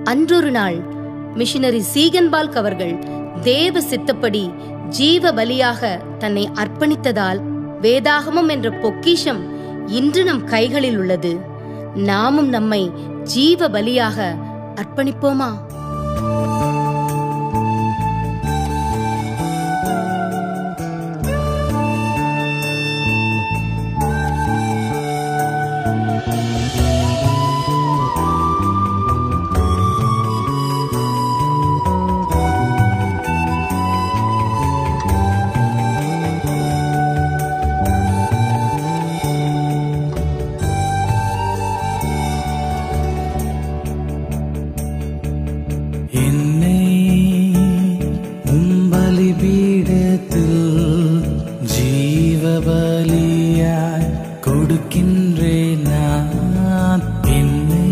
அன்றொரு நாள் missionary Ziegenbalg அவர்கள் தேவ சித்தப்படி ஜீவ பலியாக தன்னை அர்ப்பணித்ததால் வேதாகமம் என்ற பொக்கிஷம் இன்று நம் கைகளில் உள்ளது நாமும் நம்மை ஜீவ பலியாக அர்ப்பணிப்போமா என்னை உம்பலி பீடத்தில் ஜீவ பலியாய் கொடுக்கின்றேன் நான் என்னை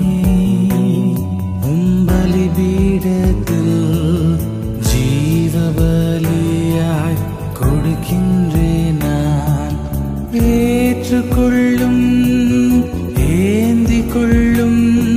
உம்பலி பீடத்தில் ஜீவ பலியாய் கொடுக்கின்றேன் நான் ஏற்றுக்கொள்ளும் ஏந்திக் கொள்ளும்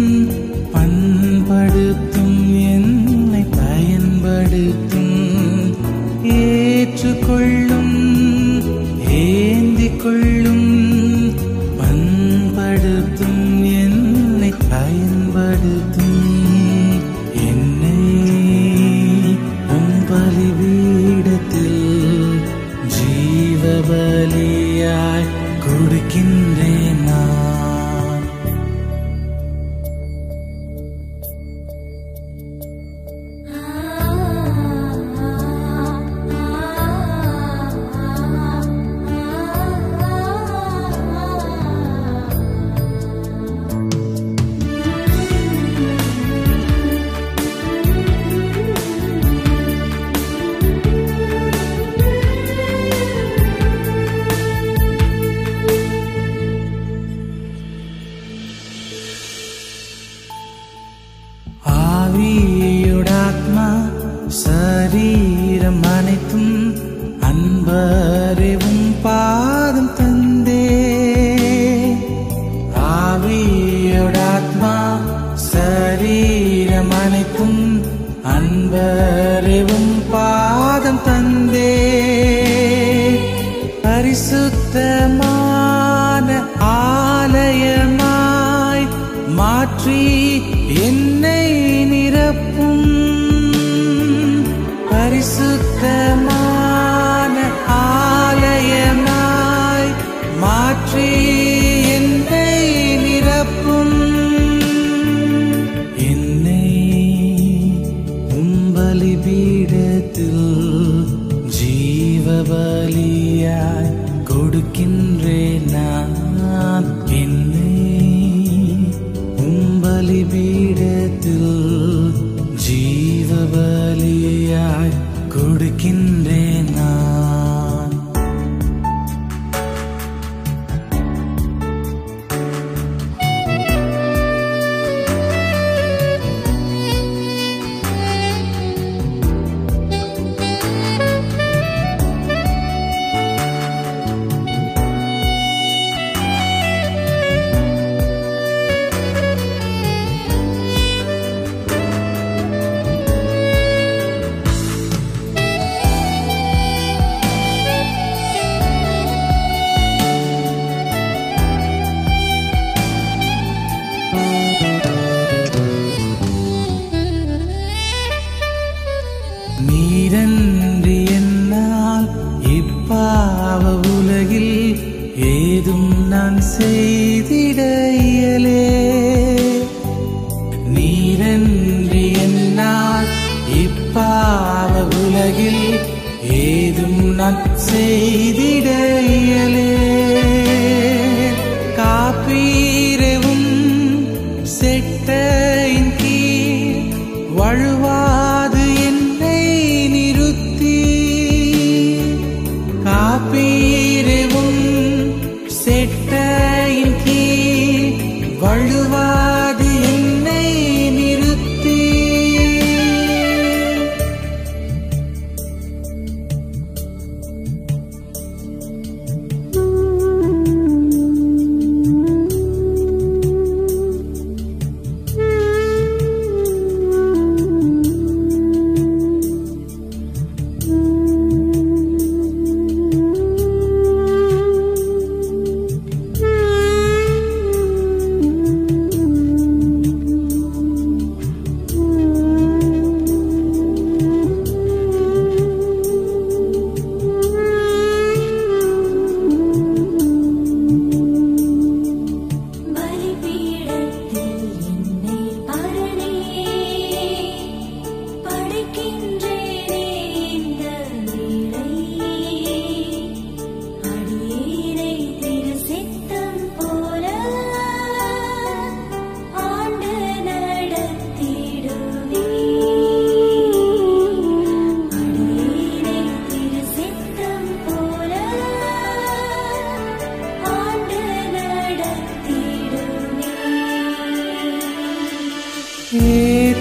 பண்படுத்தும் என்னை பயன்படுத்தும் ஏற்றுக்கொள்ளும் ஏந்திக் கொள்ளும் பண்படுத்தும் என்னை பயன்படுத்தும் என்னை உம் பலிபீடத்தில் ஜீவ பலியாய் கொடுக்கின்றேன் நான் ஆவியுடாத்மா சரீரம் அனைத்தும் அன்பறிவும் பாதம் தந்தே ஆவியுடாத்மா சரீரம் அனைத்தும் அன்பறிவும் பாதம் தந்தே பரிசுத்தமான ஆலயமாய் மாற்றி என்னை நிரப்பும் பரிசுத்தமான ஆலயமாய் மாற்றி என்னை நிரப்பும் என்னை உம்பலி பீடத்தில் ஜீவ பலியாய் கொடுக்கின்றேன் நான் என்னை உம்பலி பீடத்தில் ஜீவ பலியாய் கொடுக்கின்றேன் நான் நீரன்றி என்னால் இப்பாவ உலகில் ஏதும் நான் செய்திட இயலே நீரன்றி என்னால் இப்பாவ உலகில் ஏதும் நான் செய்திட இயலே காப்பீரவும் செட்டையின் கீழ் வழுவாது என்னை நிறுத்தி காப்பீரவும் செட்டையின் கீழ் வழுவாது என்னை நிறுத்தி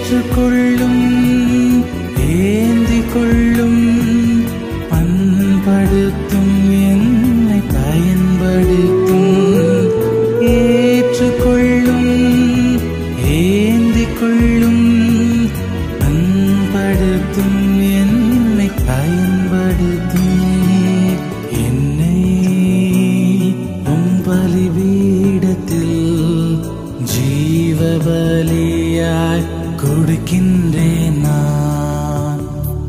ஏற்றுக்கொள்ளும் ஏந்திக் கொள்ளும் பண்படுத்தும் என்னை பயன்படுத்தும் ஏற்றுக்கொள்ளும் ஏந்திக் கொள்ளும் பண்படுத்தும் என்னை பயன்படுத்தும் என்னை உம் பலிபீடத்தில் ஜீவ பலியாய் கொடுக்கின்றேன் நான்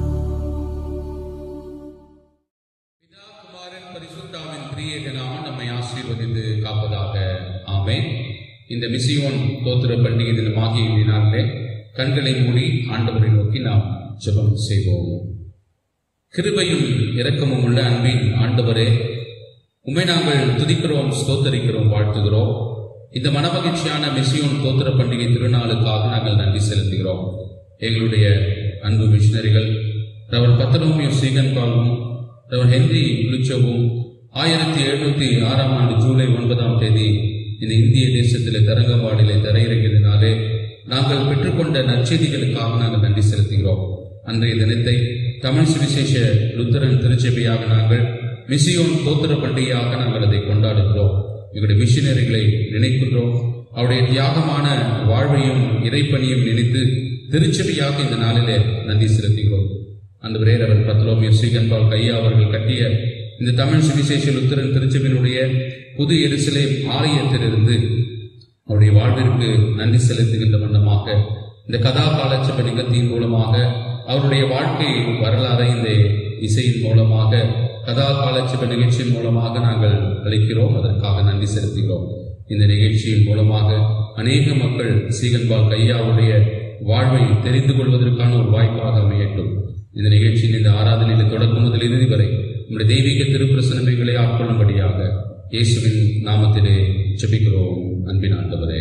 பிதா குமாரன் பரிசுத்தாவின் பிரியக நாமம் நம்மை ஆசீர்வதித்து காப்பதாக ஆமென் இந்த மிசியோன் தோத்திர பண்டிகை தினமாகிய இந்த நாளிலே கண்களை மூடி ஆண்டவரை நோக்கி நாம் ஜெபம் செய்வோம் கிருபையும் இரக்கமும் உள்ள அன்பின் ஆண்டவரே உம்மை நாங்கள் துதிக்கிறோம் ஸ்தோத்தரிக்கிறோம் வாழ்த்துகிறோம் இந்த மனமகிழ்ச்சியான மிசியோன் தோத்திர பண்டிகை திருநாளுக்காக நாங்கள் நன்றி செலுத்துகிறோம் எங்களுடைய அன்பு மிஷினரிகள் ரவர் பத்தனோமியோ சீகன் பாலும் ரவர் ஹென்றி புலிச்சோவும் ஆயிரத்தி எழுநூத்தி ஆறாம் ஆண்டு ஜூலை ஒன்பதாம் தேதி இந்த இந்திய தேசத்திலே தரங்கம்பாடிலே தரையிறங்கியதினாலே நாங்கள் பெற்றுக்கொண்ட நற்செய்திகளுக்காக நாங்கள் நன்றி செலுத்துகிறோம் அன்றைய தினத்தை தமிழ் சுவிசேஷ லுத்தரன் திருச்சபையாக நாங்கள் மிசியோன் தோத்திர பண்டிகையாக நாங்கள் அதை கொண்டாடுகிறோம் எங்களுடைய மிஷினரிகளை நினைக்கின்றோம் அவருடைய தியாகமான வாழ்வையும் இறைப்பணியும் நினைத்து திருச்சபையாக இந்த நாளிலே நன்றி செலுத்துகிறோம் அந்த அவர் பத்லோமிய ஸ்ரீகன்பால் கையா அவர்கள் கட்டிய இந்த தமிழ் சுவிசேஷ லுத்தரன் திருச்சபையினுடைய புது எருசலேம் ஆலயத்திலிருந்து அவருடைய வாழ்விற்கு நன்றி செலுத்துகின்ற வண்ணமாக இந்த கதா காலட்சப நிகழ்ச்சியின் மூலமாக அவருடைய வாழ்க்கை வரலாறை இந்த இசையின் மூலமாக கதா காலட்சப நிகழ்ச்சியின் மூலமாக நாங்கள் அளிக்கிறோம் அதற்காக நன்றி செலுத்துகிறோம் இந்த நிகழ்ச்சியின் மூலமாக அநேக மக்கள் சீகன்பால் கையாவுடைய வாழ்வை தெரிந்து கொள்வதற்கான ஒரு வாய்ப்பாக அமையட்டும் இந்த நிகழ்ச்சியின் இந்த ஆராதனையில் தொடக்கம் முதல் இறுதி வரை நம்முடைய தெய்வீக திருப்பிரசனமைகளை ஆட்கொள்ளும்படியாக இயேசுவின் நாமத்திலே ஜெபிக்கிறோம் அன்பின் ஆண்டவரே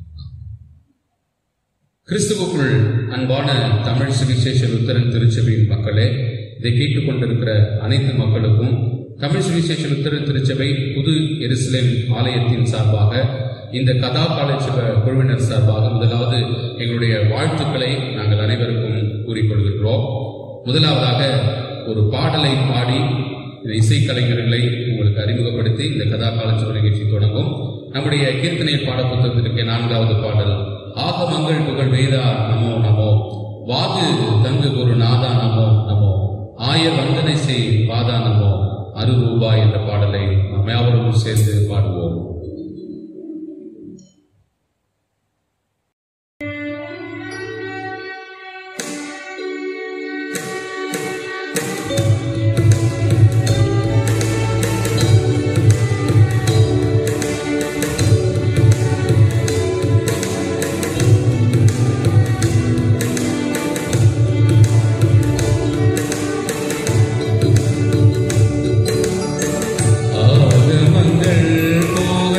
கிறிஸ்துவுக்குள் அன்பான தமிழ் சுவிசேஷ உத்தரன் திருச்சபையின் மக்களே இதை கேட்டுக்கொண்டிருக்கிற அனைத்து மக்களுக்கும் தமிழ் சுவிசேஷ உத்தரன் திருச்சபை புது எருசலேம் ஆலயத்தின் சார்பாக இந்த கதா காலட்சப குழுவினர் சார்பாக முதலாவது எங்களுடைய வாழ்த்துக்களை நாங்கள் அனைவருக்கும் கூறிக்கொள்கின்றோம் முதலாவதாக ஒரு பாடலை பாடி இந்த இசைக்கலைஞர்களை உங்களுக்கு அறிமுகப்படுத்தி இந்த கதா காலட்சப நிகழ்ச்சி தொடங்கும் நம்முடைய கீர்த்தனை பாட புத்தகத்திற்கு நான்காவது பாடல் ஆகமங்கள் புகழ் வேதா நமோ நமோ வாது தங்கு குரு நாதா நமோ நமோ ஆயர் வந்தனை செய் வாதா நமோ அரு ரூபாய் என்ற பாடலை நாம் யாவரும் சேர்ந்து பாடுவோம் ஆகமங்கள் போக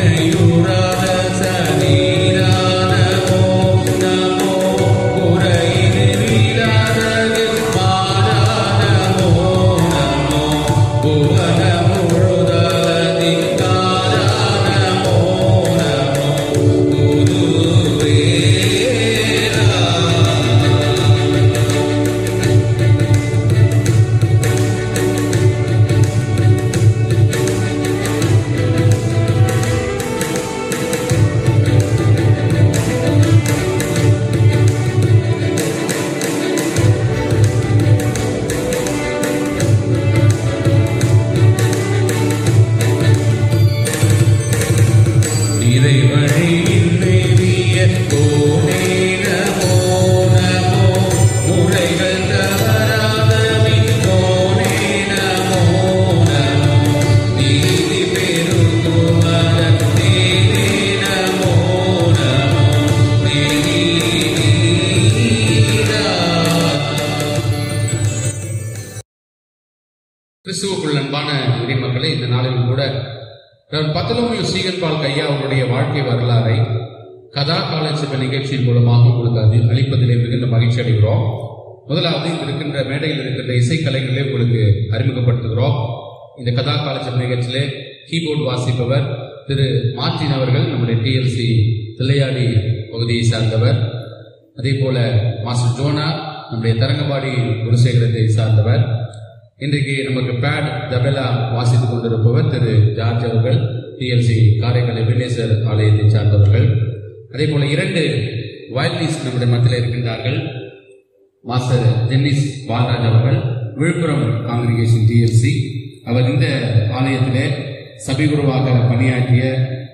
நினையுறாத சரீரானமோ நமோ குறையில்லாதது மாறானமோ நமோ புவன முழுதலதிகாரானமோ நமோ குருவேரா இறைவழியின் மேவிய கோனே நமோ நமோ முறைகள் தவறாத மின்னோனே நமோ நமோ நீதி பெருகுவர தேனே நமோ நமோ நீரா கிறிஸ்துவுக்குள் அன்பான இறைமக்களே இந்த நாளிலும் கூட நான் பத்தலோமியோ சீகன்பால் கையா அவருடைய வாழ்க்கை வரலாறை கதா காலட்சேப நிகழ்ச்சியின் மூலமாக உங்களுக்கு அது அளிப்பதிலே மிகுந்த மகிழ்ச்சி அடைகிறோம் முதலாவது இங்க இருக்கின்ற மேடையில் இருக்கின்ற இசைக்கலைகளே உங்களுக்கு அறிமுகப்படுத்துகிறோம் இந்த கதா காலட்சேப நிகழ்ச்சியிலே கீபோர்டு வாசிப்பவர் திரு மார்டின் அவர்கள் நம்முடைய டிஎல்சி தில்லையாடி பகுதியை சார்ந்தவர் அதே போல மாஸ்டர் ஜோனா நம்முடைய தரங்கம்பாடி குருசேகரத்தை சார்ந்தவர் இன்றைக்கு நமக்கு பேட் தபெலா வாசித்துக் கொண்டிருப்பவர் திரு ஜார்ஜ் அவர்கள் டிஎல்சி காரைக்கால் எபினேசர் ஆலயத்தை சார்ந்தவர்கள் அதே போல இரண்டு வயலினிஸ்ட் நம்முடைய மத்தியில் இருக்கின்றார்கள் மாஸ்டர் ஜென்னிஸ் பாலராஜ் அவர்கள் விழுப்புரம் காங்கிரிகேஷன் டிஎல்சி அவர் இந்த ஆலயத்திலே சபிகுருவாக பணியாற்றிய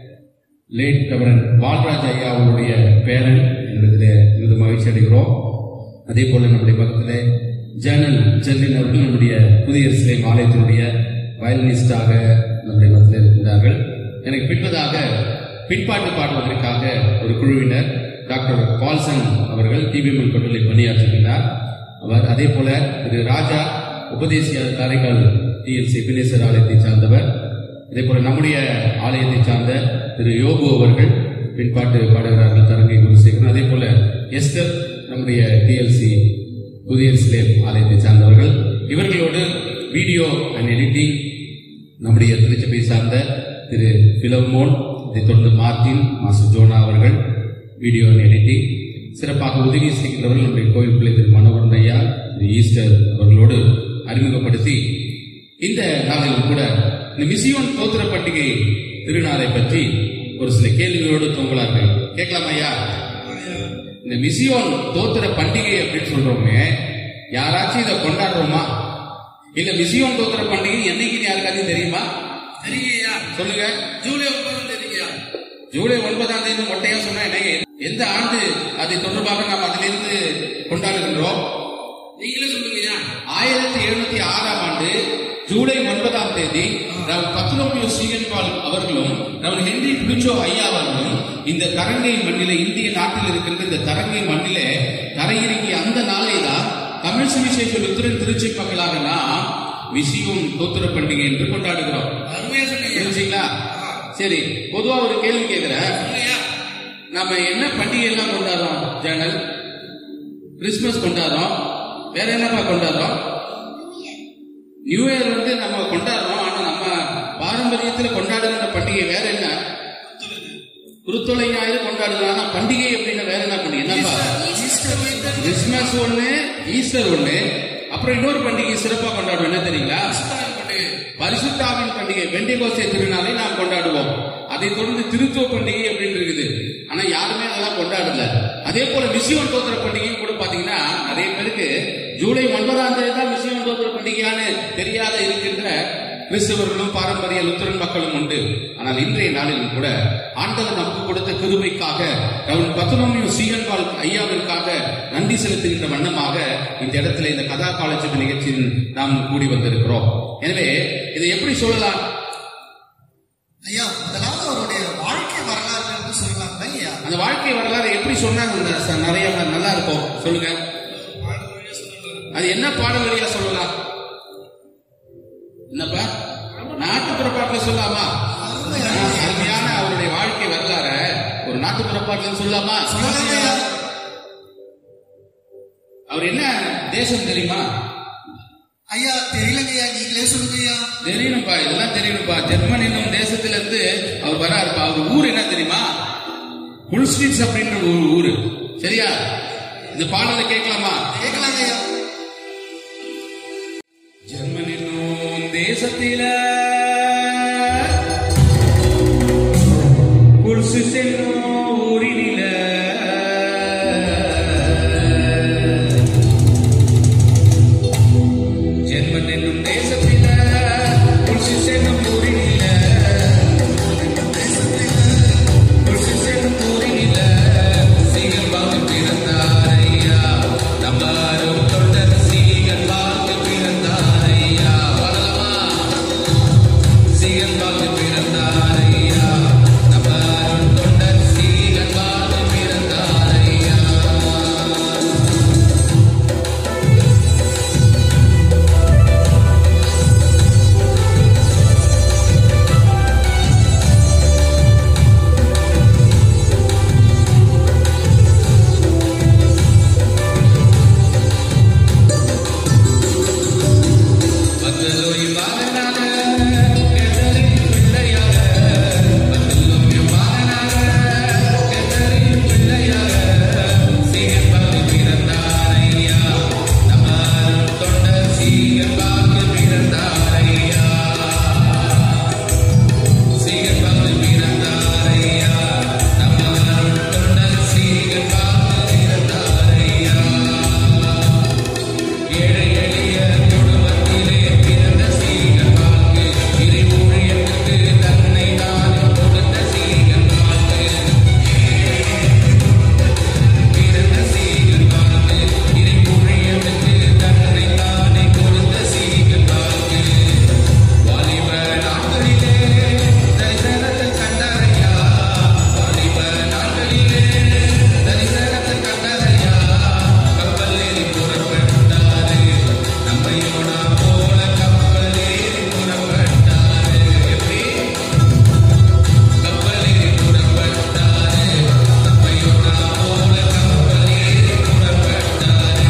லேட் ரெவரன் பால்ராஜ் ஐயா அவருடைய பேரன் என்பதிலே மிகுந்த மகிழ்ச்சி அடைகிறோம் அதே போல நம்முடைய பக்கத்திலே ஜேர்னல் ஜெர்லின் அவர்கள் நம்முடைய புதிய இஸ்லேம் ஆலயத்தினுடைய வயலினிஸ்டாக நம்முடைய மத்தியில் இருக்கின்றார்கள் எனக்கு பின்பதாக பின்பாட்டு பாடுவதற்காக ஒரு குழுவினர் டாக்டர் பால்சன் அவர்கள் டிபிஎம்எல் கொண்டலில் பணியாற்றுகின்றார் அவர் அதே போல திரு ராஜா உபதேசியார் காரைக்கால் டிஎல்சி பினேசர் ஆலயத்தை சார்ந்தவர் அதே போல நம்முடைய ஆலயத்தை சார்ந்த திரு யோகு அவர்கள் பின்பாட்டு பாடுகிறார்கள் தரங்கை குருசேகரன் அதே போல எஸ்தர் நம்முடைய டிஎல்சி புதிய இஸ்லேம் ஆலயத்தை சார்ந்தவர்கள் இவர்களோடு வீடியோ அண்ட் எடிட்டிங் நம்முடைய திருச்சபை சார்ந்த திரு பிலமோன் இதை தொடர்ந்து மார்டின் மாஸ்டர் ஜோனா அவர்கள் வீடியோ அண்ட் எடிட்டிங் சிறப்பாக உதவி செய்கின்றவர்கள் நம்முடைய கோயில் பிள்ளை திரு மனோகரன் ஐயா திரு ஈஸ்டர் அவர்களோடு அறிமுகப்படுத்தி இந்த நாளிலும் கூட இந்த மிசியோன் தோத்திர பண்டிகை திருநாளை பற்றி ஒரு சில கேள்விகளோடு தோங்கலார்கள் கேட்கலாமா ஐயா இந்த மிசியோன் தோத்திர பண்டிகை அப்படின்னு சொல்றோமே யாராச்சும் இதை கொண்டாடுறோமா இல்ல மிசியோன் தோத்திர பண்டிகை என்னைக்குன்னு யாருக்காச்சும் தெரியுமா தெரியுங்கய்யா சொல்லுங்க ஜூலை ஒன்பதாம் தேதிங்கய்யா ஜூலை ஒன்பதாம் தேதி மொட்டையா சொன்னா என்னங்க எந்த ஆண்டு அதை தொடர்பாக நாம் அதிலிருந்து கொண்டாடுகின்றோம் நீங்களே சொல்லுங்கய்யா ஆயிரத்தி எழுநூத்தி ஆறாம் ஆண்டு ஜூலை ஒன்பதாம் தேதி ரவ் பத்ரோமியோ சீகன்பால் அவர்களும் ரவ் ஹென்றி புளிச்சோ ஐயா அவர்களும் இந்த தரங்கை மண்ணிலே இந்திய நாட்டில் இருக்கின்ற இந்த தரங்கை மண்ணிலே தரையிறங்கிய அந்த நாளை தான் தமிழ் சுவிசேஷ லுத்திரன் திருச்சி மக்களாக நாம் விசியும் தோத்திர பண்டிகை என்று கொண்டாடுகிறோம் அருமையா சொன்னீங்க புரிஞ்சுங்களா சரி பொதுவா ஒரு கேள்வி கேட்கிறேன் சொல்லுங்கய்யா நம்ம என்ன பண்டிகை எல்லாம் கொண்டாடுறோம் ஜேனல் கிறிஸ்துமஸ் கொண்டாடுறோம் வேற என்னப்பா கொண்டாடுறோம் நியூ இயர் வந்து நம்ம கொண்டாடுறோம் ஆனா நம்ம பாரம்பரியத்துல கொண்டாடுகிற பண்டிகை வேற என்ன குருத்தொலை ஞாயிறு கொண்டாடுறோம் ஆனா பண்டிகை அப்படின்னா வேற என்ன பண்டிகை என்னப்பா ஈஸ்டர் வைத்த கிறிஸ்துமஸ் ஒண்ணு ஈஸ்டர் ஒண்ணு அப்புறம் இன்னொரு பண்டிகை சிறப்பா கொண்டாடுவோம் என்ன தெரியுங்களா கிறிஸ்துவின் பண்டிகை பரிசுத்தாவின் பண்டிகை வெண்டிகோசை திருநாளை நாம் கொண்டாடுவோம் அதை தொடர்ந்து திருத்துவ பண்டிகை அப்படின்னு இருக்குது ஆனா யாருமே அதெல்லாம் கொண்டாடல அதே போல மிசியோன் தோத்திர பண்டிகையும் கூட பாத்தீங்கன்னா நிறைய பேருக்கு ஜூலை ஒன்பதாம் தேதி தான் மிசியோன் தோத்திர பண்டிகையான்னு தெரியாத இருக்கின்ற கிறிஸ்தவர்களும் பாரம்பரிய லுத்தரன் மக்களும் உண்டு ஆனால் இன்றைய நாளிலும் கூட ஆண்டவர் நமக்கு கொடுத்த கிருபைக்காக ரவுன் பத்துனோமியும் சீகன்பால் ஐயாவிற்காக நன்றி செலுத்துகின்ற வண்ணமாக இந்த இடத்துல இந்த கதா காலட்சேப நிகழ்ச்சியில் நாம் கூடி வந்திருக்கிறோம் எனவே இதை எப்படி சொல்லலாம் ஐயா முதலாவது அவருடைய வாழ்க்கை வரலாறு என்று சொல்லலாம் ஐயா அந்த வாழ்க்கை வரலாறு எப்படி சொன்னா இந்த ச- நிறைய நல்லா இருக்கும் சொல்லுங்க அது என்ன பாடல் வழியா சொல்லலாம் என்னப்பா நாட்டுப்புற பாட்டுல சொல்லாமா ஆ, அருமையான அவருடைய பாடத்துல சொல்லலாமா சொல்லலாங்க ஐயா அவர் என்ன தேசம் தெரியுமா ஐயா தெரியலங்க ஐயா நீங்களே சொல்லுங்க ஐயா தெரியணும்பா இதெல்லாம் தெரியணும்பா ஜெர்மன் என்னும் தேசத்துல இருந்து அவர் வராருப்பா அவர் ஊர் என்ன தெரியுமா புல்ஸ்டிட்ஸ் அப்படின்ற ஒரு ஊரு சரியா இந்த பாடலை கேட்கலாமா கேட்கலாங்க ஐயா ஜெர்மன் என்னும் தேசத்தில புல்ஸ்டிட்ஸ் என்னும் ஊரினில ஜெர்மன் என்னும் தேசத்தில புல்ஸ்டிட்ஸ் என்னும் ஊரினில புல்ஸ்டிட்ஸ் என்னும் ஊரினில சீகன் வாழ்ந்து பிறந்தாரையா நம்பாரும் தொண்டர் சீகன் வாழ்ந்து பிறந்தாரையா வரலாமா சீகன் வாழ்ந்து பிறந்தாரையா நம்பாரும் தொண்டர் சீகன் வாழ்ந்து பிறந்தாரையா மங்களோய் மகனாக கெதரின் பிள்ளையாக மங்களோய் மகனாக கெதரின் பிள்ளையாக சீகன்பாகு பிறந்தாரையா நம்மாரும் தொண்ட சீகன்பாகு பிறந்தாரையா சீகன்பாகு பிறந்தாரையா நம்மாரும் தொண்ட சீகன்பாகு பிறந்தாரையா ஏழை எளிய குடும்பத்திலே பிறந்த சீகன் வாழ்க்கை இறை ஊழியத்துக்கு தன்னை தான் கொடுத்த சீகன் வாழ்க்கை பிறந்த சீகன் வாழ்க்கை இறை ஊழியத்துக்கு தன்னை தானே கொடுத்த சீகன் வாழ்க்கை வாலிப நாட்களிலே தரிசனத்தை கண்டாரையா வாலிப நாட்களிலே தரிசனத்தை கண்டாரையா கப்பல் ஏறி புறப்பட்டாரு நம்மையோனா போல கப்பல் ஏறி புறப்பட்டாரு எப்படி கப்பல் ஏறி புறப்பட்டாரு நம்மையோனா போல கப்பல் ஏறி புறப்பட்டாரு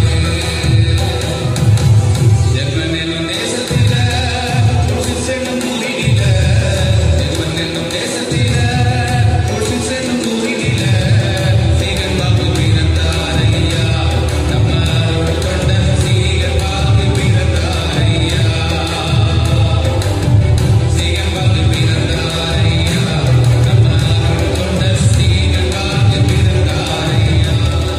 ஜெர்மன் என்னும் தேசத்தில புருஷன் என்னும் ஊரினில ஜெர்மன் என்னும் தேசத்தில புருஷன் என்னும் ஊரினில சீகன் பாபு பிறந்தாரையா நம்மளோட தொண்டன் சீகன் பாபு பிறந்தாரையா சீகன் பாபு பிறந்தாரையா நம்மளோட தொண்டன் சீகன் பாபு பிறந்தாரையா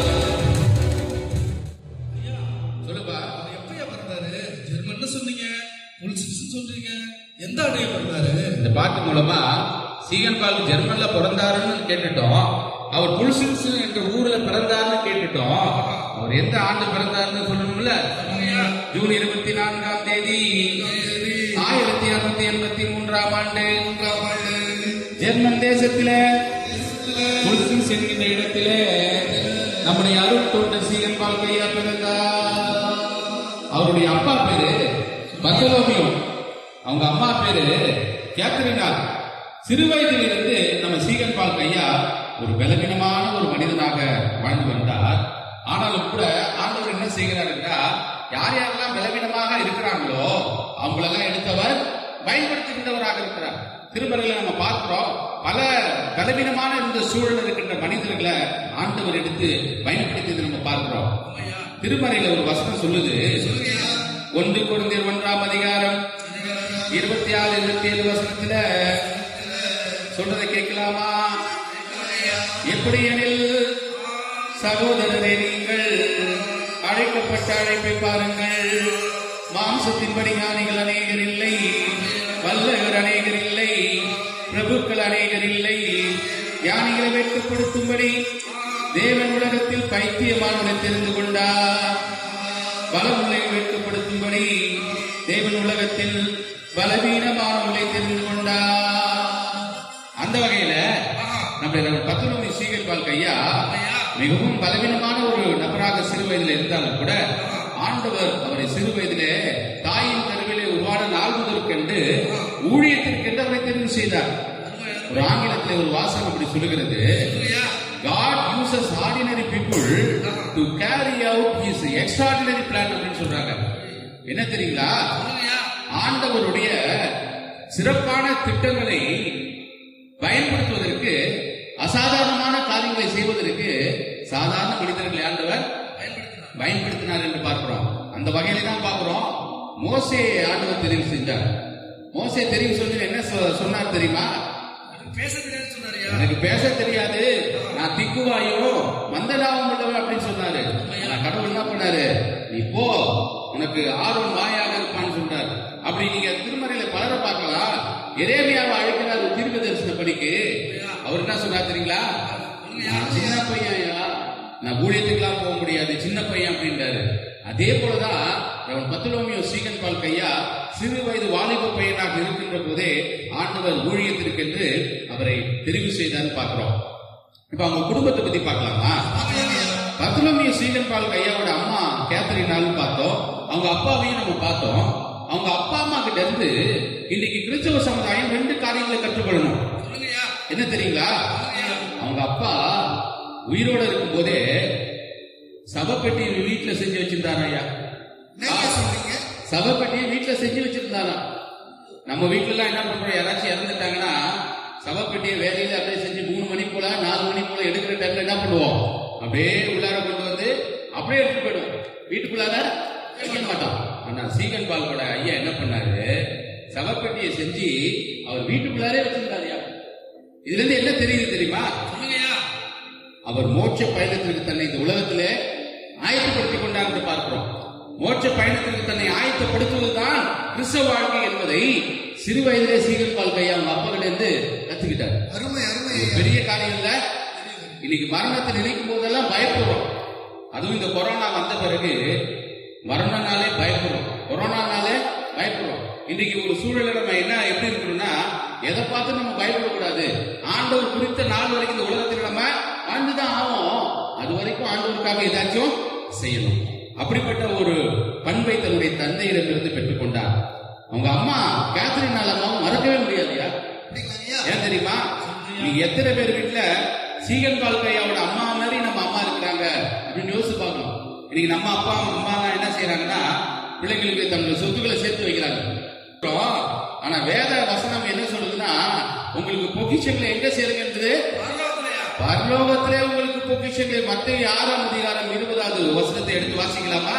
சொல்லுப்பா எப்பயா பிறந்தாரு ஜெர்மன்னு சொன்னீங்க புல்சிக்ஸ் சொல்றீங்க எந்த அடைய பிறந்தாரு இந்த பாட்டு மூலமா சீகன் பால் ஜெர்மன்ல பிறந்தாருன்னு கேட்டுட்டோம் அவர் புல்சின்ஸ் என்ற ஊர்ல பிறந்தாருன்னு கேட்டுட்டோம் அவர் எந்த ஆண்டு பிறந்தாருன்னு சொல்லணும்ல ஜூன் இருபத்தி நான்காம் தேதி ஆயிரத்தி அறுநூத்தி எண்பத்தி மூன்றாம் ஆண்டு ஜெர்மன் தேசத்திலே புல்சின்ஸ் என்கின்ற இடத்திலே நம்முடைய அருள் தோட்ட சீகன் பால் கையா பிறந்தார் அவருடைய அப்பா பேரு பத்தலோமியம் அவங்க அம்மா பேரு கேத்தரினா சிறு வயதிலிருந்து நம்ம சீகன் பால் கையா ஒரு பலவீனமான ஒரு மனிதனாக வாழ்ந்து வந்தார் ஆனாலும் கூட ஆண்டவர் என்ன செய்கிறார் என்றால் யார் யாரெல்லாம் பலவீனமாக இருக்கிறாங்களோ அவங்களெல்லாம் எடுத்தவர் பயன்படுத்துகின்றவராக இருக்கிறார் திருமறையில நம்ம பார்க்கிறோம் பல பலவீனமான இந்த சூழல் இருக்கின்ற மனிதர்களை ஆண்டவர் எடுத்து பயன்படுத்தியதை நம்ம பார்க்கிறோம் திருமறையில ஒரு வசனம் சொல்லுது ஒன்று குழந்தையர் ஒன்றாம் அதிகாரம் இருபத்தி ஆறு இருபத்தி ஏழு வசனத்துல சொல்றதை கேட்கலாமா எப்படி எனில் சகோதரரே நீங்கள் அழைக்கப்பட்ட அழைப்பை பாருங்கள் மாம்சத்தின்படி ஞானிகள் அநேகர் இல்லை வல்லகர் அநேகர் இல்லை பிரபுக்கள் அநேகர் இல்லை ஞானிகளை வெட்கப்படுத்தும்படி தேவன் உலகத்தில் பைத்தியமானவனை தெரிந்து கொண்டார் பலமுறை வெட்கப்படுத்தும்படி தேவன் உலகத்தில் பலவீனமானவர்களை தெரிந்து கொண்டார் அந்த வகையில நம்முடைய பத்துலோமி சீகல் வாழ்க்கை ஐயா மிகவும் பலவீனமான ஒரு நபராக சிறு வயதில் இருந்தாலும் கூட ஆண்டவர் அவரை சிறு வயதிலே தாயின் கருவிலே உருவான நாள் முதற்கென்று ஊழியத்திற்கென்று அவரை தெரிவு செய்தார் ஒரு ஆங்கிலத்தில் ஒரு வாசகம் அப்படி சொல்லுகிறது God uses ordinary people to carry out his extraordinary plan அப்படின்னு சொல்றாங்க என்ன தெரியுங்களா சொல்லுங்கய்யா ஆண்டவருடைய சிறப்பான திட்டங்களை பயன்படுத்துவதற்கு அசாதாரணமான காரியங்களை செய்வதற்கு சாதாரண மனிதர்களை ஆண்டவர் பயன்படுத்தினார் பயன்படுத்தினார் என்று பார்க்கிறோம் அந்த வகையில தான் பார்க்கிறோம் மோசே ஆண்டவர் தெரிவு செஞ்சார் மோசே தெரிவு செஞ்சு என்ன சொ- சொன்னார் தெரியுமா எனக்கு பேச தெரியாதுன்னு சொன்னாருயா எனக்கு பேச தெரியாது நான் திக்குவாயோ மந்தலாவும் உள்ளவன் அப்படின்னு சொன்னாரு ஆனா கடவுள் என்ன பண்ணாரு நீ போ உனக்கு ஆர்வம் வாயாக இருப்பான்னு சொன்னார் அப்படி நீங்க திருமறையில பலரை பார்க்கலாம் எரேமியாவை அழைக்கிறார் ஒரு தீர்க்க தரிசன படிக்கு அவர் என்ன சொன்னார் தெரியுங்களா நான் சின்ன பையன்யா நான் ஊழியத்துக்குலாம் போக முடியாது சின்ன பையன் அப்படின்றாரு அதே போலதான் அவன் பத்துலோமியோ சீகன் பால் கையா சிறு வயது வாலிப பையனாக இருக்கின்ற போதே ஆண்டவர் ஊழியத்திற்கென்று அவரை தெரிவு செய்தான்னு பார்க்கிறோம் இப்ப அவங்க குடும்பத்தை பத்தி பார்க்கலாமா பத்துலோமியோ சீகன் பால் கையாவோட அம்மா கேத்தரினாலும் பார்த்தோம் அவங்க அப்பாவையும் நம்ம பார்த்தோம் அவங்க அப்பா அம்மா கிட்ட இருந்து இன்னைக்கு கிறிஸ்தவ சமுதாயம் ரெண்டு காரியங்களை கற்றுக்கொள்ளணும் சொல்லுங்கய்யா என்ன தெரியுங்களா அவங்க அப்பா உயிரோட இருக்கும் போதே சவப்பெட்டி வீட்டுல செஞ்சு வச்சிருந்தாரா ஐயா என்னங்க சொல்றீங்க சவப்பெட்டியை வீட்டுல செஞ்சு வச்சிருந்தாராம் நம்ம வீட்டுல எல்லாம் என்ன பண்றோம் யாராச்சும் இறந்துட்டாங்கன்னா சவப்பெட்டியை வேலையில அப்படியே செஞ்சு மூணு மணி போல நாலு மணி போல எடுக்கிற டைம்ல என்ன பண்ணுவோம் அப்படியே உள்ளார கொண்டு வந்து அப்படியே எடுத்து போயிடும் வீட்டுக்குள்ளார வைக்க மாட்டோம் ஆனா சீகன் பால்கோட ஐயா என்ன பண்ணாரு சவப்பெட்டியை செஞ்சு அவர் வீட்டுக்குள்ளாரே வச்சிருந்தாருயா இதுல இருந்து என்ன தெரியுது தெரியுமா சொல்லுங்கய்யா அவர் மோட்ச பயணத்திற்கு தன்னை இந்த உலகத்திலே ஆயத்தப்படுத்திக் கொண்டார் என்று பார்க்கிறோம் மோட்ச பயணத்திற்கு தன்னை ஆயத்தப்படுத்துவதுதான் கிறிஸ்தவ வாழ்க்கை என்பதை சிறு வயதிலே சீகன் பால் கையா அவங்க அப்பா கிட்ட இருந்து கத்துக்கிட்டார் அருமை அருமை இது பெரிய காரியம் இல்ல இன்னைக்கு மரணத்தை நினைக்கும் போதெல்லாம் பயப்படுறோம் அதுவும் இந்த கொரோனா வந்த பிறகு மரணனாலே பயப்படுறோம் கொரோனானாலே பயப்படுறோம் இன்னைக்கு ஒரு சூழல்ல நம்ம என்ன எப்படி இருக்கணும்னா எதை பார்த்து நம்ம பயப்படக்கூடாது ஆண்டவர் குறித்த நாள் வரைக்கும் இந்த உலகத்தில் நம்ம வாழ்ந்துதான் ஆகும் அது வரைக்கும் ஆண்டவருக்காக ஏதாச்சும் செய்யணும் அப்படிப்பட்ட ஒரு பண்பை தன்னுடைய தந்தையிடமிருந்து பெற்றுக்கொண்டார் அவங்க அம்மா கேத்தரின் அம்மாவும் மறக்கவே முடியாதுயா அப்படிங்களாங்கய்யா ஏன் தெரியுமா நீங்க எத்தனை பேர் வீட்டுல சீகன் பால்கையாவோட அம்மா மாதிரி நம்ம அம்மா இருக்கிறாங்க அப்படின்னு யோசிச்சு பார்க்கணும் இன்னைக்கு நம்ம அப்பா அம்மா எல்லாம் என்ன செய்யறாங்கன்னா பிள்ளைங்களுக்கு தங்களுடைய சொத்துக்களை சேர்த்து வைக்கிறாங்க அப்புறம், ஆனா வேத வசனம் என்ன சொல்லுதுன்னா உங்களுக்கு பொக்கிஷங்களை எங்க சேருங்கன்றது பரலோகத்திலயா பரலோகத்திலே உங்களுக்கு பொக்கிஷங்கள் மத்திய ஆறாம் அதிகாரம் இருபதாவது வசனத்தை எடுத்து வாசிக்கலாமா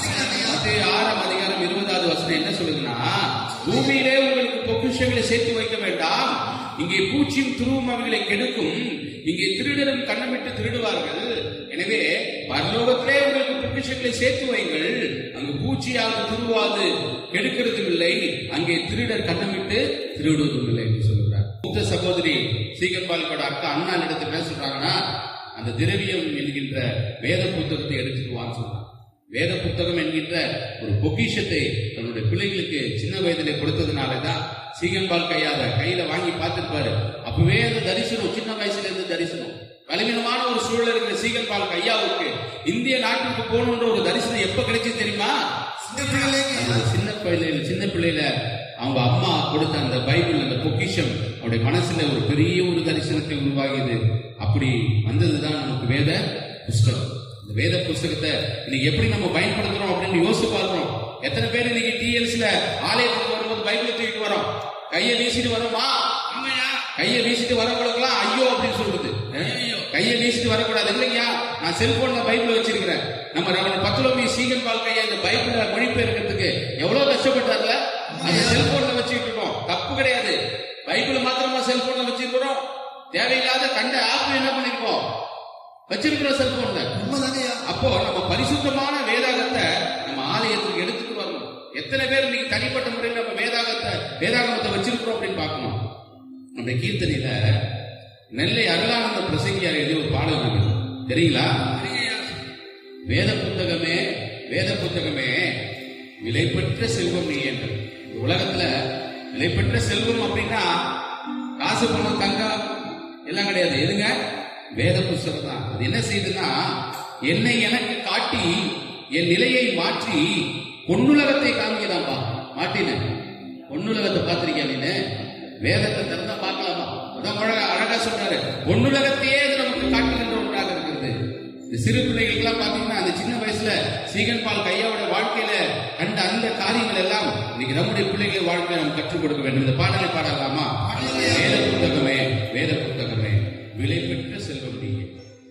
மத்திய ஆறாம் அதிகாரம் இருபதாவது வசனம் என்ன சொல்லுதுன்னா பூமியிலே உங்களுக்கு பொக்கிஷங்களை சேர்த்து வைக்க வேண்டாம் இங்கே பூச்சியும் துருவும் அவைகளை கெடுக்கும் இங்கே திருடரும் கண்ணமிட்டு திருடுவார்கள் எனவே பரலோகத்திலே உங்களுக்கு பொக்கிஷங்களை சேர்த்து வைங்கள் அங்கு பூச்சியாவது துருவாது கெடுக்கிறதும் இல்லை அங்கே திருடர் கண்ணமிட்டு திருடுவதும் இல்லை என்று சொல்கிறார் மூத்த சகோதரி சீகன்பாலிக்கோட அக்கா அண்ணா இடத்துல என்ன சொல்றாங்கன்னா அந்த திரவியம் என்கின்ற வேத புத்தகத்தை எடுத்துக்குவான்னு சொல்றாங்க வேத புத்தகம் என்கின்ற ஒரு பொக்கிஷத்தை தன்னுடைய பிள்ளைகளுக்கு சின்ன வயதிலே கொடுத்ததுனால தான் சீகன்பால் கையாத கையில வாங்கி பார்த்திருப்பாரு அப்பவே அந்த தரிசனம் சின்ன வயசுல இருந்து தரிசனம் பலவீனமான ஒரு சூழல் இருக்கிற சீகன்பால் கையாவுக்கு இந்திய நாட்டுக்கு போகணுன்ற ஒரு தரிசனம் எப்ப கிடைச்சது தெரியுமா இந்த பிள்ளைங்க அந்த சின்ன பிள்ளையில சின்ன பிள்ளையில அவங்க அம்மா கொடுத்த அந்த பைபிள் அந்த பொக்கிஷம் அவருடைய மனசுல ஒரு பெரிய ஒரு தரிசனத்தை உருவாகியது அப்படி வந்ததுதான் நமக்கு வேத புஸ்தகம் இந்த வேத புஸ்தகத்தை இன்னைக்கு எப்படி நம்ம பயன்படுத்துறோம் அப்படின்னு யோசிச்சு பார்க்கிறோம் எத்தனை பேர் இன்னைக்கு டிஎல்ஸ்ல ஆலயத்துக்கு வரும்போது பைபிளை தூக்கிட்டு வரோம் கையை வீசிட்டு வரோமா ஆமாய்யா கையை வீசிட்டு வரவங்களுக்குலாம் ஐயோ அப்படின்னு சொல்றது ஐயோ. கையை வீசிட்டு வரக்கூடாது இல்லையா நான் செல்போன்ல பைபிள் வச்சிருக்கிறேன் நம்ம ரவண பத்துலோமி சீகன் வாழ்க்கைய இந்த பைபிள மொழிபெயர்க்கிறதுக்கு எவ்வளவு கஷ்டப்பட்டார்ல அந்த செல்போன்ல வச்சுக்கிட்டு இருக்கோம் தப்பு கிடையாது பைபிள் மாத்திரமா செல்போன்ல வச்சிருக்கிறோம் தேவையில்லாத கண்ட ஆப் என்ன பண்ணிருக்கோம் வச்சிருக்கிறோம் செல்போன்ல உண்மைதாங்கய்யா அப்போ நம்ம பரிசுத்தமான வேதாகத்தை நம்ம ஆலயத்துக்கு எடுத்துட்டு வரணும் எத்தனை பேர் இன்னைக்கு தனிப்பட்ட முறையில் நம்ம வேதாகத்தை வேதாகமத்தை வச்சிருக்கிறோம் அப்படின்னு பார்க்கணும் நம்ம கீர்த்தனையில நெல்லை அருளானந்த பிரசங்கியார் எழுதிய ஒரு பாடல் இருக்குது தெரியுங்களா வேத புத்தகமே வேத புத்தகமே விலைப்பெற்ற செல்வம் நீ என்று இந்த உலகத்துல விலைப்பெற்ற செல்வம் அப்படின்னா காசு பணம் தங்கம் எல்லாம் கிடையாது எதுங்க வேத புஸ்தகம் தான் அது என்ன செய்யுதுன்னா என்னை எனக்கு காட்டி என் நிலையை மாற்றி பொன்னுலகத்தை காமிக்கதாம்பா மாட்டினேன் பொன்னுலகத்தை பார்த்திருக்கியா நீனு வேதத்தை திறந்தா பார்க்கலாமா அதான் அழகா அழகா சொன்னாரு பொன்னுலகத்தையே இது நமக்கு காட்டுகின்ற சிறு பிள்ளைகளுக்கெல்லாம் பாத்தீங்கன்னா அந்த சின்ன வயசுல சீகன் பால் கையாவோட வாழ்க்கையில கண்ட அந்த காரியங்கள் எல்லாம் இன்னைக்கு நம்முடைய பிள்ளைகள் வாழ்க்கையை நாம் கற்றுக் கொடுக்க வேண்டும் இந்த பாடலை பாடலாமா வேத புத்தகமே வேத புத்தகமே விலை பெற்ற செல்வம் நீங்க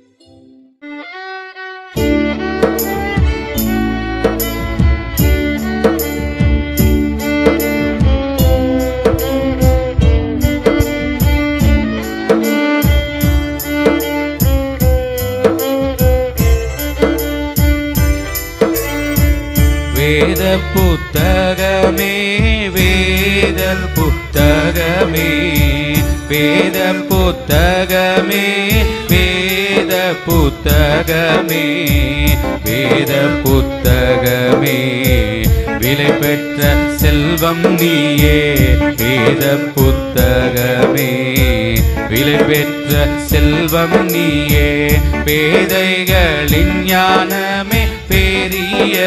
வேத புத்தகமே வேத புத்தகமே வேத புத்தகமே வேத புத்தகமே வேத புத்தகமே விலை பெற்ற செல்வம் நீயே வேத புத்தகமே விலை பெற்ற செல்வம் நீயே பேதைகளின் ஞானமே பெரிய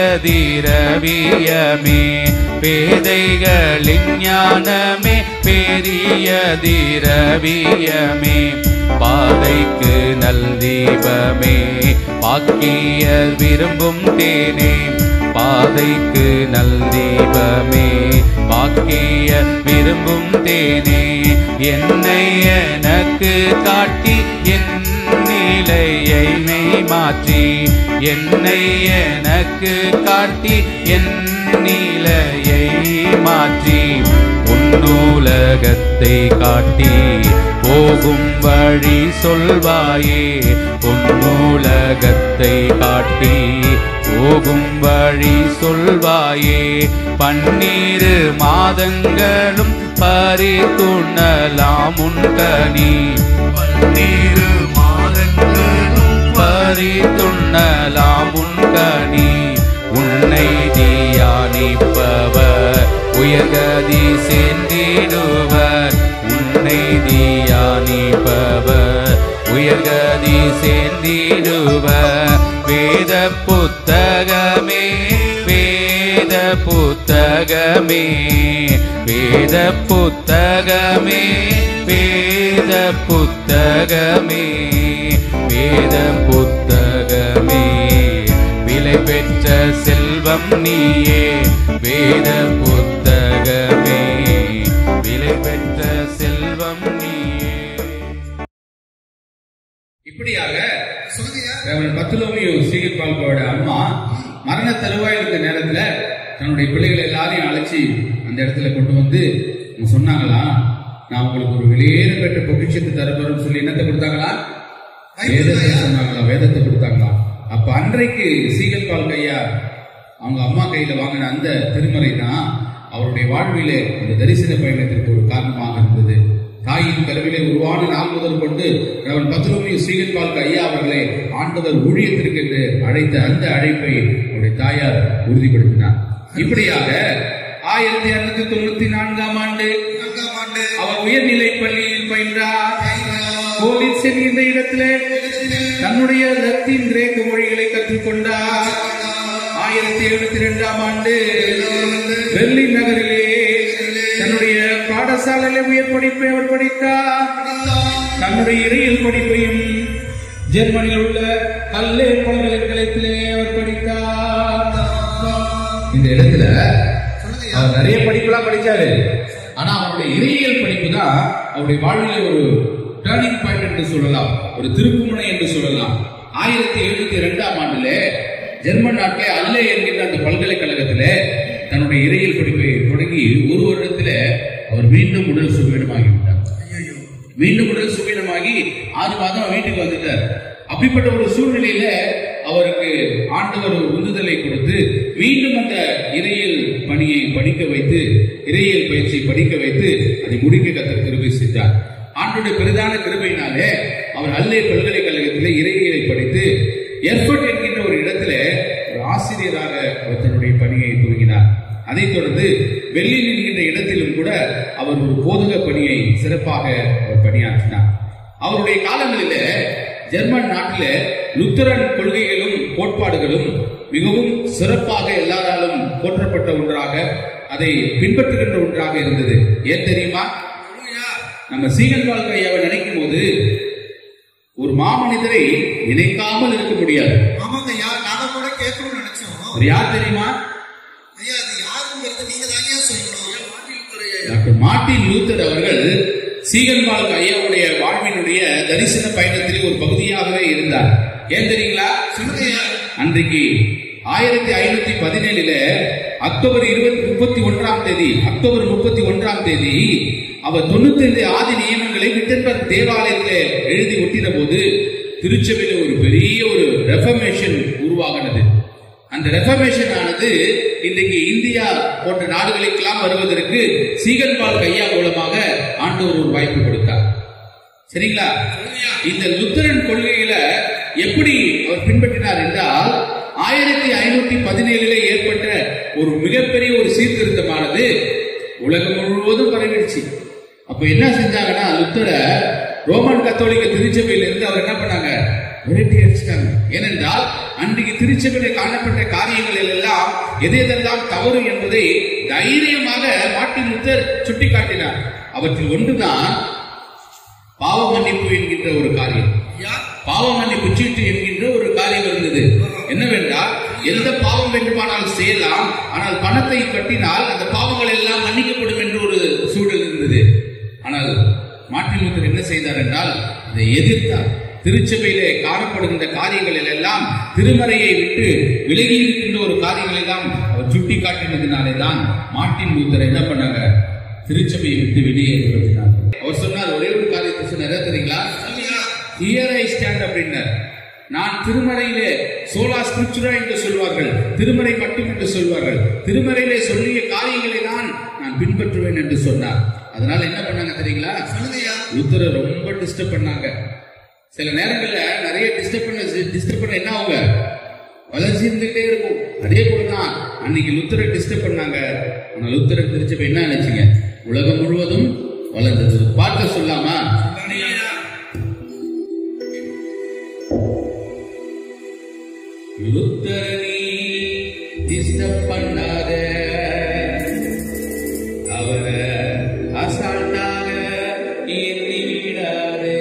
திரவியமே பேதைகளின் ஞானமே பெரிய திரவியமே பாதைக்கு நல் தீபமே பாக்கிய விரும்பும் தேனே பாதைக்கு நல் தீபமே பாக்கிய விரும்பும் தேனே என்னை எனக்கு காட்டி என் நிலையை மெய் மாற்றி என்னை எனக்கு காட்டி என் நிலையை மாற்றி உன்னூலகத்தை காட்டி போகும் வழி சொல்வாயே உன்னூலகத்தை காட்டி போகும் வழி சொல்வாயே பன்னீரு மாதங்களும் பறித்துண்ணலாம் உன்கனி பன்னீரு மாதங்களும் பறித்துண்ணலாம் உன்கனி உன்னை தியானிப்பவர் உயர்கதி சென்றிடுவர் உன்னை தியானிப்பவர் உயர்கதி சென்றிடுவர் வேத புத்தகமே வேத புத்தகமே வேத புத்தகமே வேத புத்தகமே வேத புத்தகமே விலை பெற்ற செல்வம் நீயே வேத புத்தகமே விலை பெற்ற செல்வம் நீயே இப்படியாக சொல்லுங்கய்யா ரெவரண்ட் பத்துலோமியோ சீகன் பால்கோட அம்மா மரண தருவாயில் இருக்க நேரத்துல தன்னுடைய பிள்ளைகளை எல்லாரையும் அழைச்சி அந்த இடத்துல கொண்டு வந்து அவங்க சொன்னாங்களா நான் உங்களுக்கு ஒரு வெளியேற பெற்ற பொக்கிஷத்தை தரப்போறேன்னு சொல்லி என்னத்தை கொடுத்தாங்களா வேதத்தை சொன்னாங்களா வேதத்தை கொடுத்தாங்களா அப்ப அன்றைக்கு சீகன் பால் கையா அவங்க அம்மா கையில வாங்கின அந்த திருமறை தான் அவருடைய வாழ்விலே அந்த தரிசன பயணத்திற்கு ஒரு காரணமாக இருந்தது தாயின் கருவிலே உருவான நாள் முதல் கொண்டு அவன் பத்ரோமி சீகன் பால்க ஐயா அவர்களை ஆண்டவர் ஊழியத்திற்கு என்று அழைத்த அந்த அழைப்பை அவருடைய தாயார் உறுதிப்படுத்தினார் இப்படியாக ஆயிரத்தி அறுநூத்தி தொண்ணூத்தி நான்காம் ஆண்டு நான்காம் ஆண்டு அவர் உயர்நிலை பள்ளியில் பயின்றார் கோலித் என்கின்ற இடத்திலே தன்னுடைய லத்தீன் கிரேக்க மொழிகளை கற்றுக்கொண்டார் ஆயிரத்தி எழுபத்தி இரண்டாம் ஆண்டு பெர்லின் நகரிலே தன்னுடைய பாடசாலையில உயர் படிப்பை அவர் படித்தார் தன்னுடைய இறையியல் படிப்பையும் ஜெர்மனியில் உள்ள கல்லே பல்கலைக்கழகத்திலே அவர் படித்தார் இந்த இடத்துல அவர் நிறைய படிப்புலாம் படிச்சாரு ஆனா அவருடைய இறையியல் படிப்பு தான் அவருடைய வாழ்வில் ஒரு டேர்னிங் பாயிண்ட் என்று சொல்லலாம் ஒரு திருப்புமுனை என்று சொல்லலாம் ஆயிரத்தி எழுநூத்தி இரண்டாம் ஆண்டுல ஜெர்மன் நாட்டிலே அல்லே என்கின்ற அந்த பல்கலைக்கழகத்திலே தன்னுடைய இறையியல் படிப்பை தொடங்கி ஒரு வருடத்துல அவர் மீண்டும் உடல் சுகவீனமாகிவிட்டார் மீண்டும் உடல் சுகவீனமாகி ஆறு மாதம் வீட்டுக்கு வந்துட்டார் அப்படிப்பட்ட ஒரு சூழ்நிலையில அவருக்கு ஆண்டவர் ஒரு உந்துதலை கொடுத்து மீண்டும் அந்த இறையியல் பணியை படிக்க வைத்து இறையியல் பயிற்சியை படிக்க வைத்து அதை முடிக்க கத்தர் கிருபை செய்தார் ஆண்டுடைய பிரதான கிருபையினாலே அவர் அல்லே பல்கலைக்கழகத்திலே இறையியலை படித்து எர்பர்ட் என்கின்ற ஒரு இடத்துல ஒரு ஆசிரியராக அவர் தன்னுடைய பணியை துவங்கினார் அதைத் தொடர்ந்து வெள்ளில் என்கின்ற இடத்திலும் கூட அவர் ஒரு போதக பணியை சிறப்பாக அவர் பணியாற்றினார் அவருடைய காலங்களிலே ஜெர்மன் நாட்டில லுத்தரன் கொள்கைகளும் கோட்பாடுகளும் மிகவும் சிறப்பாக எல்லாராலும் போற்றப்பட்ட ஒன்றாக அதை பின்பற்றுகின்ற ஒன்றாக இருந்தது ஏன் தெரியுமா நம்ம சீகன் வாழ்க்கையாவை நினைக்கும் போது ஒரு மாமனிதரை நினைக்காமல் இருக்க முடியாது ஆமாங்க ஐயா நாங்க கூட கேட்கணும்னு நினைச்சோம் அவர் யார் தெரியுமா ஐயா அது யாருங்கிறது நீங்க தாங்க சொல்லணும் டாக்டர் மார்ட்டின் லூத்தர் அவர்கள் சீகன்பால் ஐயாவுடைய வாழ்வினுடைய தரிசன பயணத்தில் ஒரு பகுதியாகவே இருந்தார் ஏன் தெரியுங்களா சொல்லுங்க ஐயா அன்றைக்கு ஆயிரத்தி ஐநூத்தி பதினேழுல அக்டோபர் இருபத்தி முப்பத்தி ஒன்றாம் தேதி அக்டோபர் முப்பத்தி ஒன்றாம் தேதி அவர் தொண்ணூத்தி ஐந்து ஆதி நியமங்களை விட்டன்பர்க் தேவாலயத்திலே எழுதி ஒட்டின போது திருச்சபையில ஒரு பெரிய ஒரு ரெஃபர்மேஷன் உருவாகினது அந்த ரெஃபர்மேஷன் ஆனது இன்றைக்கு இந்தியா போன்ற நாடுகளுக்கெல்லாம் வருவதற்கு சீகன்பால் கையா மூலமாக ஆண்டவர் ஒரு வாய்ப்பு கொடுத்தார் சரிங்களா இந்த லுத்தரன் கொள்கையில எப்படி அவர் பின்பற்றினார் என்றால் ஆயிரத்தி ஐநூத்தி பதினேழுல ஏற்பட்ட ஒரு மிகப்பெரிய ஒரு சீர்திருத்தமானது உலகம் முழுவதும் பரவிடுச்சு அப்ப என்ன செஞ்சாங்கன்னா லுத்தர ரோமன் கத்தோலிக்க திருச்சபையில இருந்து அவர் என்ன பண்ணாங்க விரட்டி அடிச்சிட்டாங்க ஏனென்றால் அன்றைக்கு திருச்சபையில காணப்பட்ட காரியங்களில் எல்லாம் எதை எதெல்லாம் தவறு என்பதை தைரியமாக மார்ட்டின் லுத்தர் சுட்டிக்காட்டினார் அவற்றில் ஒன்றுதான் பாவ மன்னிப்பு என்கின்ற ஒரு காரியம் பாவ மன்னிப்பு சீட்டு என்கின்ற ஒரு காரியம் இருந்தது என்னவென்றால் எந்த பாவம் வேண்டுமானால் செய்யலாம் ஆனால் பணத்தை கட்டினால் அந்த பாவங்கள் எல்லாம் மன்னிக்கப்படும் என்று ஒரு சூழல் இருந்தது ஆனால் மார்ட்டின் லூத்தர் என்ன செய்தார் என்றால் அதை எதிர்த்தார் திருச்சபையிலே காணப்படுகின்ற காரியங்களில் எல்லாம் திருமறையை விட்டு விலகி இருக்கின்ற ஒரு காரியங்களை எல்லாம் அவர் சுட்டி காட்டினதினாலே தான் மார்ட்டின் லூத்தர் என்ன பண்ணாங்க திருச்சபையை விட்டு வெளியே விரட்டினார் அவர் சொன்னார் ஒரே ஒரு காரியத்தை சொன்னார் என்ன தெரியுங்களா ஹியர் ஐ ஸ்டாண்ட் அப்படின்னார் நான் திருமறையிலே சோலா ஸ்கிரிப்சுரா என்று சொல்வார்கள் திருமறை மட்டும் என்று சொல்வார்கள் திருமறையிலே சொல்லிய காரியங்களை தான் நான் பின்பற்றுவேன் என்று சொன்னார் அதனால என்ன பண்ணாங்க தெரியுங்களா சொல்லுங்கய்யா லுத்தரை ரொம்ப டிஸ்டர்ப் பண்ணாங்க சில நேரங்கள்ல நிறைய டிஸ்டர்ப் பண்ண டிஸ்டர்ப் பண்ண என்ன ஆகுங்க வளர்ச்சி இருந்துகிட்டே இருக்கும் அதே போலதான் அன்னைக்கு லுத்தரை டிஸ்டர்ப் பண்ணாங்க ஆனா லுத்தரை திருச்சபை என்ன நினைச்சீங்க உலகம் முழுவதும் வளர்ந்தது பார்க்க சொல்லாமா லுத்தரணி டிஸ்டர்ப் பண்ணாத அவரை அசால்ட்டாக எண்ணி விடாதே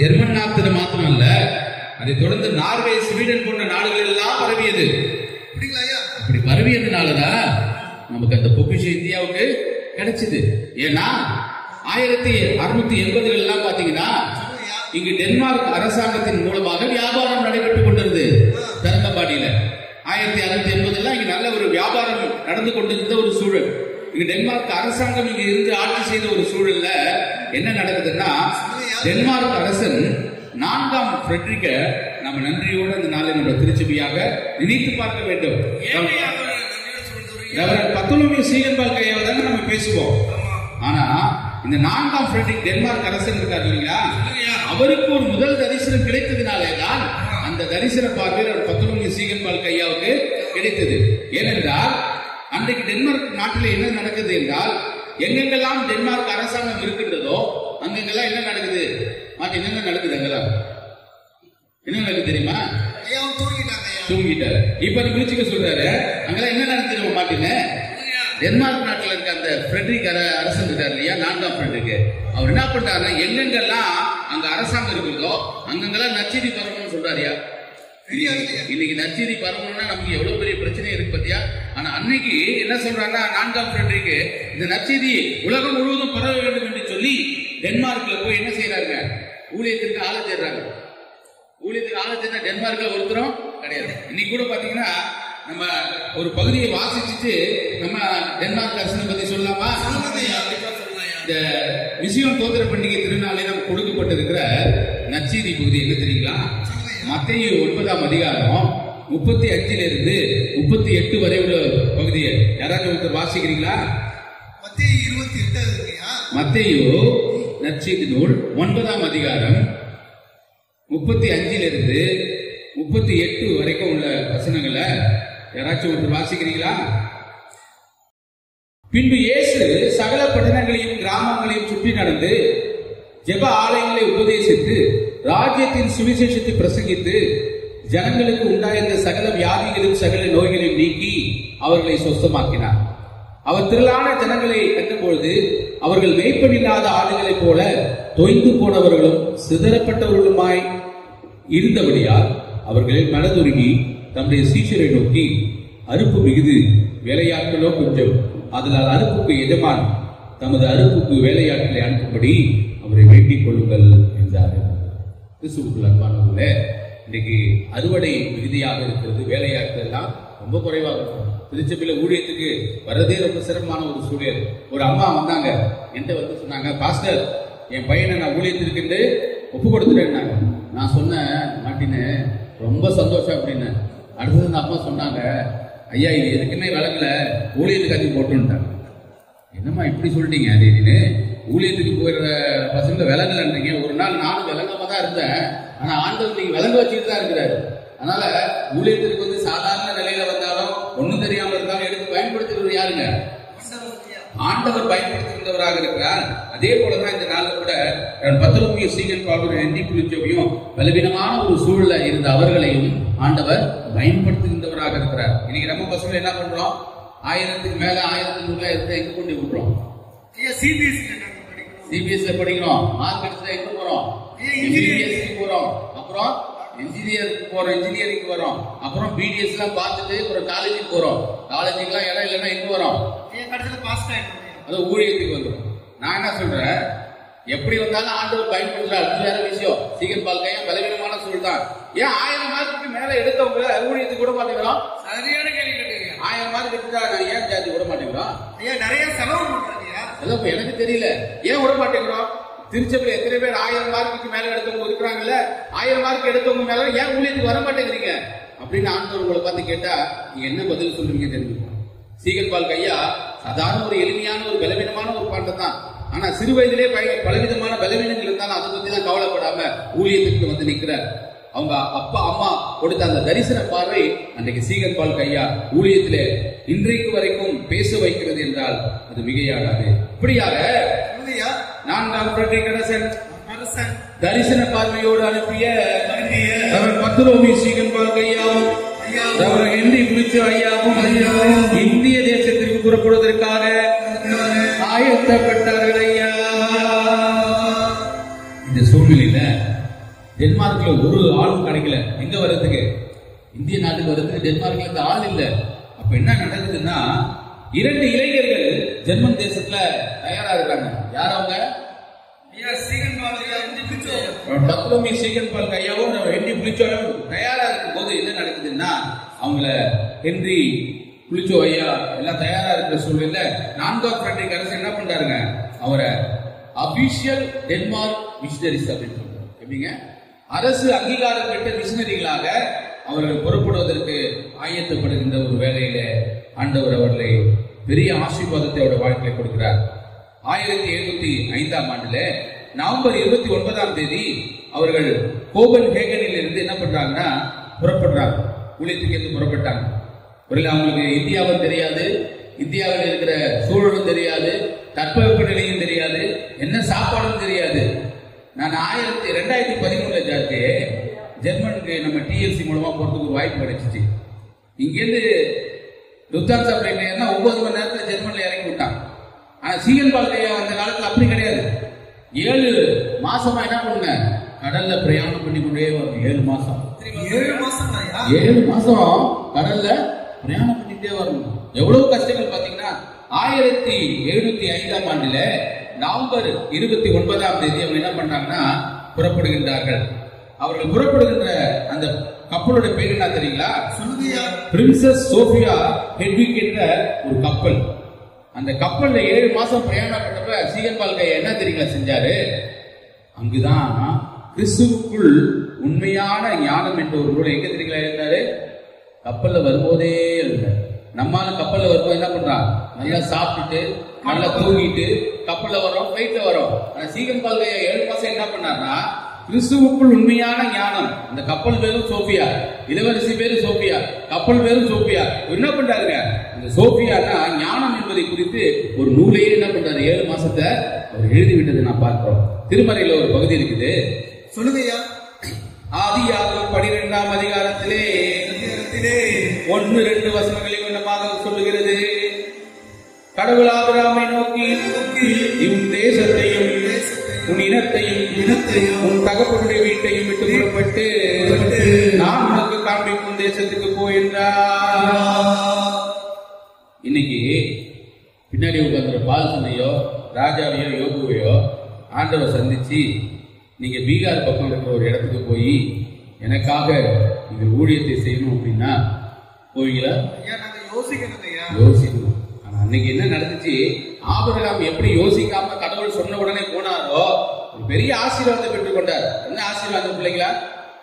ஜெர்மன் நாட்டுல மாத்திரம் அல்ல அதை தொடர்ந்து நார்வே ஸ்வீடன் போன்ற நாடுகள் எல்லாம் பரவியது அப்படிங்களா ஐயா அப்படி பரவியதுனாலதான் நமக்கு அந்த பொக்கிஷம் இந்தியாவுக்கு கிடைச்சது ஏன்னா ஆயிரத்தி அறுநூத்தி எண்பதுகள் எல்லாம் பாத்தீங்கன்னா இங்கு டென்மார்க் அரசாங்கத்தின் மூலமாக வியாபாரம் நடைபெற்றுக் கொண்டிருந்தது தரங்கம்பாடியில ஆயிரத்தி அறுநூத்தி எண்பதுல இங்க நல்ல ஒரு வியாபாரம் நடந்து கொண்டிருந்த ஒரு சூழல் இங்க டென்மார்க் அரசாங்கம் இங்க இருந்து ஆட்சி செய்த ஒரு சூழல்ல என்ன நடக்குதுன்னா டென்மார்க் அரசன் நான்காம் ஃபிரெட்ரிக்க நம்ம நன்றியோடு அந்த நாளை நம்ம திருச்சபையாக நினைத்து பார்க்க வேண்டும் ஏன்யா அவரை நன்றியோட சொல்லிட்டு வரீங்க? ரெவரண்ட் பத்தொலமியூ சீகன்பால் கையாவை தானே நம்ம பேசுவோம் ஆனா இந்த நான்காம் ஃபிரெட்ரிக் டென்மார்க் அரசன் இருக்காரு இல்லையா அவருக்கு ஒரு முதல் தரிசனம் கிடைத்ததினாலே தான் அந்த தரிசன பார்வையில் அவர் பத்தொன்பது சீகன்பால் கையாவுக்கு கிடைத்தது ஏனென்றால் அன்றைக்கு டென்மார்க் நாட்டில் என்ன நடக்குது என்றால் எங்கெங்கெல்லாம் டென்மார்க் அரசாங்கம் இருக்கின்றதோ அங்கெங்கெல்லாம் என்ன நடக்குது மாட்டி என்னென்ன நடக்குது அங்கெல்லாம் என்ன நடக்குது தெரியுமா ஐயா அவன் தூங்கிட்டாங்க ஐயா தூங்கிட்டாரு இப்ப நீ குளிச்சுக்க சொல்றாரு அங்கெல்லாம் என்ன நடந்துருக்க மாட்டேன்னு டென்மார்க் நாட்டுல இருக்க அந்த ஃப்ரெட்ரிக் அர- அரசன் இருக்காரு இல்லையா நான்காம் ஃப்ரெட்ரிக் அவர் என்ன பண்றாருன்னா எங்கெங்கெல்லாம் அங்க அரசாங்கம் இருக்குதோ அங்கங்கெல்லாம் நச்செய்தி பரவணும்னு சொல்றாருயா இன்னைக்கு- இன்னைக்கு நச்செய்தி பரவணும்னா நமக்கு எவ்வளவு பெரிய பிரச்சனை இருக்கு பாத்தியா ஆனா அன்னைக்கு என்ன சொல்றாங்கன்னா நான்காம் ஃப்ரெட்ரிக் இந்த நச்செய்தி உலகம் முழுவதும் பரவ வேண்டும் என்று சொல்லி டென்மார்க்ல போய் என்ன செய்யறாங்க ஊழியத்திற்கு ஆளை தேடுறாங்க ஊழியத்துக்கு ஆளை தேர்ந்த டென்மார்க்ல ஒருத்தரும் கிடையாது இன்னைக்கு கூட பாத்தீங்கன்னா நம்ம ஒரு பகுதியை வாசிச்சுட்டு நம்ம டென்மார்க் அரசனை பத்தி சொல்லலாமா இந்த விஷயம் தோத்திர பண்டிகை திருநாளே நமக்கு கொடுக்கப்பட்டிருக்கிற நச்சீதி பகுதி என்ன தெரியுங்களா மத்திய ஒன்பதாம் அதிகாரம் முப்பத்தி அஞ்சுல இருந்து முப்பத்தி எட்டு வரை உள்ள பகுதியை யாராச்சும் ஒருத்தர் வாசிக்கிறீங்களா மத்திய இருபத்தி எட்டு இருக்கையா மத்தேயு நற்செய்தி நூல் ஒன்பதாம் அதிகாரம் முப்பத்தி அஞ்சுல இருந்து முப்பத்தி எட்டு வரைக்கும் உள்ள வசனங்களை யாராச்சும் ஒருத்தர் வாசிக்கிறீங்களா பின்பு இயேசு சகல பட்டணங்களையும் கிராமங்களையும் சுற்றி நடந்து ஜெப ஆலயங்களை உபதேசித்து ராஜ்யத்தின் சுவிசேஷத்தை பிரசங்கித்து ஜனங்களுக்கு உண்டாயிருந்த சகல வியாதிகளையும் சகல நோய்களையும் நீக்கி அவர்களை சொஸ்தமாக்கினார் அவர் திரளான ஜனங்களை கண்டபொழுது அவர்கள் மேய்ப்பனில்லாத ஆடுகளைப் போல தொய்ந்து போனவர்களும் சிதறப்பட்டவர்களுமாய் இருந்தபடியால் அவர்களில் மனதுருகி தம்முடைய சீஷரை நோக்கி அறுப்பு மிகுது வேலையாட்களோ கொஞ்சம் அதனால் அறுப்புக்கு எஜமான் தமது அறுப்புக்கு வேலையாட்களை அனுப்பும்படி அவரை வேண்டிக் கொள்ளுங்கள் என்றார்கள் கிறிஸ்துவுக்குள் அன்பானவர்களே இன்னைக்கு அறுவடை மிகுதியாக இருக்கிறது வேலையாட்கள் எல்லாம் ரொம்ப குறைவாக இருக்கும் திருச்சபையில ஊழியத்துக்கு வர்றதே ரொம்ப சிரமமான ஒரு சூழல் ஒரு அம்மா வந்தாங்க என்கிட்ட வந்து சொன்னாங்க பாஸ்டர் என் பையனை நான் ஊழியத்திற்கு ஒப்பு கொடுத்துட்டேன்னாங்க நான் சொன்னேன் மாட்டினு ரொம்ப சந்தோஷம் அப்படின்னு அடுத்தது அந்த அம்மா சொன்னாங்க ஐயா இது எதுக்குமே விளங்கல ஊழியத்துக்கு அதிகம் போட்டுன்ட்டாங்க என்னம்மா இப்படி சொல்லிட்டீங்க அப்படின்னு ஊழியத்துக்கு போயிடுற பசங்க விலங்கலன்றீங்க ஒரு நாள் நானும் விளங்காம தான் இருந்தேன் ஆனா ஆண்டவர் நீங்க விளங்க வச்சுட்டு தான் இருக்கிறாரு அதனால ஊழியத்திற்கு வந்து சாதாரண நிலையில வந்தாலும் ஒண்ணும் தெரியாம இருந்தாலும் எடுத்து பயன்படுத்துறது யாருங்க ஆண்டவர் பயன்படுத்துகின்றவராக இருக்கிறார் அதே போலதான் இந்த நாள்ல கூட பத்தொன்பது சீகன் பால்வர் எண்ணி குறிச்சவையும் பலவீனமான ஒரு சூழல்ல இருந்த அவர்களையும் ஆண்டவர் பயன்படுத்துகின்றவராக இருக்கிறார் இன்னைக்கு நம்ம பசங்க என்ன பண்றோம் ஆயிரத்துக்கு மேல ஆயிரத்துக்கு நூறு எடுத்து எங்க கொண்டு விடுறோம் ஐயா சிபிஎஸ்சி படிக்கணும் சிபிஎஸ்ல படிக்கிறோம் மார்க் எடுத்துட்டா எங்க போறோம் ஏன் engineering? எம்பிபிஎஸ்க்கு போறோம் அப்புறம் இன்ஜினியருக்கு போறோம் இன்ஜினியரிங் வரோம் அப்புறம் பிடிஎஸ் எல்லாம் பார்த்துட்டு அப்புறம் காலேஜுக்கு போறோம் காலேஜுக்கு எல்லாம் இடம் இல்லைன்னா எங்க வரோம் ஐயா கடைசியில் பாஸ் ஆயிட்டோம் அது ஊழியத்துக்கு வந்துடும் நான் என்ன சொல்றேன் எப்படி வந்தாலும் ஆண்டவர் பயன்படுத்துறாரு அது வேற விஷயம் சீக்கிரம் பால்கையா பலவீனமான சூழல் தான் ஏன் ஆயிரம் மார்க்குக்கு மேல எடுத்தவங்க ஊழியத்துக்கு விட மாட்டேங்கிறோம் சரியான கேள்வி கேட்டீங்க ஆயிரம் மார்க் எடுத்துட்டா நான் ஏன் ஜாதி விட மாட்டேங்கிறோம் ஐயா நிறைய செலவு பண்றாங்க ஐயா அதான் இப்ப எனக்கு தெரியல ஏன் விட மாட்டேங்கிறோம் திருச்சபையில் எத்தனை பேர் ஆயிரம் மார்க்குக்கு மேல எடுத்தவங்க இருக்கிறாங்கல்ல ஆயிரம் மார்க் எடுத்தவங்க மேல ஏன் ஊழியத்துக்கு வர மாட்டேங்கிறீங்க அப்படின்னு ஆண்டவர் உங்களை பார்த்து கேட்டா நீங்க என்ன பதில் சொல்றீங்க தெரிஞ்சுக்கணும் சீகல் பால் கையா சாதாரண ஒரு எளிமையான ஒரு பலவீனமான ஒரு பாட்டை தான் ஆனா சிறு வயதிலே பய- பலவிதமான பலவீனங்கள் இருந்தாலும் அதை பத்தி தான் கவலைப்படாம ஊழியத்துக்கு வந்து நிக்கிறார் அவங்க அப்பா அம்மா கொடுத்த அந்த தரிசன பார்வை அன்றைக்கு சீகன் பால் கையா ஊழியத்திலே இன்றைக்கு வரைக்கும் பேச வைக்கிறது என்றால் அது மிகையாகாது இப்படியாக சொல்லுங்கய்யா நான்காம் பிரட்டை கணசன் அரசன் தரிசன பார்வையோடு அனுப்பிய அவர் பத்துரோமி சீகன் பால் கையாவும் அவர் ஹென்றி குளிச்சு ஐயாவும் இந்திய தேசத்திற்கு புறப்படுவதற்காக ஆயத்தப்பட்டார்கள் ஐயா இந்த சூழ்நிலையில டென்மார்க்ல ஒரு ஆளும் கிடைக்கல எங்க வர்றதுக்கு இந்திய நாட்டுக்கு வர்றதுக்கு டென்மார்க்ல இந்த ஆள் இல்ல அப்ப என்ன நடக்குதுன்னா இரண்டு இளைஞர்கள் ஜெர்மன் தேசத்துல தயாரா இருக்காங்க யார் அவங்க ஐயா சீகன் பாலையா இஞ்சி பிடிச்சோ பத்ரோமி சீகன் பால் கையாவும் ஹென்றி புளிச்சோடும் தயாரா இருக்கும் போது என்ன நடக்குதுன்னா அவங்கள ஹென்றி புளிச்சோ ஐயா எல்லாம் தயாரா இருக்கிற சூழ்நிலை நான்காம் ஃபிரண்ட்ரிக் அரசு என்ன பண்றாருங்க அவரை அபிஷியல் டென்மார்க் மிஷினரிஸ் அப்படின்னு சொல்றாரு எப்படிங்க அரசு அங்கீகாரம் பெற்ற மிஷினரிகளாக அவர்கள் புறப்படுவதற்கு ஆயத்தப்படுகின்ற ஒரு வேலையில ஆண்டவர் அவர்களை பெரிய ஆசீர்வாதத்தை அவருடைய வாழ்க்கையில கொடுக்கிறார் ஆயிரத்தி எழுநூத்தி ஐந்தாம் ஆண்டுல நவம்பர் இருபத்தி ஒன்பதாம் தேதி அவர்கள் கோபன் ஹேகனில் இருந்து என்ன பண்றாங்கன்னா புறப்படுறாங்க ஊழியத்துக்கு இருந்து புறப்பட்டாங்க ஒருவேளை அவங்களுக்கு இந்தியாவும் தெரியாது இந்தியாவில் இருக்கிற சூழலும் தெரியாது தட்பவெப்ப நிலையும் தெரியாது என்ன சாப்பாடும் தெரியாது நான் ஆயிரத்தி ரெண்டாயிரத்தி பதிமூணுல ஜார்ஜி ஜெர்மனுக்கு நம்ம டிஎல்சி மூலமா போறதுக்கு ஒரு வாய்ப்பு கிடைச்சிச்சு இங்கேருந்து லுத்தான்சா பிளைட்ல ஏறினா ஒன்பது மணி நேரத்துல ஜெர்மன்ல இறங்கி விட்டான் ஆனா சீகன் பால்கையா அந்த காலத்துல அப்படி கிடையாது ஏழு மாசமா என்ன பண்ணுங்க கடல்ல பிரயாணம் பண்ணி கொண்டே வரும் ஏழு மாசம் ஏழு மாசம் ஐயா ஏழு மாசம் கடல்ல பிரயாணம் பண்ணிட்டே வரணும் எவ்வளவு கஷ்டங்கள் பாத்தீங்கன்னா ஆயிரத்தி எழுநூத்தி ஐந்தாம் ஆண்டுல நவம்பர் இருபத்தி ஒன்பதாம் தேதி அவங்க என்ன பண்றாங்கன்னா புறப்படுகின்றார்கள் அவர்கள் புறப்படுகின்ற அந்த கப்பலோட பேர் என்ன தெரியுங்களா சொல்லுங்கய்யா பிரின்சஸ் சோபியா ஹெட்விக் என்ற ஒரு கப்பல் அந்த கப்பல்ல ஏழு மாசம் பிரயாணம் பண்ணப்ப சீகன் பால்கை என்ன தெரியுங்களா செஞ்சாரு அங்குதான் கிறிஸ்துவுக்குள் உண்மையான ஞானம் என்ற ஒரு நூலை எங்க தெரியுங்களா இருந்தாரு கப்பல்ல வரும்போதே இருந்தார் நம்மால கப்பல்ல வரும்போது என்ன பண்றான் நல்லா சாப்பிட்டுட்டு நல்லா தூங்கிட்டு கப்பல்ல வரோம் ஃபிளைட்ல வரோம் ஆனா சீகன் பால்கையா ஏழு மாசம் என்ன பண்ணாருன்னா கிறிஸ்துவுக்குள் உண்மையான ஞானம் அந்த கப்பல் பேரும் சோபியா இளவரசி பேரு சோபியா கப்பல் பேரும் சோபியா இவர் என்ன பண்றாருங்க அந்த சோபியானா ஞானம் என்பதை குறித்து ஒரு நூலையே என்ன பண்றாரு ஏழு மாசத்தை அவர் எழுதி விட்டதை நான் பார்க்கிறோம் திருமறையில ஒரு பகுதி இருக்குது சொல்லுங்கய்யா ஆதியாகமம் பனிரெண்டாம் அதிகாரத்திலே நேரத்திலே ஒன்று ரெண்டு வசனங்களில் என்னமாக சொல்லுகிறது கடவுள் ஆபிரகாமை நோக்கி உன் தேசத்தையும் உன் இனத்தையும் இனத்தையும் உன் தகப்பனுடைய வீட்டையும் விட்டு புறப்பட்டு நான் உனக்கு காண்பிக்கும் தேசத்துக்கு போ என்றார் இன்னைக்கு பின்னாடி உட்காந்துற பால்சனையோ ராஜாவையோ யோகுவையோ ஆண்டவர் சந்திச்சு நீங்க பீகார் பக்கம் இருக்கிற ஒரு இடத்துக்கு போய் எனக்காக நீங்கள் ஊழியத்தை செய்யணும் அப்படின்னா போவீங்களா ஐயா நாங்க யோசிக்கணும் ஐயா யோசிக்கணும் ஆனா அன்னைக்கு என்ன நடந்துச்சு ஆபிரகாம் எப்படி யோசிக்காம கடவுள் சொன்ன உடனே போனாரோ ஒரு பெரிய ஆசீர்வாதத்தை பெற்றுக் கொண்டார் என்ன ஆசீர்வாதம் பிள்ளைங்களா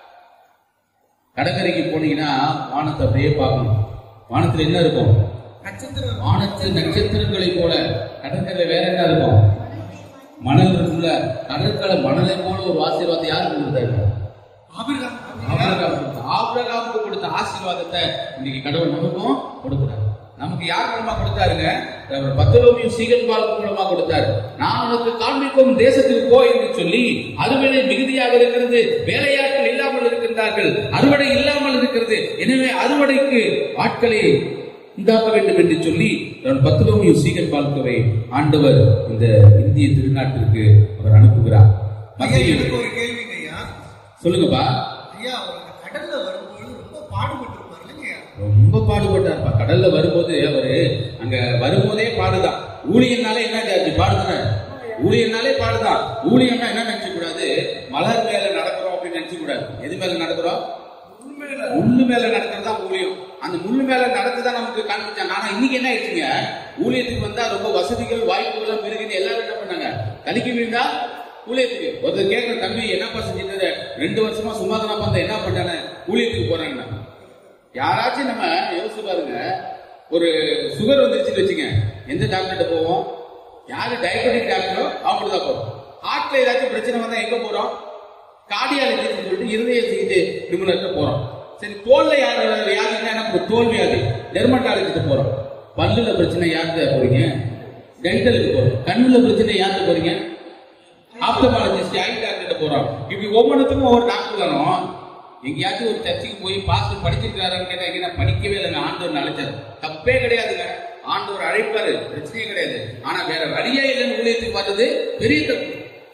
கடற்கரைக்கு போனீங்கன்னா வானத்தை அப்படியே பார்க்கணும் வானத்துல என்ன இருக்கும் நட்சத்திரம் வானத்து நட்சத்திரங்களை போல கடற்கரை வேற என்ன இருக்கும் மணல் இருக்குல்ல கடற்கரை மணலை போல ஒரு ஆசீர்வாதத்தை யாருக்கு கொடுத்தாரு ஆபிரகாம் ஆபிரகாம் கொடுத்த- ஆபிரகாமுக்கு கொடுத்த ஆசீர்வாதத்தை இன்னைக்கு கடவுள் நமக்கும் கொடுக்கிறார் நமக்கு யார் மூலமா கொடுத்தாருங்க அவர் பத்தலோமியும் சீகன் பால் மூலமா கொடுத்தாரு நான் உனக்கு காண்பிக்கும் தேசத்துக்கு போ என்று சொல்லி அறுவடை மிகுதியாக இருக்கிறது வேலையாட்கள் இல்லாமல் இருக்கின்றார்கள் அறுவடை இல்லாமல் இருக்கிறது எனவே அறுவடைக்கு ஆட்களை உண்டாக்க வேண்டும் என்று சொல்லி நான் பத்தலோமியும் சீகன் பால்கவை ஆண்டவர் இந்த இந்திய திருநாட்டிற்கு அவர் அனுப்புகிறார் ஐயா மத்திய எனக்கு ஒரு கேள்விங்க ஐயா சொல்லுங்கப்பா ஐயா அவர் இந்த கடல்ல வரும்போது ரொம்ப பாடுபட்டு இருப்பார் இல்லைங்கய்யா ரொம்ப பாடுபட்டார்ப்பா கடல்ல வரும்போது அவரு அங்க வரும்போதே பாடுதான் ஊழியனாலே என்ன ஆச்சு பாடுதானே ஊழியனாலே பாடுதான் ஊழியம்னா என்ன நினைக்க கூடாது மலர் மேல நடக்கிறோம் அப்படின்னு நினைக்க கூடாது எது மேல நடக்கிறோம் முள்ளு மேல நடக்கிறதா ஊழியம் அந்த முள்ளு மேல நடக்குதான் நமக்கு காண்பிச்சாங்க ஆனா இன்னைக்கு என்ன ஆயிடுச்சுங்க ஊழியத்துக்கு வந்தா ரொம்ப வசதிகள் வாய்ப்புகள் எல்லாம் பெருகுது எல்லாரும் என்ன பண்ணாங்க கலிக்க வீண்டா ஊழியத்துக்கு ஒருத்தர் கேட்கிற தம்பி என்னப்பா செஞ்சுட்டு ரெண்டு வருஷமா சும்மா தானப்பா அந்த என்ன பண்ணானே ஊழியத்துக்கு போறாங்கன்னா யாராச்சும் நம்ம யோசிச்சு பாருங்க ஒரு சுகர் வந்துருச்சுன்னு வச்சுங்க எந்த டாக்டர்கிட்ட போவோம் யாரு டயபெட்டிக் டாக்டரோ அவங்களுக்கு தான் போறோம் ஹார்ட்ல ஏதாச்சும் பிரச்சனை வந்தா எங்க போறோம் கார்டியாலஜிஸ்ட் சொல்லிட்டு இருதய சிகிச்சை நிபுணர்கிட்ட போறோம் சரி தோல்ல யார் யாருன்னா என்ன பண்ணும்? தோல் வியாதி டெர்மட்டாலஜிஸ்ட் போறோம் பல்லுல பிரச்சனை யார்கிட்ட போறீங்க டென்டலுக்கு போறோம் கண்ணுல பிரச்சனை யார்கிட்ட போறீங்க ஆப்தமாலஜிஸ்ட் ஐ டாக்டர்கிட்ட போறோம் இப்படி ஒவ்வொன்றுத்துக்கும் ஒவ்வொரு டாக்டர் வரும் எங்கேயாச்சும் ஒரு சர்ச்சுக்கு போய் பாஸ்டர் படிச்சிருக்காருன்னு கேட்டா எங்க நான் படிக்கவே இல்லைங்க ஆண்டவர் அழைச்சார் தப்பே கிடையாதுங்க ஆண்டவர் அழைப்பாரு பிரச்சனையே கிடையாது ஆனா வேற வழியே இல்லைன்னு ஊழியத்துக்கு வர்றது பெரிய தப்பு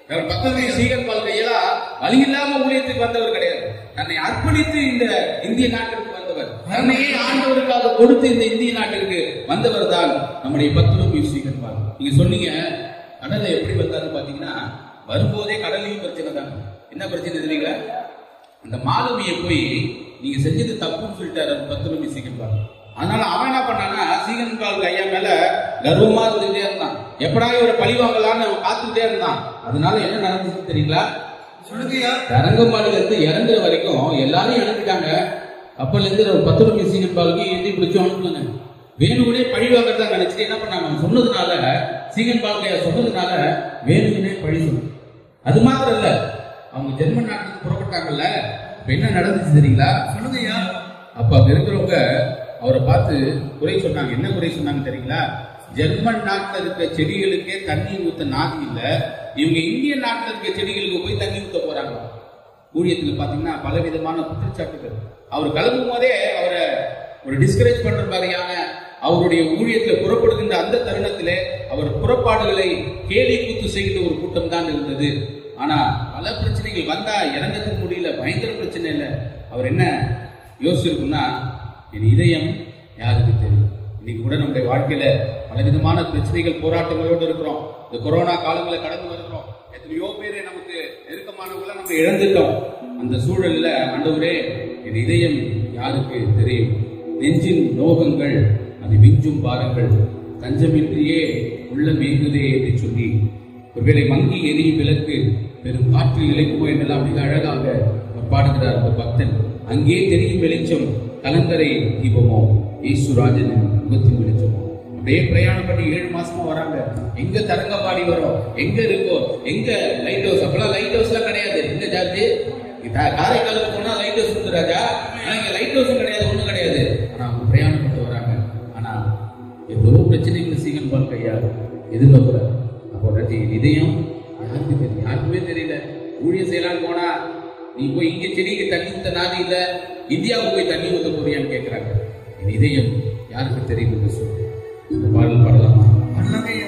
அவர் பத்தொன்பது சீகன் பால் கையெல்லாம் வழி இல்லாம ஊழியத்துக்கு வந்தவர் கிடையாது தன்னை அர்ப்பணித்து இந்த இந்திய நாட்டிற்கு வந்தவர் தன்னையே ஆண்டவருக்காக கொடுத்து இந்த இந்திய நாட்டிற்கு வந்தவர் தான் நம்முடைய பத்தொன்பது சீகன் பால் நீங்க சொன்னீங்க கடல்ல எப்படி வந்தாரு பாத்தீங்கன்னா வரும்போதே கடல்லையும் பிரச்சனை தான் என்ன பிரச்சனை தெரியுங்களா அந்த மாலுமியை போய் நீங்க செஞ்சது தப்புன்னு சொல்லிட்டாரு அந்த பத்து ரூபாய் சீக்கிரம் பால் அதனால அவன் என்ன பண்ணான்னா சீகன் பால் ஐயா மேல கர்வமா இருந்துகிட்டே இருந்தான் எப்படா இவரை பழி வாங்கலாம்னு அவன் காத்துக்கிட்டே இருந்தான் அதனால என்ன நடந்துச்சு தெரியுங்களா சொல்லுங்கய்யா தரங்கம்பாடுல இருந்து இறங்குற வரைக்கும் எல்லாரும் இறந்துட்டாங்க அப்பல இருந்து ஒரு பத்து ரூபாய் சீகன் பாலுக்கு எழுதி பிடிச்சு அனுப்புனாங்க வேணுகுனே பழி வாங்கறதா நினைச்சிட்டு என்ன பண்ணாங்க அவன் சொன்னதுனால சீகன் பால்கையா சொன்னதுனால வேணுகுனே பழி சொன்னாங்க அது மாத்திரம் இல்ல அவங்க ஜெர்மன் நாட்டுக்கு புறப்பட்டாங்கல்ல இப்ப என்ன நடந்துச்சு தெரியுங்களா சொல்லுங்கய்யா அப்ப அங்க இருக்கிறவங்க அவரை பார்த்து குறை சொன்னாங்க என்ன குறை சொன்னாங்க தெரியுங்களா ஜெர்மன் நாட்டுல இருக்க செடிகளுக்கே தண்ணி ஊத்த நாதி இல்ல இவங்க இந்திய நாட்டுல இருக்க செடிகளுக்கு போய் தண்ணி ஊத்த போறாங்க ஊழியத்துல பாத்தீங்கன்னா பல விதமான குற்றச்சாட்டுகள் அவர் கிளம்பும் போதே அவரை ஒரு டிஸ்கரேஜ் பண்ற மாதிரியான அவருடைய ஊழியத்துல புறப்படுகின்ற அந்த தருணத்திலே அவர் புறப்பாடுகளை கேலி கூத்து செய்கிற ஒரு கூட்டம் தான் இருந்தது ஆனா பல பிரச்சனைகள் வந்தா இறங்கத்துக்கு முடியல பயங்கர பிரச்சனை இல்லை அவர் என்ன யோசிச்சிருக்குன்னா என் இதயம் யாருக்கு தெரியும் இன்னைக்கு கூட நம்முடைய வாழ்க்கையில பலவிதமான பிரச்சனைகள் போராட்டங்களோடு இருக்கிறோம் இந்த கொரோனா காலங்களை கடந்து வருகிறோம் எத்தனையோ பேரை நமக்கு நெருக்கமானவங்களை நம்ம இழந்துட்டோம் அந்த சூழல்ல ஆண்டவரே என் இதயம் யாருக்கு தெரியும் நெஞ்சின் நோகங்கள் அது விஞ்சும் பாருங்கள் தஞ்சமின்றியே உள்ள மேங்குதே என்று சொல்லி ஒருவேளை மங்கி எரியும் விளக்கு பெரும் காற்றில் இழைக்குமோ என்றெல்லாம் மிக அழகாக அவர் பாடுகிறார் அந்த பக்தன் அங்கே தெரியும் வெளிச்சம் கலங்கரை தீபமோ ஈசுராஜனின் முகத்தின் வெளிச்சமோ அப்படியே பிரயாணம் பண்ணி ஏழு மாசமா வராங்க எங்க தரங்கம்பாடி வரும் எங்க இருக்கோ எங்க லைட் ஹவுஸ் அப்பெல்லாம் லைட் ஹவுஸ்லாம் கிடையாது எங்க ஜாதி காரைக்காலுக்கு போனா லைட் ஹவுஸ் இருக்கு ராஜா ஆனா இங்க லைட் ஹவுஸும் கிடையாது ஒண்ணும் கிடையாது ஆனா அவங்க பிரயாணம் பண்ணிட்டு வராங்க ஆனா எவ்வளவு பிரச்சனைகள் சீகன் பால் கையா எதிர்பார்க்கிறார் அப்போ ராஜி இதயம் யாருக்கு தெரியும் யாருக்குமே தெரியல ஊழியம் செய்யலாம்னு போனா நீ போய் இங்க செடிக்கு தண்ணி ஊத்த நாதி இல்ல இந்தியாவுக்கு போய் தண்ணி ஊத்த போறியான்னு கேட்கிறாங்க என் இதயம் யாருக்கு தெரியும் என்று சொல்லு இந்த பாடல் பாடலாமா பண்ணலாங்கய்யா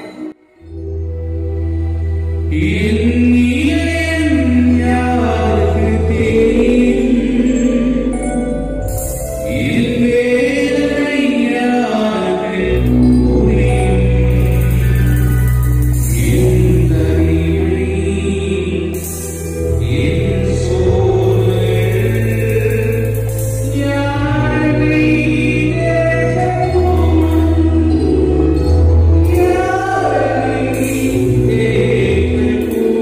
Yeah.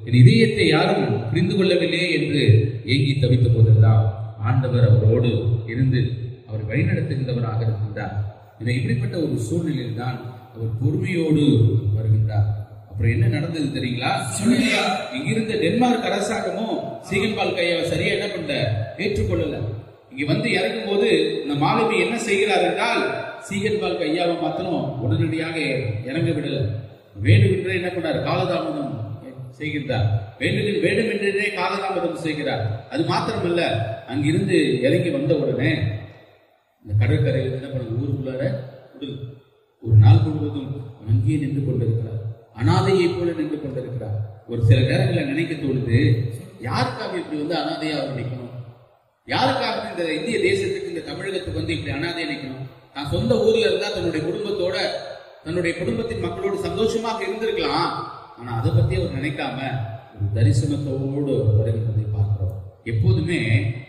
என் இதயத்தை யாரும் புரிந்து கொள்ளவில்லையே என்று ஏங்கி தவித்த போதெல்லாம் ஆண்டவர் அவரோடு இருந்து அவர் வழிநடத்துகின்றவராக இருக்கின்றார் இதை இப்படிப்பட்ட ஒரு சூழ்நிலையில் தான் அவர் பொறுமையோடு வருகின்றார் அப்புறம் என்ன நடந்தது தெரியுங்களா சொல்லுங்கய்யா. இங்கிருந்த டென்மார்க் அரசாங்கமும் சீகன்பால் கையாவை சரியா என்ன பண்ண ஏற்றுக்கொள்ளல இங்க வந்து இறங்கும் போது இந்த மாலுமி என்ன செய்கிறார் என்றால் சீகன்பால் கையாவை மாத்திரம் உடனடியாக இறங்க விடல வேண்டுமென்றே என்ன பண்ணார் காலதாமதம் செய்கின்றார் வேண்டும் வேண்டுமென்றே காலதாமதம் செய்கிறார் அது மாத்திரமல்ல அங்கிருந்து இறங்கி வந்த உடனே இந்த கடற்கரையில் என்ன பண்ண ஊருக்குள்ளார விடுது ஒரு நாள் முழுவதும் அவன் அங்கேயே நின்று கொண்டிருக்கிறார் அனாதையை போல நின்று கொண்டிருக்கிறார் ஒரு சில நேரங்களில் நினைக்க தோணுது யாருக்காக இப்படி வந்து அனாதையா அவர் நிற்கணும் யாருக்காக இந்த இந்திய தேசத்துக்கு இந்த தமிழகத்துக்கு வந்து இப்படி அனாதை நிற்கணும் தான் சொந்த ஊர்ல இருந்தா தன்னுடைய குடும்பத்தோட தன்னுடைய குடும்பத்தின் மக்களோடு சந்தோஷமாக இருந்திருக்கலாம் ஆனா அதை பத்தி அவர் நினைக்காம ஒரு தரிசனத்தோடு வருகின்றதை பார்க்கிறோம் எப்போதுமே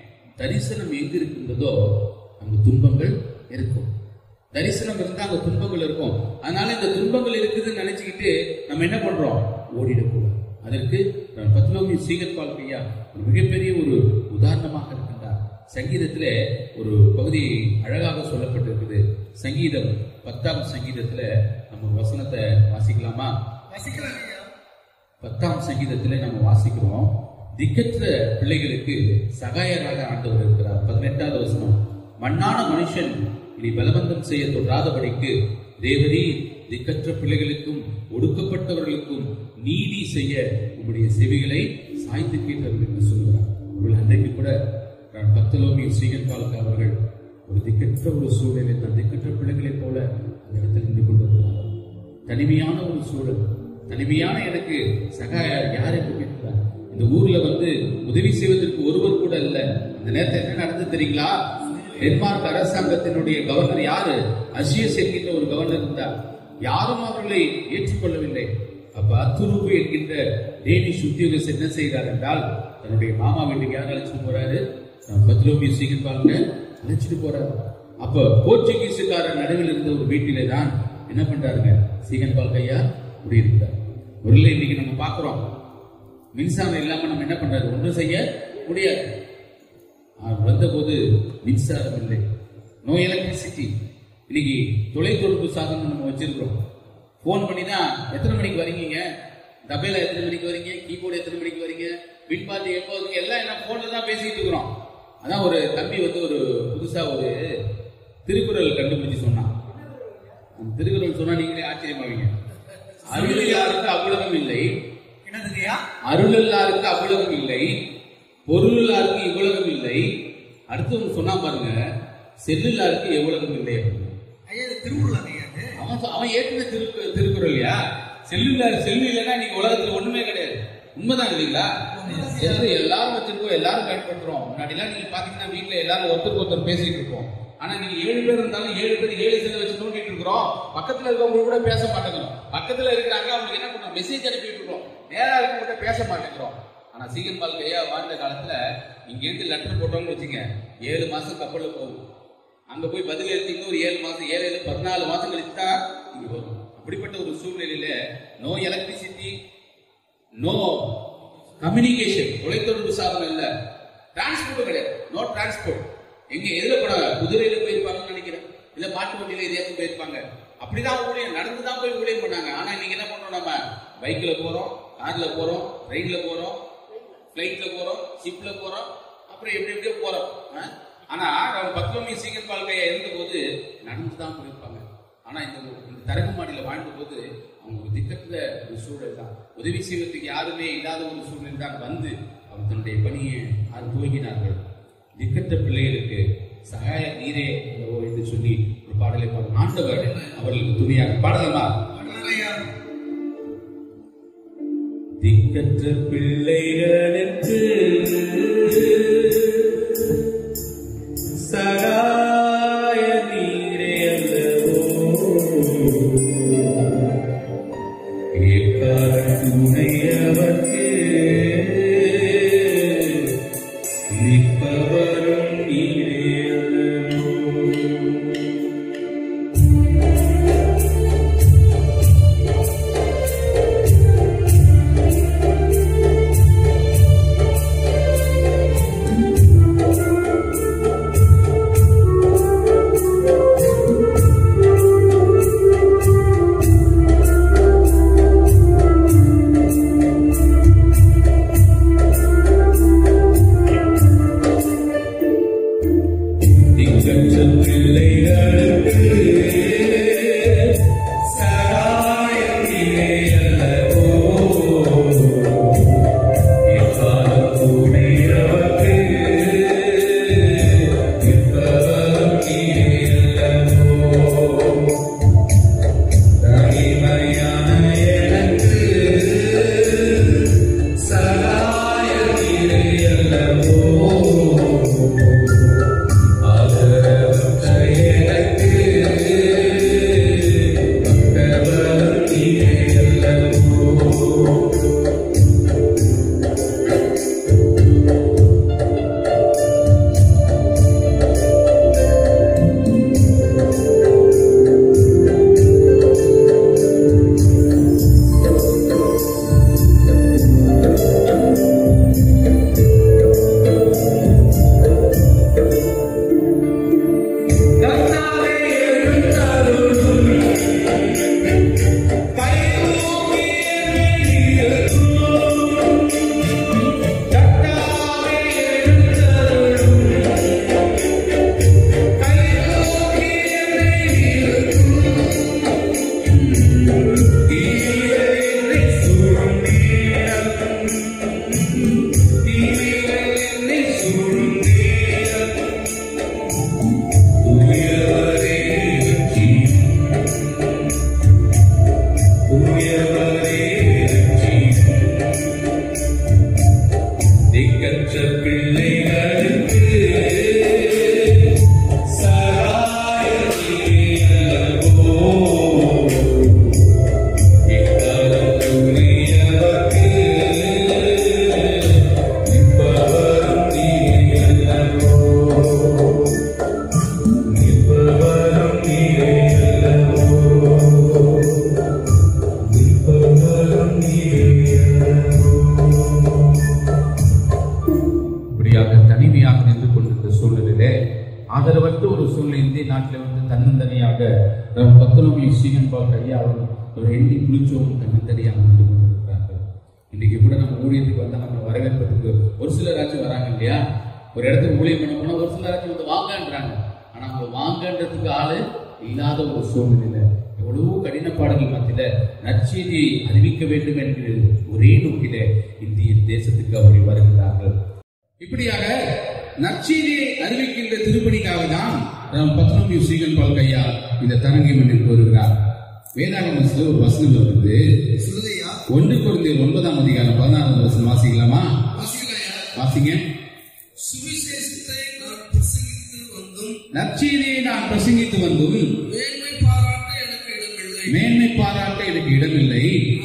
தரிசனம் எங்க இருக்கின்றதோ அங்கு துன்பங்கள் இருக்கும் தரிசனம் இருந்தா அங்க துன்பங்கள் இருக்கும் அதனால இந்த துன்பங்கள் இருக்குதுன்னு நினைச்சுக்கிட்டு நம்ம என்ன பண்றோம் ஓடிடக்கூடாது அதற்கு பத்மபி சீகர் வாழ்க்கையா ஒரு மிகப்பெரிய ஒரு உதாரணமாக இருக்கின்றார் சங்கீதத்திலே ஒரு பகுதி அழகாக சொல்லப்பட்டிருக்குது சங்கீதம் பத்தாம் சங்கீதத்துல நம்ம வசனத்தை வாசிக்கலாமா வசிக்கலாம் ஐயா பத்தாம் சங்கீதத்திலே நம்ம வாசிக்கிறோம் திக்கற்ற பிள்ளைகளுக்கு சகாயராக ஆண்டவர் இருக்கிறார் பதினெட்டாவது வசனம் மண்ணான மனுஷன் இனி பலவந்தம் செய்ய தொடாதபடிக்கு தேவரீ திக்கற்ற பிள்ளைகளுக்கும் ஒடுக்கப்பட்டவர்களுக்கும் நீதி செய்ய உங்களுடைய செவிகளை சாய்த்து கேட்டவர்கள் என்று சொல்கிறார் அவர்கள் அன்றைக்கு கூட நான் பத்தலோமி ஸ்ரீகன் பாலக் அவர்கள் ஒரு திக்கற்ற ஒரு சூழலில் தன் திக்கற்ற பிள்ளைகளைப் போல அந்த இடத்தில் நின்று கொண்டிருக்கிறார் தனிமையான ஒரு சூழல் தனிமையான எனக்கு சகாயர் யார் என்று கேட்கிறார் இந்த ஊர்ல வந்து உதவி செய்வதற்கு ஒருவர் கூட இல்ல அந்த நேரத்தில் என்ன நடந்தது தெரியுங்களா டென்மார்க் அரசாங்கத்தினுடைய கவர்னர் யாரு அசியஸ் என்கின்ற ஒரு கவர்னர் இருந்தார் யாரும் அவர்களை ஏற்றுக்கொள்ளவில்லை அப்ப அத்துருப்பு என்கின்ற டேனிஷ் உத்தியோகஸ்தர் என்ன செய்கிறார் என்றால் தன்னுடைய மாமா வீட்டுக்கு யார் அழைச்சிட்டு போறாரு பத்லோமிய சீகன் பாருங்க அழைச்சிட்டு போறாரு அப்ப போர்ச்சுகீஸுக்காரர் நடுவில் இருந்த ஒரு வீட்டிலே தான் என்ன பண்றாருங்க சீகன் பால் கையா குடியிருக்கிறார் ஒருவேளை இன்னைக்கு நம்ம பார்க்கிறோம் மின்சாரம் இல்லாம நம்ம என்ன பண்றது ஒன்றும் செய்ய முடியாது அவர் வந்தபோது மின்சாரம் இல்லை நோ எலக்ட்ரிசிட்டி இன்னைக்கு தொலைத்தொடர்பு சாதனம் நம்ம வச்சிருக்கிறோம் ஃபோன் பண்ணினா எத்தனை மணிக்கு வரீங்க தபேல எத்தனை மணிக்கு வரீங்க கீபோர்டு எத்தனை மணிக்கு வரீங்க பின்பாட்டு எப்போ வருவீங்க எல்லாம் என்ன போன்ல தான் பேசிட்டு இருக்கிறோம் அதான் ஒரு தம்பி வந்து ஒரு புதுசா ஒரு திருக்குறள் கண்டுபிடிச்சு சொன்னான் அந்த திருக்குறள் சொன்னா நீங்களே ஆச்சரியமாவீங்க அருளில்லாருக்கு அவ்வளவும் இல்லை என்னது ஐயா அருளல்லாருக்கு அவ்வளவும் இல்லை பொருளாருக்கு இவ்வளவும் இல்லை அடுத்து ஒன்று சொன்னா பாருங்க செல்லுல்லாருக்கு எவ்வளவும் இல்லை அப்படின்னு. ஐயா இது திருக்குறள் ஐயா இது அவன் சொ- அவன் ஏற்றின திருக்கு திருக்குறள்யா செல்லுல செல்லு இல்லைன்னா இன்னைக்கு உலகத்துல ஒண்ணுமே கிடையாது உண்மைதான் இல்லைங்களா செல்லு எல்லாரும் வச்சிருக்கோம் எல்லாரும் பயன்படுத்துறோம் முன்னாடிலாம் நீங்க பாத்தீங்கன்னா வீட்டுல எல்லாரும் ஒருத்தருக்கு ஒருத்தர் பேசிட்டு இருப்போம் ஆனா நீங்க ஏழு பேர் இருந்தாலும் ஏழு பேர் ஏழு செல்ல வச்சு நோண்டிட்டு இருக்கிறோம் பக்கத்துல இருக்கவங்க கூட பேச மாட்டேங்கிறோம் பக்கத்துல இருக்கிறாங்க அவங்களுக்கு என்ன பண்றோம் மெசேஜ் அனுப்பிட்டு இருக்கோம் நேரா இருக்கவங்க கூட பேச மாட்டேங்கிறோம் ஆனா சீகன் பால் கையா வாழ்ந்த காலத்துல இங்க இருந்து லெட்டர் போட்டோம்னு வச்சுங்க ஏழு மாசம் கப்பல்ல போகும் அங்க போய் பதில் எழுதிங்க ஒரு ஏழு மாசம் ஏழு ஏழு பதினாலு மாசம் கழிச்சு தான் இங்க வரும் அப்படிப்பட்ட ஒரு சூழ்நிலையில நோ எலக்ட்ரிசிட்டி நோ கம்யூனிகேஷன் தொலைத்தொடர்பு சாதனம் இல்ல டிரான்ஸ்போர்ட் கிடையாது நோ டிரான்ஸ்போர்ட் எங்க எதுல போனாங்க குதிரையில போயிருப்பாங்கன்னு நினைக்கிறேன் இல்ல மாட்டு வண்டியில எதையாவது போயிருப்பாங்க அப்படிதான் ஊழியம் நடந்து தான் போய் ஊழியம் பண்ணாங்க ஆனா இன்னைக்கு என்ன பண்றோம் நம்ம பைக்ல போறோம் கார்ல போறோம் ட்ரெயின்ல போறோம் ஃபிளைட்ல போறோம் ஷிப்ல போறோம் அப்புறம் எப்படி எப்படியோ போறோம் ஆ? ஆனா நம்ம பத்மமி சீகன் வாழ்க்கையா இருந்தபோது நடந்து தான் போயிருப்பாங்க ஆனா இந்த இந்த தரகு மாடியில வாழ்ந்த போது அவங்க ஒரு திட்டத்துல ஒரு சூழல் தான் உதவி செய்வதற்கு யாருமே இல்லாத ஒரு சூழல் தான் வந்து அவர் தன்னுடைய பணியை அது துவங்கினார்கள் திக்கற்ற பிள்ளைகளுக்கு சகாய நீரே அல்லவோ என்று சொல்லி ஒரு பாடலை பாடும் ஆண்டவர் அவர்களுக்கு துணியாக பாடலாமா பாடலாம் ஐயா திக்கற்ற பிள்ளைகளுக்கு சகாய நீரே அல்லவோ கேட்காத துணையவர்க்கு நிற்பவரும் நீரே அல்லவோ ஆ தனிமையாக நின்று கொண்டிருந்த சூழ்நிலையிலே ஆதரவற்ற ஒரு சூழ்நிலை இந்திய நாட்டில் வந்து தன்னந்தனியாக அஹ், பத்தொன்பது சீகன் பால் கையாளும் ஒரு எண்ணி குளிச்சோம் தன்னந்தனியாக நின்று கொண்டிருக்கிறார்கள் இன்னைக்கு கூட நம்ம ஊழியத்துக்கு வந்தா நம்ம வரவேற்பதற்கு ஒரு சிலராச்சும் வராங்க இல்லையா ஒரு இடத்துக்கு ஊழியம் பண்ண போனா ஒரு சிலராச்சும் வந்து வாங்கன்றாங்க ஆனா அவங்க வாங்கன்றதுக்கு ஆளு இல்லாத ஒரு சூழ்நிலையில எவ்வளவோ கடின பாடல்கள் மத்தியில நற்செய்தியை அறிவிக்க வேண்டும் என்கிற ஒரே நோக்கில இந்திய தேசத்துக்கு அவர்கள் வருகிறார்கள் இப்படியாக நற்செய்தியை அறிவிக்கின்ற திருப்பணிக்காக தான் நாம் பத்மபியூ சீகன் பால் கையா இந்த தரங்கி மண்ணிற்கு வருகிறார் வேதாகமத்தில் ஒரு வசனம் இருக்குது சொல்லுதையா ஒன்று குழந்தையர் ஒன்பதாம் அதிகாரம் பதினாறாம் வசனம் வாசிக்கலாமா வாசிக்கலையா வாசிங்க சுவிசேஷத்தை நான் பிரசங்கித்து வந்தும் நற்செய்தியை நான் பிரசங்கித்து வந்தும் மேன்மை பாராட்ட எனக்கு இடமில்லை மேன்மை பாராட்ட எனக்கு இடமில்லை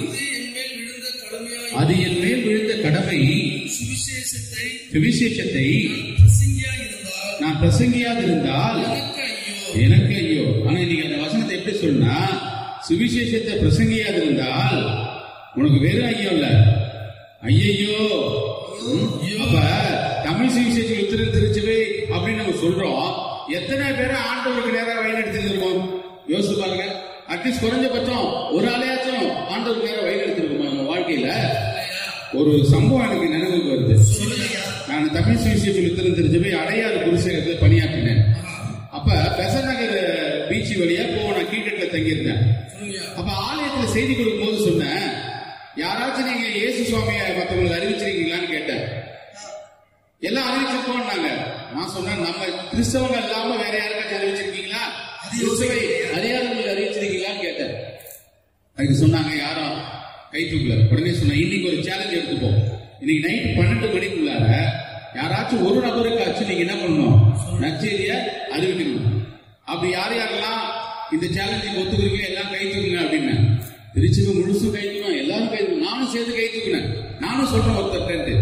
அது என் மேல் விழுந்த கடமையாய் அது என் மேல் விழுந்த கடமை சுவிசேஷத்தை சுவிசேஷத்தை பிரசங்கியா இருந்தால் நான் பிரசங்கியாக இருந்தால் எனக்கு ஐயோ எனக்கு ஐயோ ஆனா நீங்க அந்த வசனத்தை எப்படி சொன்னா சுவிசேஷத்தை பிரசங்கியாக இருந்தால் உனக்கு வெறும் ஐயோ இல்ல ஐயையோ ம்? அப்ப தமிழ் சுவிசேஷம் உத்திர திருச்சபை அப்படின்னு நம்ம சொல்றோம் எத்தனை பேரை ஆண்டவருக்கு நேரா வழிநடத்திருக்கோம் யோசிச்சு பாருங்க அட்லீஸ்ட் குறைஞ்சபட்சம் ஒரு ஆளையாச்சும் ஆண்டவருக்கு நேரா வழிநடத்திருக்கோமா நம்ம வாழ்க்கையில ஒரு சம்பவம் எனக்கு நினைவுக்கு வருது நான் தமிழ் சுவிசேஷம் உத்திர திருச்சபை அடையாறு குருசேகரத்தில் பணியாற்றினேன் அப்ப பெசன் நகர் பீச் வழியா போவோம் நான் கீழ்கட்டில் தங்கியிருந்தேன் அப்ப ஆலயத்துல செய்தி கொடுக்கும் போது சொன்னேன் யாராச்சும் நீங்க இயேசு சுவாமியை மத்தவங்களுக்கு அறிவிச்சிருக்கீங்களான்னு கேட்டேன் எல்லாம் அறிவிச்சிருக்கோம்னாங்க நான் சொன்னேன் நம்ம கிறிஸ்தவங்க இல்லாம வேற யாருக்காச்சும் அறிவிச்சிருக்கீங்களா கிறிஸ்தவை அறியாதவங்களுக்கு அறிவிச்சிருக்கீங்களான்னு கேட்டேன் அதுக்கு சொன்னாங்க யாரும் கை தூக்கல உடனே சொன்னேன் இன்னைக்கு ஒரு சேலஞ்ச் எடுத்துப்போம் இன்னைக்கு நைட் பன்னெண்டு மணிக்குள்ளார யாராச்சும் ஒரு நபருக்காச்சும் நீங்க என்ன பண்ணணும் நற்செய்திய அறிவிக்கணும் அப்படி யார் யாரெல்லாம் இந்த சேலஞ்சுக்கு ஒத்துக்கிறீங்க எல்லாம் கை தூக்குங்க அப்படின்னு திருச்சிக்கு முழுசும் கை தூக்கணும் எல்லாரும் கை தூக்கணும் நானும் சேர்த்து கை தூக்கினேன் நானும் சொல்றேன் ஒருத்தர்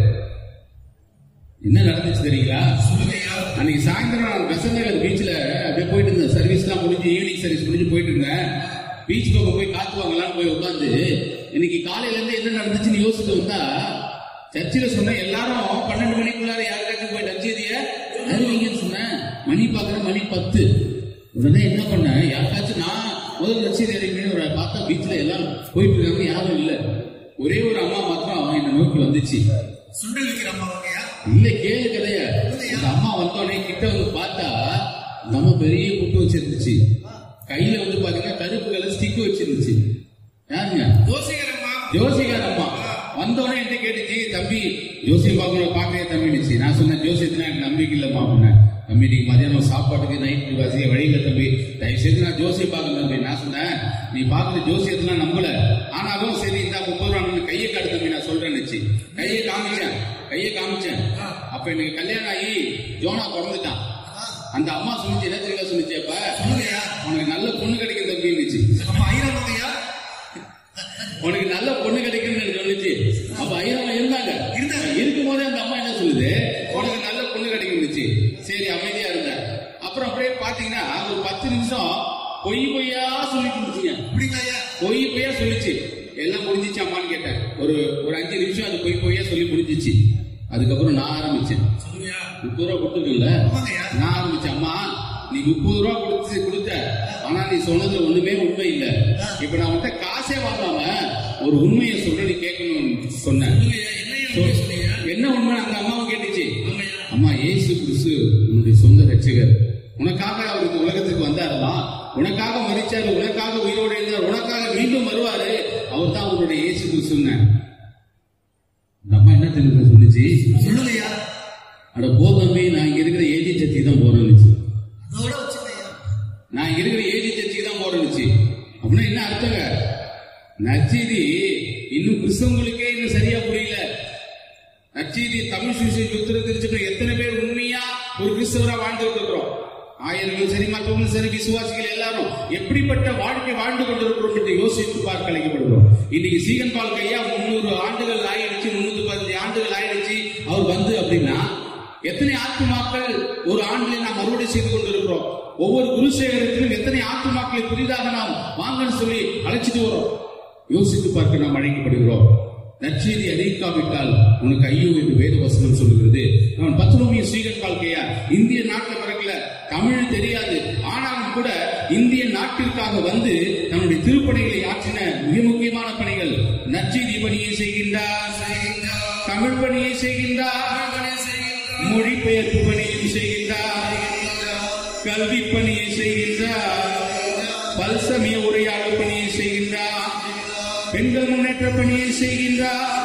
என்ன நடந்துச்சு தெரியுங்களா அன்னைக்கு சாயந்தரம் நான் பெசநகர் பீச்ல அப்படியே போயிட்டு இருந்தேன் சர்வீஸ்லாம் முடிஞ்சு ஈவினிங் சர்வீஸ் முடிஞ்சு போயிட்டு இருந்தேன் பீச் பக்கம் போய் காத்து வாங்கலாம்னு போய் உட்காந்து இன்னைக்கு காலையில இருந்து என்ன நடந்துச்சுன்னு யோசிச்சுட்டு வந்தா சர்ச்சில் சொன்ன எல்லாரும் பன்னெண்டு மணிக்குள்ளார யாருக்காச்சும் போய் நற்செய்திய அறிவிங்கன்னு சொன்னேன் மணி பார்க்குற மணி பத்து உடனே என்ன பண்ணேன் யாருக்காச்சும் நான் முதல் நற்செய்தி அறிவிங்கன்னு ஒரு பார்த்தா பீச்ல எல்லாம் போயிட்டு இருக்காங்க யாரும் இல்லை ஒரே ஒரு அம்மா மாத்திரம் என்னை நோக்கி வந்துச்சு சுண்டல் விற்கிற அம்மா வகையா இல்ல கேளு கதைய அந்த அம்மா வந்தோடனே கிட்ட வந்து பார்த்தா நம்ம பெரிய புட்டு வச்சிருந்துச்சு கையில வந்து பாத்தீங்கன்னா கருப்பு கலர் ஸ்டிக் வச்சிருந்துச்சு யாருங்க யோசிக்கிறம்மா ஜோசிகார் அம்மா வந்தோடனே என்கிட்ட கேட்டுச்சு தம்பி ஜோசியம் பார்க்கணும் பார்க்கவே தம்பினுச்சு நான் சொன்னேன் ஜோசியத்துல எனக்கு நம்பிக்கை இல்லம்மா அப்படின்னேன் தம்பி நீங்க மதியானம் சாப்பாட்டுக்கு நைட்டு வசதி வழியில தம்பி தயவு செய்து நான் ஜோசியம் பார்க்கணும் தம்பி நான் சொன்னேன் நீ பார்க்குற ஜோசியத்தெல்லாம் நம்பல ஆனாலும் சரி இந்த முப்பது ரூபா நான் கையை காட்டு தம்பி நான் சொல்றேன்னுச்சு கையை காமிச்சேன் கையை காமிச்சேன் அப்ப எனக்கு கல்யாணம் ஆகி ஜோனா பிறந்துட்டான் அந்த அம்மா சொல்லிச்சு என்ன தெரியுமா சொல்லிச்சு அப்ப உனக்கு நல்ல பொண்ணு கிடைக்கும் தம்பின்னுச்சு நம்ம ஐரம் வகையா உனக்கு நல்ல பொண்ணு கிடைக்கும்னு சொல்லுச்சு அப்ப ஐயம்மா இருந்தாங்க இருந்தாங்க. இருக்கும் போதே அந்த அம்மா என்ன சொல்லுது உனக்கு நல்ல பொண்ணு கிடைக்கும்னுச்சு சரி அமைதியா இருந்தேன் அப்புறம் அப்படியே பாத்தீங்கன்னா ஒரு பத்து நிமிஷம் பொய் பொய்யா சொல்லிட்டு இருந்துச்சுங்க அப்படிங்களா ஐயா பொய் பொய்யா சொல்லிச்சு எல்லாம் முடிஞ்சிச்சு அம்மான்னு கேட்டேன் ஒரு ஒரு அஞ்சு நிமிஷம் அது பொய் பொய்யா சொல்லி முடிஞ்சிச்சு அதுக்கப்புறம் நான் ஆரம்பிச்சேன் சொல்லுங்க முப்பது ரூபா கொடுத்துருக்கல ஆமாங்கய்யா. நான் ஆரம்பிச்சேன் அம்மா நீ முப்பது ரூபா கொடுத்து கொடுத்த ஆனா நீ சொன்னது ஒண்ணுமே உண்மை இல்ல இப்ப நான் வந்து காசே வாங்காம ஒரு உண்மையை சொல்ற நீ கேட்கணும்னு சொன்னேன் என்னையா உண்மை சொன்னீங்க என்ன உண்மை அந்த அம்மாவும் கேட்டுச்சு ஆமாய்யா. அம்மா இயேசு கிறிஸ்து உன்னுடைய சொந்த ரட்சகர் உனக்காக அவர் இந்த உலகத்துக்கு வந்தாருமா உனக்காக மறிச்சாரு உனக்காக உயிரோடு இருந்தார் உனக்காக மீண்டும் வருவாரு அவர் தான் உன்னுடைய இயேசு கிறிஸ்துன்னு இந்த அம்மா என்ன தெரியுது சொல்லுச்சு சொல்லுங்கய்யா அட போ தம்பி நான் இங்க இருக்கிற ஏஜி சர்ச்சி தான் போறேன்னுச்சு அதோட வச்சுங்க ஐயா நான் இங்க இருக்கிற ஏஜி சர்ச்சுக்கு தான் போறேன்னுச்சு அப்படின்னா என்ன அர்த்தங்க நற்செய்தி இன்னும் கிறிஸ்தவங்களுக்கே இன்னும் சரியா புரியல நற்செய்தி தமிழ் சுவிசேஷ உத்தர திருச்சபை எத்தனை பேர் உண்மையா ஒரு கிறிஸ்தவரா வாழ்ந்துட்டு இருக்கிறோம் ஆயிரங்களும் சரி மற்றவங்களும் சரி விசுவாசிகள் எல்லாரும் எப்படிப்பட்ட வாழ்க்கை வாழ்ந்து கொண்டிருக்கிறோம் என்று யோசித்து பார்க்க அழைக்கப்படுகிறோம் இன்னைக்கு சீகன் பால் கையா முன்னூறு ஆண்டுகள் ஆயிடுச்சு முன்னூத்தி பதினஞ்சு ஆண்டுகள் ஆயிடுச்சு அவர் வந்து அப்படின்னா எத்தனை ஆத்துமாக்கள் ஒரு ஆண்டிலே நாம் அறுவடை செய்து கொண்டிருக்கிறோம் ஒவ்வொரு குருசேகரத்திலும் எத்தனை ஆத்துமாக்களை புதிதாக நாம் வாங்கன்னு சொல்லி அழைச்சிட்டு வரோம் யோசித்து பார்க்க நாம் அழைக்கப்படுகிறோம் நற்செய்தி அறிவிக்காவிட்டால் உனக்கு ஐயோ என்று வேத வசனம் சொல்லுகிறது அவன் பத்ரோமிய ஸ்ரீகன் வாழ்க்கையா இந்திய நாட்டில் பிறக்கல தமிழ் தெரியாது ஆனாலும் கூட இந்திய நாட்டிற்காக வந்து நம்முடைய திருப்பணிகளை ஆற்றின மிக முக்கியமான பணிகள் நற்செய்தி பணியை செய்கின்றார் தமிழ் பணியை செய்கின்றார் மொழிபெயர்ப்பு பணியை செய்கின்றார் கல்வி பணியை செய்கின்றார் பல்சமய உரையாடல் பணியை செய்கின்றார் பெண்கள் முன்னேற்ற பணியை செய்கின்றார்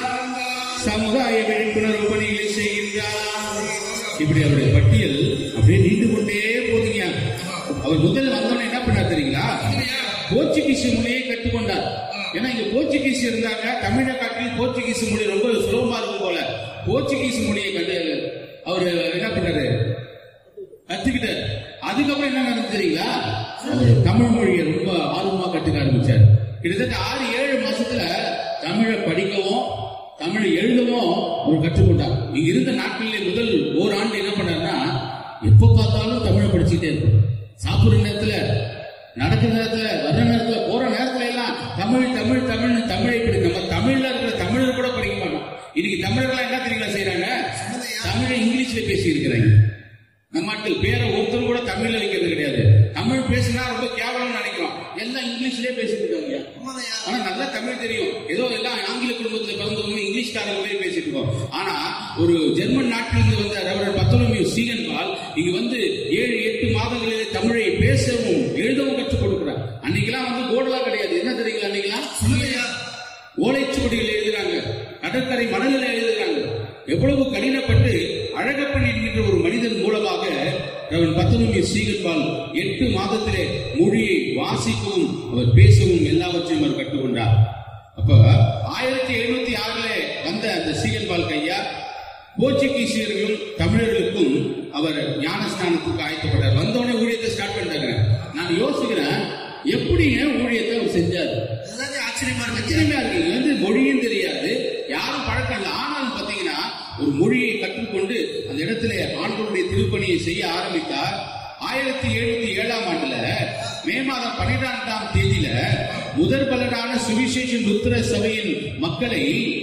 சமுதாய விழிப்புணர்வு பணிகளை செய்கின்றார் இப்படி அவருடைய பட்டியல் அப்படியே நீண்டு கொண்டே போதுங்க அவர் முதல் வந்தோடனே என்ன பண்ணார் தெரியுங்களா போர்ச்சுகீஸ் மொழியை கற்றுக்கொண்டார் ஏன்னா இங்க போர்ச்சுகீஸ் இருந்தாங்க தமிழை காட்டில் போர்ச்சுகீஸ் மொழி ரொம்ப சுலபமா இருக்கும் போல போர்ச்சுகீஸ் மொழியை கண்டு அவர் என்ன பண்ணாரு கத்துக்கிட்டார் அதுக்கப்புறம் என்ன நடந்தது தெரியுங்களா அவர் தமிழ் மொழியை ரொம்ப ஆர்வமா கத்துக்க ஆரம்பிச்சார் கிட்டத்தட்ட ஆறு ஏழு மாசத்துல தமிழை படிக்கவும் தமிழ் எழுதவும் அவர் கற்றுக்கொண்டார் இங்க இருந்த நாட்களிலே முதல் ஓராண்டு என்ன பண்ணாருன்னா எப்ப பார்த்தாலும் தமிழை படிச்சுட்டே இருக்கும் சாப்பிடுற நேரத்துல நடக்கிற நேரத்துல வர்ற நேரத்துல போற நேரத்துல எல்லாம் தமிழ் தமிழ் தமிழ்னு தமிழை படி நம்ம தமிழ்ல இருக்கிற தமிழர் கூட படிக்க மாட்டோம் இன்னைக்கு தமிழர்கள் என்ன தெரியுங்களா செய்யறாங்க தமிழை இங்கிலீஷ்ல பேசி இருக்கிறாங்க நம்ம நாட்டில் பேரை ஒருத்தர் கூட தமிழ்ல வைக்கிறது கிடையாது தமிழ் பேசினா ரொம்ப கேவலம்னு நினைக்கிறோம் எல்லாம் இங்கிலீஷ்லயே பேசிட்டு இருக்காங்க ஆனா நல்லா தமிழ் தெரியும் ஏதோ எல்லாம் ஆங்கில குடும்பத்துல பிறந்தவங்க இங்கிலீஷ்காரங்க மாதிரி பேசிட்டு இருக்கோம் ஆனா ஒரு ஜெர்மன் நாட்டிலிருந்து வந்த ரெவரன் பத்தொலமியூ சீகன் பால் இங்க வந்து ஏழு எட்டு மாதங்களிலே தமிழை பேசவும் எழுதவும் கற்றுக் கொடுக்கிறார் அன்னைக்கெல்லாம் வந்து போர்டெல்லாம் கிடையாது என்ன தெரியுங்களா அன்னைக்கெல்லாம் ஓலைச்சுவடிகள் எழுதுறாங்க கடற்கரை மணலில் எழுதுறாங்க எவ்வளவு கடினப்பட்டு அழகப்பன் என்கின்ற ஒரு மனிதன் மூலமாக அவன் பத்தொன்பது சீகன்பால் எட்டு மாதத்திலே மொழியை வாசிக்கவும் அவர் பேசவும் எல்லாவற்றையும் அவர் கற்றுக்கொண்டார் அப்ப ஆயிரத்தி எழுநூத்தி ஆறுல வந்த அந்த சீகன்பால் கையா போர்ச்சுகீசியர்களும் தமிழர்களுக்கும் அவர் ஞானஸ்தானத்துக்கு ஆயத்தப்பட்டார் வந்தோடனே ஊழியத்தை ஸ்டார்ட் பண்ணிட்டாங்க நான் யோசிக்கிறேன் எப்படி ஏன் ஊழியத்தை அவர் செஞ்சாரு அதுதாங்க ஆச்சரியமா இருக்கு ஆச்சரியமா இருக்கு இது வந்து மொழியும் தெரியாது யாரும் பழக்கம் இல்லை ஆனாலும் பாத்தீங்கன்னா ஒரு மொழியை கற்றுக்கொண்டு அந்த இடத்துல ஆண்டவருடைய திருப்பணியை செய்ய ஆரம்பித்தார் ஆயிரத்தி எழுநூத்தி ஏழாம் ஆண்டுல மே மாதம் பன்னிரெண்டாம் தேதியில முதற் பலரான சுவிசேஷன் ருத்ர சபையின் மக்களை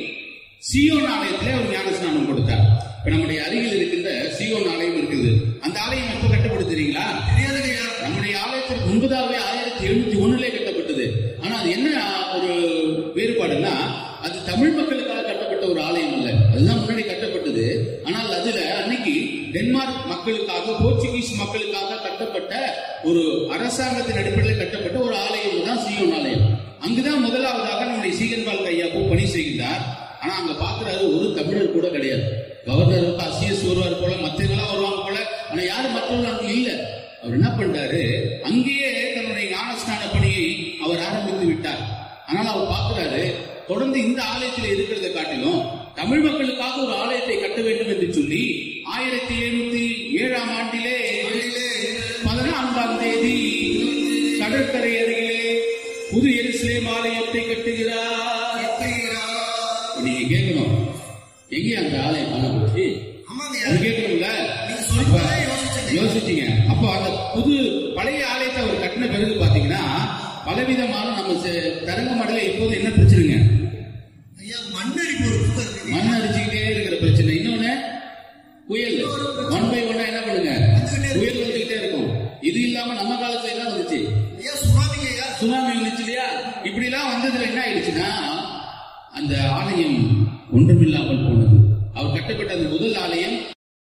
சியோன் ஆலயத்திலே ஒரு ஞானஸ்நானம் கொடுத்தார் இப்ப நம்முடைய அருகில் இருக்கின்ற சியோன் ஆலயம் இருக்குது அந்த ஆலயம் எப்ப கட்டப்படுத்துறீங்களா தெரியாதுங்கய்யா நம்முடைய ஆலயத்திற்கு முன்பதாகவே ஆயிரத்தி எழுநூத்தி ஒண்ணுல கட்டப்பட்டது ஆனா அது என்ன ஒரு வேறுபாடுன்னா அது தமிழ் மக்களுக்காக கட்டப்பட்ட ஒரு ஆலயம் அல்ல அதுதான் முன்னாடி கட்டப்பட்டது ஆனால் அதுல அன்னைக்கு டென்மார்க் மக்களுக்காக போர்ச்சுகீஸ் மக்களுக்காக கட்டப்பட்ட ஒரு அரசாங்கத்தின் அடிப்படையில் கட்டப்பட்ட ஒரு ஆலயம் தான் சியோன் ஆலயம் அங்குதான் முதலாவதாக நம்முடைய சீகன்பால் ஐயாப்பு பணி செய்கின்றார் ஆனா அங்க பாக்குறாரு ஒரு தமிழர் கூட கிடையாது கவர்னர் அசிஎஸ் வருவார் போல மற்றவங்களாம் வருவாங்க போல ஆனா யாரும் மற்றவங்க அங்க இல்ல அவர் என்ன பண்றாரு அங்கேயே தன்னுடைய ஞானஸ்நான பணியை அவர் ஆரம்பித்து விட்டார் ஆனால் அவர் பார்க்கிறாரு தொடர்ந்து இந்த ஆலயத்தில் இருக்கிறத காட்டிலும் தமிழ் மக்களுக்காக ஒரு ஆலயத்தை கட்ட வேண்டும் என்று சொல்லி ஆயிரத்தி எழுநூத்தி ஏழாம் ஆண்டிலே பதினான்காம் தேதி கடற்கரை அருகிலே புது எருசலேம் ஆலயத்தை கட்டுகிறார் நீங்க கேட்கணும் எங்க அந்த ஆலயம் காணப்பட்டு ஆமாங்கய்யா அது கேட்கணும்ல நீங்க சொல்லும்போதே யோசிச்சேங்க. யோசிச்சீங்க அப்போ அந்த புது பழைய ஆலயத்தை அவர் கட்டின பிறகு பாத்தீங்கன்னா பலவிதமான நம்ம செ- தரங்க மடல எப்போதும் என்ன பிரச்சனைங்க ஐயா மண்ணரிப்பு ஒரு புத்தகம் இருக்கு மண் அடிச்சுக்கிட்டே இருக்கிற பிரச்சனை இன்னொன்னு புயல் ஒன் பை ஒன்னா என்ன பண்ணுங்க புயல் வந்துகிட்டே இருக்கும் இது இல்லாம நம்ம காலத்துல என்ன வந்துச்சு ஐயா சுனாமிங்க ஐயா சுனாமி வந்துச்சு இல்லையா இப்படி எல்லாம் வந்ததுல என்ன ஆயிடுச்சுன்னா அந்த ஆலயம் ஒன்றுமில்லாமல் போனது அவர் கட்டப்பட்ட அந்த முதல் ஆலயம்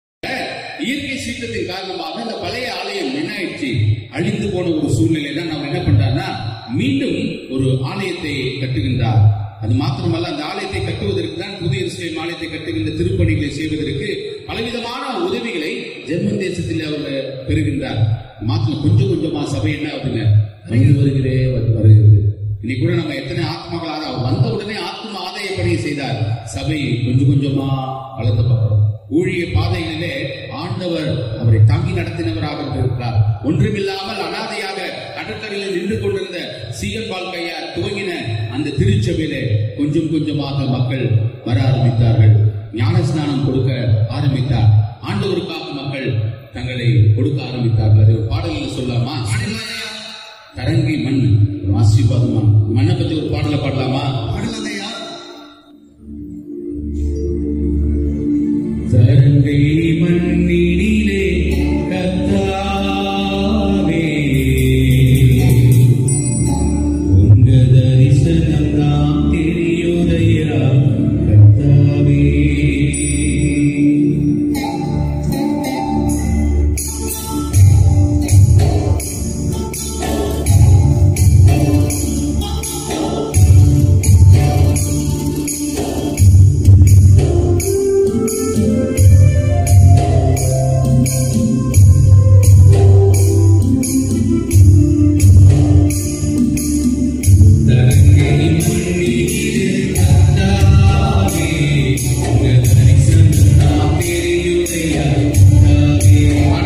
இயற்கை சீற்றத்தின் காரணமாக அந்த பழைய ஆலயம் என்ன ஆயிடுச்சு அழிந்து போன ஒரு சூழ்நிலையில நம்ம என்ன பண்றாருன்னா மீண்டும் ஒரு ஆலயத்தை கட்டுகின்றார் அது மாத்திரமல்ல அந்த ஆலயத்தை கட்டுவதற்கு தான் புதிய இஸ்லேம் ஆலயத்தை கட்டுகின்ற திருப்பணிகளை செய்வதற்கு பலவிதமான உதவிகளை ஜெர்மன் தேசத்தில் அவர் பெறுகின்றார் மாத்திரம் கொஞ்சம் கொஞ்சமா சபை என்ன ஆகுதுங்க வளர்ந்து வருகிறே வந்து வருகிறது இன்னைக்கு கூட நம்ம எத்தனை ஆத்மாக்களாக அவர் வந்த உடனே ஆத்ம ஆதாய பணியை செய்தார் சபை கொஞ்சம் கொஞ்சமா வளர்ந்து பார்க்கிறோம் ஊழிய பாதைகளிலே ஆண்டவர் அவரை தாங்கி நடத்தினவராக இருக்கிறார் ஒன்றுமில்லாமல் அனாதையாக கடற்கரையில் நின்று கொண்டிருந்த சீகன் வாழ்க்கையார் துவங்கின அந்த திருச்சபையிலே கொஞ்சம் கொஞ்சமாக மக்கள் வர ஆரம்பித்தார்கள் ஞானஸ்நானம் கொடுக்க ஆரம்பித்தார் ஆண்டவருக்காக மக்கள் தங்களை கொடுக்க ஆரம்பித்தார்கள் அது ஒரு பாடலில் சொல்லாமா தரங்கி மண் ஒரு ஆசீர்வாதமா மண்ணை பத்தி ஒரு பாடலை பாடலாமா பாடுங்க ஐயா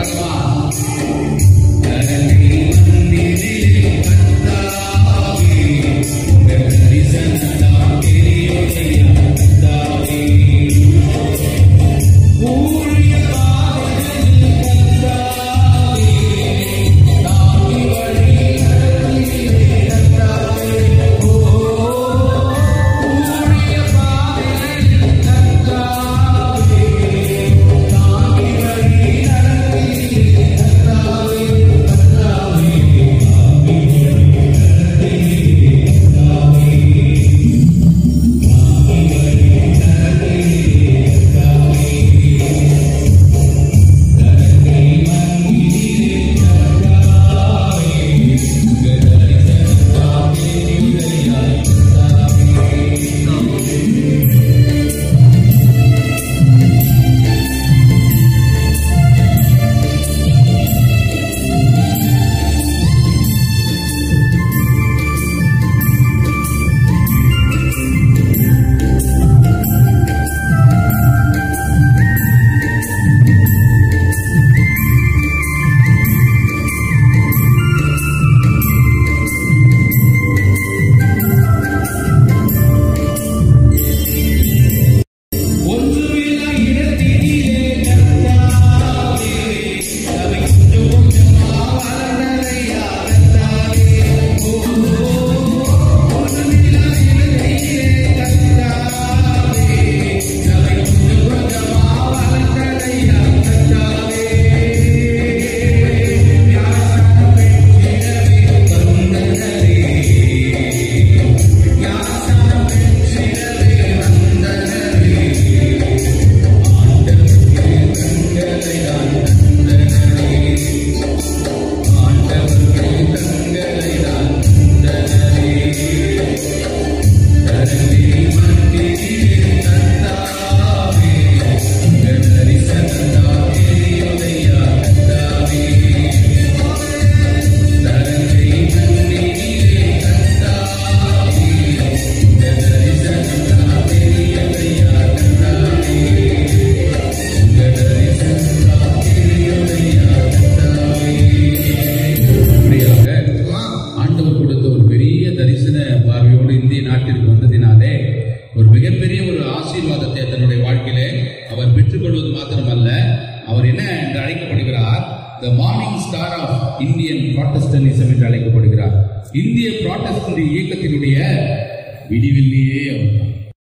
the morning star of Indian Protestantism என்று அழைக்கப்படுகிறார் இந்திய ப்ராட்டஸ்டன்ட் இயக்கத்தினுடைய விடிவெள்ளியே அவர்தான்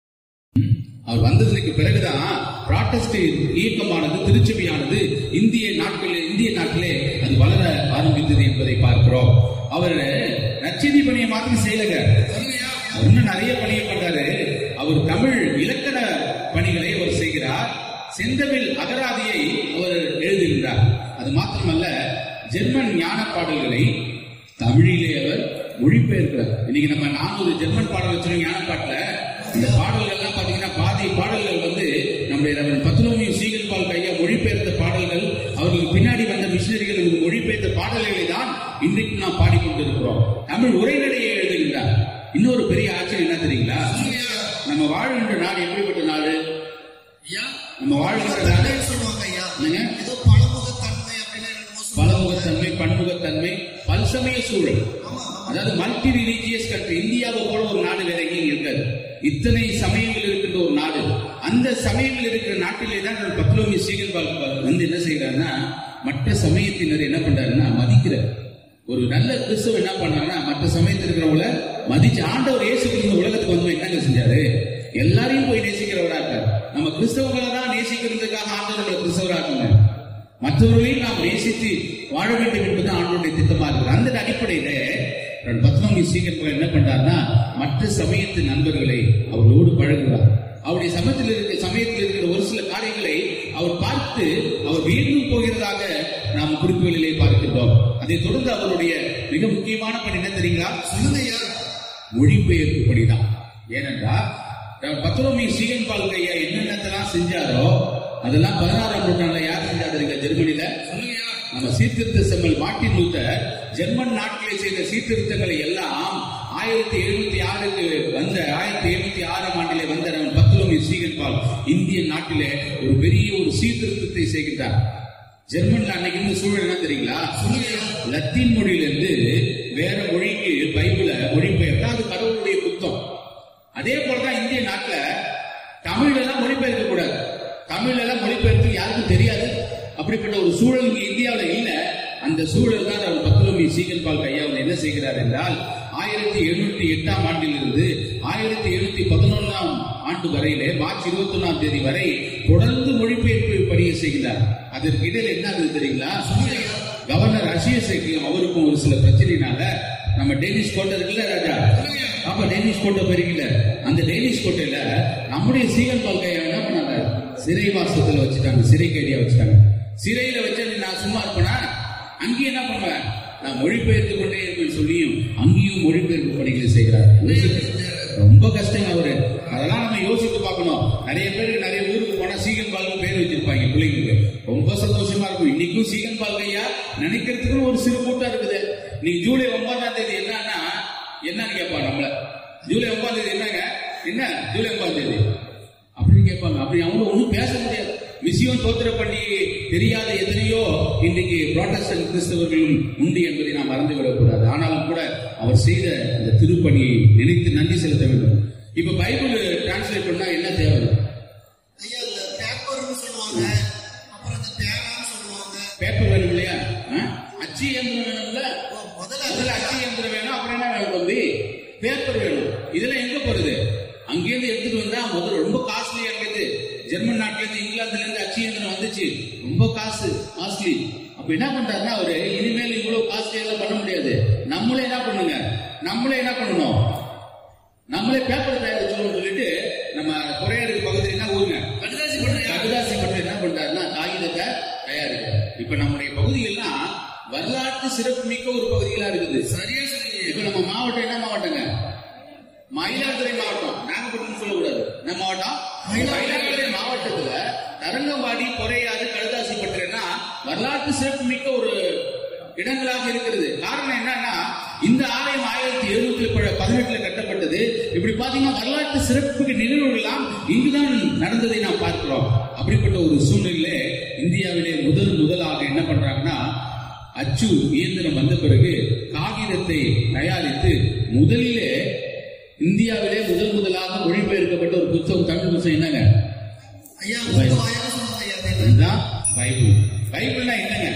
அவர் வந்ததற்கு பிறகுதான் ப்ராட்டஸ்ட் இயக்கமானது திருச்சபையானது இந்திய நாட்களிலே இந்திய நாட்டிலே அது வளர ஆரம்பித்தது என்பதை பார்க்கிறோம் அவர் நச்செய்தி பணியை மாத்திரம் செய்யலங்க இன்னும் நிறைய பணியை பண்றாரு அவர் தமிழ் இலக்கண பணிகளை அவர் செய்கிறார் செந்தமிழ் அகராதியை அவர் எழுதுகின்றார் அது மாத்திரமல்ல ஜெர்மன் ஞான பாடல்களை தமிழிலே அவர் மொழிபெயர்க்கிறார் இன்னைக்கு நம்ம நானூறு ஜெர்மன் பாடல் வச்சிருக்கோம் ஞான பாட்டுல இந்த பாடல்கள் எல்லாம் பாத்தீங்கன்னா பாதி பாடல்கள் வந்து நம்முடைய ரெவரண்ட் பத்ரோமியு சீகல் பால் கையா மொழிபெயர்த்த பாடல்கள் அவர்களுக்கு பின்னாடி வந்த மிஷினரிகள் இவங்க மொழிபெயர்த்த பாடல்களை தான் இன்றைக்கு நாம் பாடிக்கொண்டிருக்கிறோம் தமிழ் உரைநடையை எழுதுகின்றார் இன்னொரு பெரிய ஆச்சரியம் என்ன தெரியுங்களா நம்ம வாழ்கின்ற நாடு எப்படிப்பட்ட நாடு ஐயா நம்ம வாழ்கின்ற நாடு தடைன்னு சொல்லுவாங்க ஐயா என்னங்க? ஏதோ பழமுகத்தன்மை அப்படின்னு என்னமோ சொல்லுவாங்க. பலமுகத்தன்மை பன்முகத்தன்மை பல்சமய சூழல் அதாவது மல்டி ரிலீஜியஸ் கண்ட்ரி இந்தியாவை போல ஒரு நாடு வேற எங்கேயும் இருக்காது இத்தனை சமயங்கள் இருக்கின்ற ஒரு நாடு அந்த சமயங்கள் இருக்கிற நாட்டிலே தான் நம்ம பத்லோமி சீகல்பால் வந்து என்ன செய்யறாருன்னா மற்ற சமயத்தினர் என்ன பண்றாருன்னா மதிக்கிறார் ஒரு நல்ல கிறிஸ்தவ என்ன பண்ணாருன்னா மற்ற சமயத்தில் இருக்கிறவங்கள மதிச்சு ஆண்டவர் இயேசு கிறிஸ்து உலகத்துக்கு வந்து என்னங்க செஞ்சாரு எல்லாரையும் போய் நேசிக்கிறவரா இருக்காரு நம்ம கிறிஸ்தவங்களை தான் நேசிக்கிறதுக்காக ஆண்டவர் நம்மளை கிறிஸ்தவராக்குங்க மற்றவர்களையும் நாம் நேசித்து வாழ வேண்டும் என்பது ஆண்டோடைய திட்டமா இருக்குது அந்த அடிப்படையில பத்மமி சீக்கிரம் என்ன பண்றாருன்னா மற்ற சமயத்து நண்பர்களை அவர்களோடு பழகுகிறார் அவருடைய சமயத்தில் இருக்கிற சமயத்தில் இருக்கிற ஒரு சில காரியங்களை அவர் பார்த்து அவர் வியந்து போகிறதாக நாம் குறிப்புகளிலே பார்க்கின்றோம் அதைத் தொடர்ந்து அவருடைய மிக முக்கியமான பணி என்ன தெரியுங்களா சொல்லுங்க ஐயா மொழிபெயர்ப்பு படிதான் ஏனென்றால் பத்ரோமி சீகன் பால் ஐயா என்னென்னத்தெல்லாம் செஞ்சாரோ அதெல்லாம் பதினாறாம் நூற்றாண்டுல யார் செஞ்சா தெரியுங்க ஜெர்மனில நம்ம சீர்திருத்த செம்மல் மார்ட்டின் லூத்தர் ஜெர்மன் நாட்டிலே செய்த சீர்திருத்தங்களை எல்லாம் ஆயிரத்தி எழுநூத்தி ஆறுக்கு வந்த ஆயிரத்தி எழுநூத்தி ஆறாம் ஆண்டிலே வந்த நம்ம பத்ரோமி சீகன் பால் இந்திய நாட்டிலே ஒரு பெரிய ஒரு சீர்திருத்தத்தை செய்கின்றார் ஜெர்மன்ல அன்னைக்கு இருந்த சூழல் என்ன தெரியுங்களா லத்தீன் மொழியிலிருந்து வேற மொழிக்கு பைபிளை மொழிபெயர்த்தா அது கடவுளுடைய குத்தம் அதே போலதான் இந்திய நாட்டுல தமிழ்ல எல்லாம் மொழிபெயர்க்க கூடாது தமிழ்ல எல்லாம் மொழிபெயர்த்து யாருக்கும் தெரியாது அப்படிப்பட்ட ஒரு சூழல் இங்க இந்தியாவுல இல்ல அந்த சூழல் தான் அவர் பத்துலமி சீகன் பால் கையா அவர் என்ன செய்கிறார் என்றால் ஆயிரத்தி எழுநூத்தி எட்டாம் ஆண்டிலிருந்து ஆயிரத்தி எழுநூத்தி பதினொன்றாம் ஆண்டு வரையிலே மார்ச் இருபத்தி ஒன்னாம் தேதி வரை தொடர்ந்து மொழிபெயர்ப்பு பணியை செய்கிறார் அதற்கு இடையில என்ன ஆகுது தெரியுங்களா கவர்னர் அசியசேக்கும் அவருக்கும் ஒரு சில பிரச்சனைனால நம்ம டேனிஷ் கோட்டை இருக்குல்ல ராஜா அப்ப டேனிஷ் கோட்டை பெருகில அந்த டேனிஷ் கோட்டையில நம்முடைய சீகன் பால் கையா என்ன பண்ணாங்க சிறை வாசத்துல வச்சுட்டாங்க சிறை கைதியா வச்சுட்டாங்க சிறையில வச்சு நான் சும்மா இருப்பேனா அங்கேயும் என்ன பண்ணுவேன் நான் மொழிபெயர்த்து கொண்டே இருப்பேன் சொல்லியும் அங்கேயும் மொழிபெயர்ப்பு பணிகளை செய்கிறார் ரொம்ப கஷ்டங்க அவரு அதெல்லாம் நம்ம யோசித்து பார்க்கணும் நிறைய பேருக்கு நிறைய ஊருக்கு போனா சீகன் பால்னு பேர் வச்சிருப்பாங்க பிள்ளைங்களுக்கு ரொம்ப சந்தோஷமா இருக்கும் இன்னைக்கும் சீகன் பால் ஐயா நினைக்கிறதுக்கு ஒரு சிறு கூட்டம் இருக்குது நீ ஜூலை ஒன்பதாம் தேதி என்னன்னா என்னன்னு கேட்பா நம்மள ஜூலை ஒன்பதாம் தேதி என்னங்க என்ன ஜூலை ஒன்பதாம் தேதி அப்படின்னு கேட்பாங்க அப்படி அவங்க ஒன்றும் பேச முடியாது மிசியோன் தோத்திர பண்டிகை தெரியாத எத்தனையோ இன்றைக்கு புரோட்டஸ்டன்ட் கிறிஸ்தவர்களும் உண்டு என்பதை நாம் மறந்து விடக்கூடாது ஆனாலும் கூட அவர் செய்த அந்த திருப்பணியை நினைத்து நன்றி செலுத்த வேண்டும் இப்ப பைபிள் டிரான்ஸ்லேட் பண்ணா என்ன தேவை ஐயா இந்த பேப்பர்னு சொல்லுவாங்க அப்புறம் இந்த பேனான்னு சொல்லுவாங்க பேப்பர் வேணும் இல்லையா ஆ? அச்சு இயந்திரம் வேணும்ல ஓ, முதல்ல முதல்ல அச்சு இயந்திரம் வேணும் அப்புறம் என்ன வேணும் தம்பி பேப்பர் வேணும் இதெல்லாம் எங்க போறது அங்கேருந்து எடுத்துட்டு வந்தா முதல்ல ரொம்ப காஸ்ட்லி அங்கிருந்து ஜெர்மன் நாட்டுல இருந்து இங்கிலாந்துல இருந்து அச்சு இயந்திரம் வந்துச்சு ரொம்ப காசு காஸ்ட்லி அப்ப என்ன பண்றாருன்னா அவரு இனிமேல் இவ்வளவு காஸ்ட்லி எல்லாம் பண்ண முடியாது நம்மளே என்ன பண்ணுங்க நம்மளே என்ன பண்ணணும் நம்மளே பேப்பர் தயாரிச்சோம்னு சொல்லிட்டு நம்ம குறையாருக்கு பக்கத்துல என்ன ஊருங்க கடுதாசி பண்றியா கடுதாசி பற்றி என்ன பண்றாருன்னா காகிதத்தை தயாரிக்கிறார் இப்ப நம்முடைய பகுதிகள்லாம் வரலாற்று சிறப்புமிக்க ஒரு பகுதிகளா இருக்குது சரியா சொன்னீங்க இப்ப நம்ம மாவட்டம் என்ன மாவட்டங்க மயிலாடுதுறை மாவட்டம் நாகப்பட்டினம் சொல்லக்கூடாது என்ன மாவட்டம் மயிலாடுதுறை மாவட்டத்துல தரங்கம்பாடி பொறையாறு கடுதாசி பற்றினா வரலாற்று சிறப்புமிக்க ஒரு இடங்களாக இருக்கிறது காரணம் என்னன்னா இந்த ஆலயம் ஆயிரத்தி எழுநூத்தி பதினெட்டுல கட்டப்பட்டது இப்படி பாத்தீங்கன்னா வரலாற்று சிறப்புக்கு நிகழ்வுகள் எல்லாம் இங்குதான் நடந்ததை நாம் பார்க்கிறோம் அப்படிப்பட்ட ஒரு சூழ்நிலையிலே இந்தியாவிலே முதல் முதலாக என்ன பண்றாங்கன்னா அச்சு இயந்திரம் வந்த பிறகு காகிதத்தை தயாரித்து முதலிலே இந்தியாவிலே முதல் முதலாக மொழிபெயர்க்கப்பட்ட ஒரு புத்தகம் தமிழ் புத்தகம் என்னங்க ஐயா உங்க வாயால சொல்லுங்க ஐயா தெரியல. அதுதான் பைபிள் பைபிள்னா என்னங்க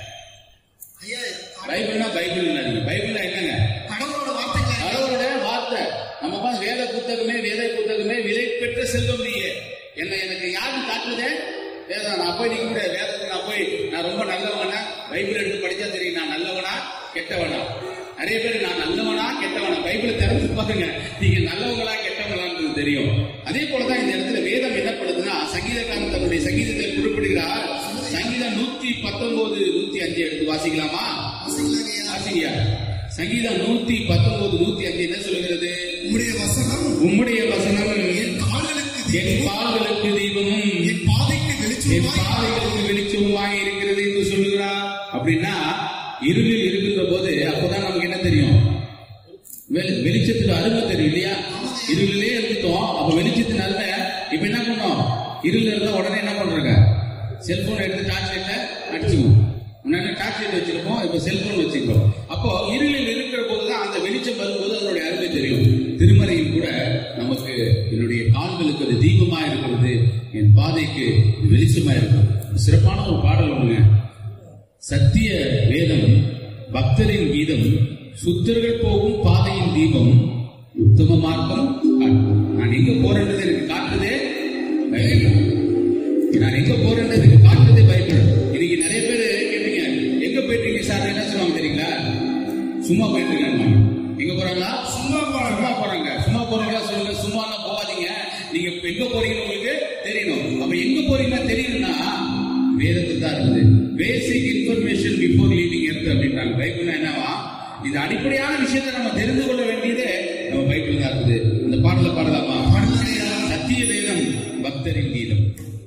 ஐயா பைபிள்னா பைபிள் இல்லைங்க பைபிள்னா என்னங்க கடவுளோட வார்த்தைகள் ஐயா. கடவுளுடைய வார்த்தை நம்ம பார்த்து வேத புத்தகமே வேத புத்தகமே விலை பெற்ற செல்வம் நீயே என்ன எனக்கு யாரு காட்டுதே வேதம் நான் போய் நிக்க முடியாது வேதத்தை நான் போய் நான் ரொம்ப நல்லவனா பைபிள் எடுத்து படிச்சா தெரியும் நான் நல்லவனா கெட்டவனா நிறைய பேர் நான் நல்லவனா கெட்டவனா பைபிளை திறந்து பாருங்க நீங்க நல்லவங்களா கெட்டவங்களான்றது தெரியும் அதே போலதான் இந்த இடத்துல வேதம் என்ன பண்ணுதுன்னா சங்கீதக்காரன் தன்னுடைய சங்கீதத்தை குறிப்பிடுகிறார் சங்கீதம் நூத்தி பத்தொன்பது நூத்தி அஞ்சு எடுத்து வாசிக்கலாமா வாசிக்கலாங்க ஐயா. வாசிங்கயா சங்கீதம் நூத்தி பத்தொன்பது நூத்தி அஞ்சு என்ன சொல்கிறது உம்முடைய வசனம் உம்முடைய வசனம் என் கால்களுக்கு என் தீபமும், கால்களுக்கு தீபமும் என் பாதைக்கு என் வெளிச்சமாய் பாதைகளுக்கு வெளிச்சமுமாய் இருக்கிறது என்று சொல்லுகிறார் அப்படின்னா இருளில் இருக்கின்ற போது அப்பதான் நமக்கு என்ன தெரியும் வெளி- வெளிச்சத்துக்கு அருமை தெரியும் இல்லையா இருளிலே இருந்துட்டோம் அப்ப வெளிச்சத்தின் அருமை இப்ப என்ன பண்ணோம் இருள் இருந்தா உடனே என்ன பண்றாங்க செல்போன் எடுத்து டார்ச் லைட்ல அடிச்சுக்குவோம் முன்னாடி டார்ச் லைட் வச்சிருப்போம் இப்ப செல்போன் வச்சிருக்கோம் அப்போ இருளில் இருக்கிற போதுதான் அந்த வெளிச்சம் வரும்போது அதனுடைய அருமை தெரியும் திருமறையில் கூட நமக்கு என்னுடைய கால்களுக்கு அது தீபமா இருக்கிறது என் பாதைக்கு இது வெளிச்சமா இருக்கும் சிறப்பான ஒரு பாடல் ஒண்ணுங்க சத்திய வேதம் பக்தரின் கீதம் சுத்தர்கள் போகும் பாதையின் தீபம் உத்தம மார்க்கம் காட்டும் நான் எங்க போறேன்றது எனக்கு காட்டுதே பைபிள் தான். நான் எங்க போறேன்றது எனக்கு காட்டுறதே பைபிள் இன்னைக்கு நிறைய பேர் கேட்டீங்க எங்க போயிட்டீங்க சார் என்ன சொல்லுவாங்க தெரியுங்களா சும்மா போயிட்டு இருக்காங்க எங்க போறாங்களா சும்மா போறாங்க சும்மா போறாங்க சும்மா போறாங்களா சொல்லுங்க சும்மா போகாதீங்க நீங்க இப்ப எங்க போறீங்கன்னு உங்களுக்கு தெரியணும் அப்ப எங்க போறீங்கன்னா தெரியணும்னா வேதத்தில் தான் இருக்குது basic information before leaving earth அப்படின்றாங்க பைபிள்னா என்னவா இது அடிப்படையான விஷயத்தை நம்ம தெரிந்து கொள்ள வேண்டியது நம்ம பைபிள் தான் இருக்குது இந்த பாடலை பாடலாமா சத்திய வேதம் பக்தரின் கீதம்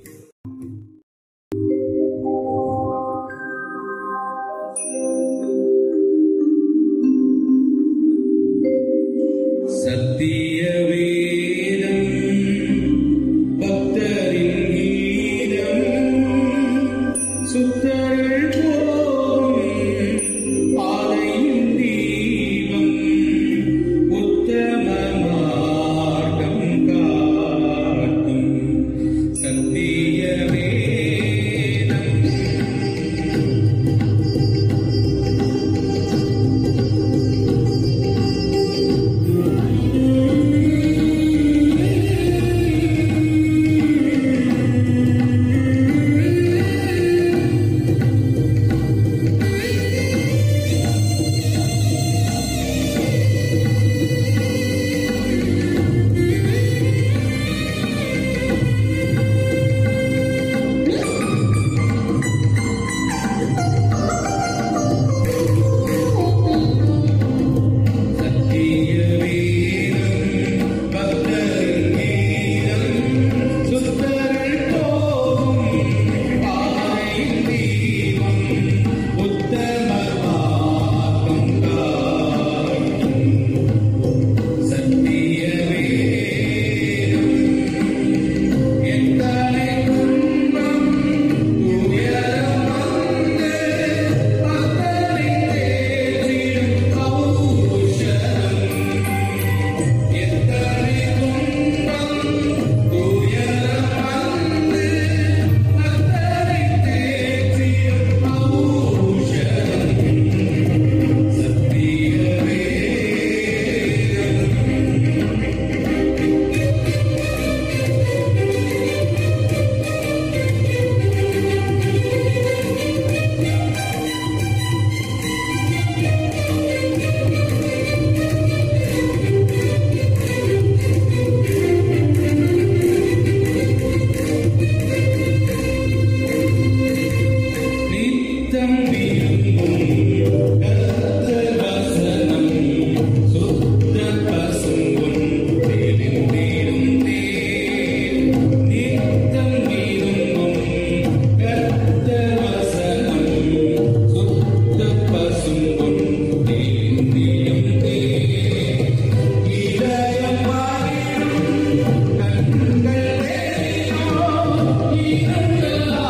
சத்திய வேதம் பக்தரின் கீதம் சுத்த சுத்தர்கள் போகும் பாதையின் தீபம் உத்தம மார்க்கம் காட்டும் சத்திய வேதம் சத்திய வேதம் பக்தரின் கீதம் சுத்தர்கள் போகும் பாதையின் தீபம் உத்தம மார்க்கம் காட்டும் சத்திய வேதம் எத்தனை துன்பம் துயரம் வந்து பக்தரை தேற்றிடும் பௌருஷம் எத்தனை துன்பம் துயரம் வந்து பக்தரை தேற்றிடும் பௌருஷம் சத்திய வேதம் நித்தம் விரும்பும் கர்த்தர் வசனம் சுத்த பசும்பொன் தெளிந்திடும் தேன். நித்தம் விரும்பும் கர்த்தர் வசனம் சுத்த பசும்பொன் தெளிந்திடும் தேன். இதயம் மாறிடும் கண்கள் தெரியும் இரண்டெல்லாம்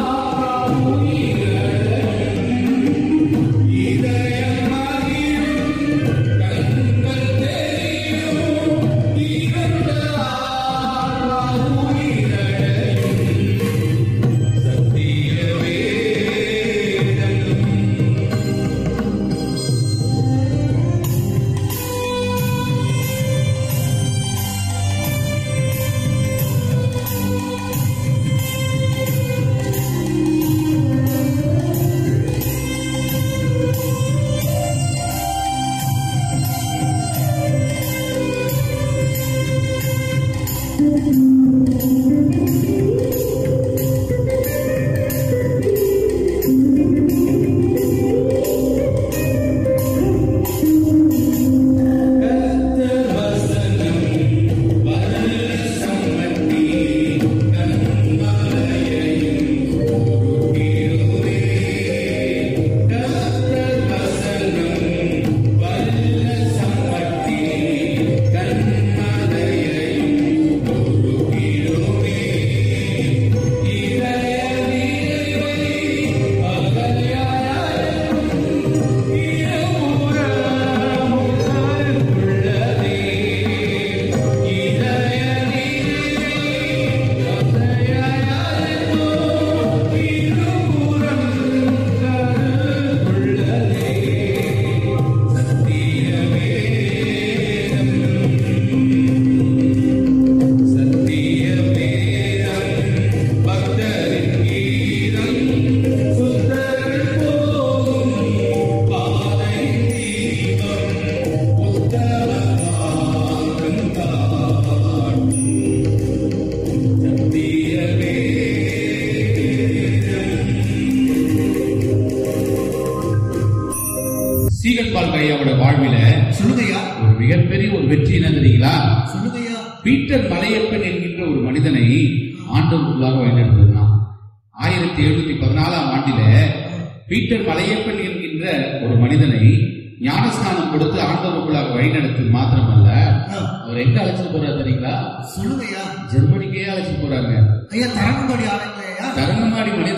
சீகன்பால் கையாவோட வாழ்வில சொல்லுங்கய்யா ஒரு மிகப்பெரிய ஒரு வெற்றி என்ன தெரியுங்களா சொல்லுங்கய்யா பீட்டர் மலையப்பன் என்கின்ற ஒரு மனிதனை ஆண்டவருக்குள்ளாக வழிநடத்தினான் ஆயிரத்தி எழுநூத்தி பதினாலாம் ஆண்டில பீட்டர் மலையப்பன் என்கின்ற ஒரு மனிதனை ஞானஸ்நானம் கொடுத்து ஆண்டவருக்குள்ளாக வழிநடத்தி மாத்திரமல்ல ஆ, அவர் எங்க அழைச்சிட்டு போறாரு தெரியுங்களா சொல்லுங்கய்யா ஜெர்மனிக்கே அழைச்சிட்டு போறாங்க ஐயா தரங்கம்பாடி ஆளுங்களே ஐயா தரங்கம்பாடி மனிதரை எங்க கொண்டு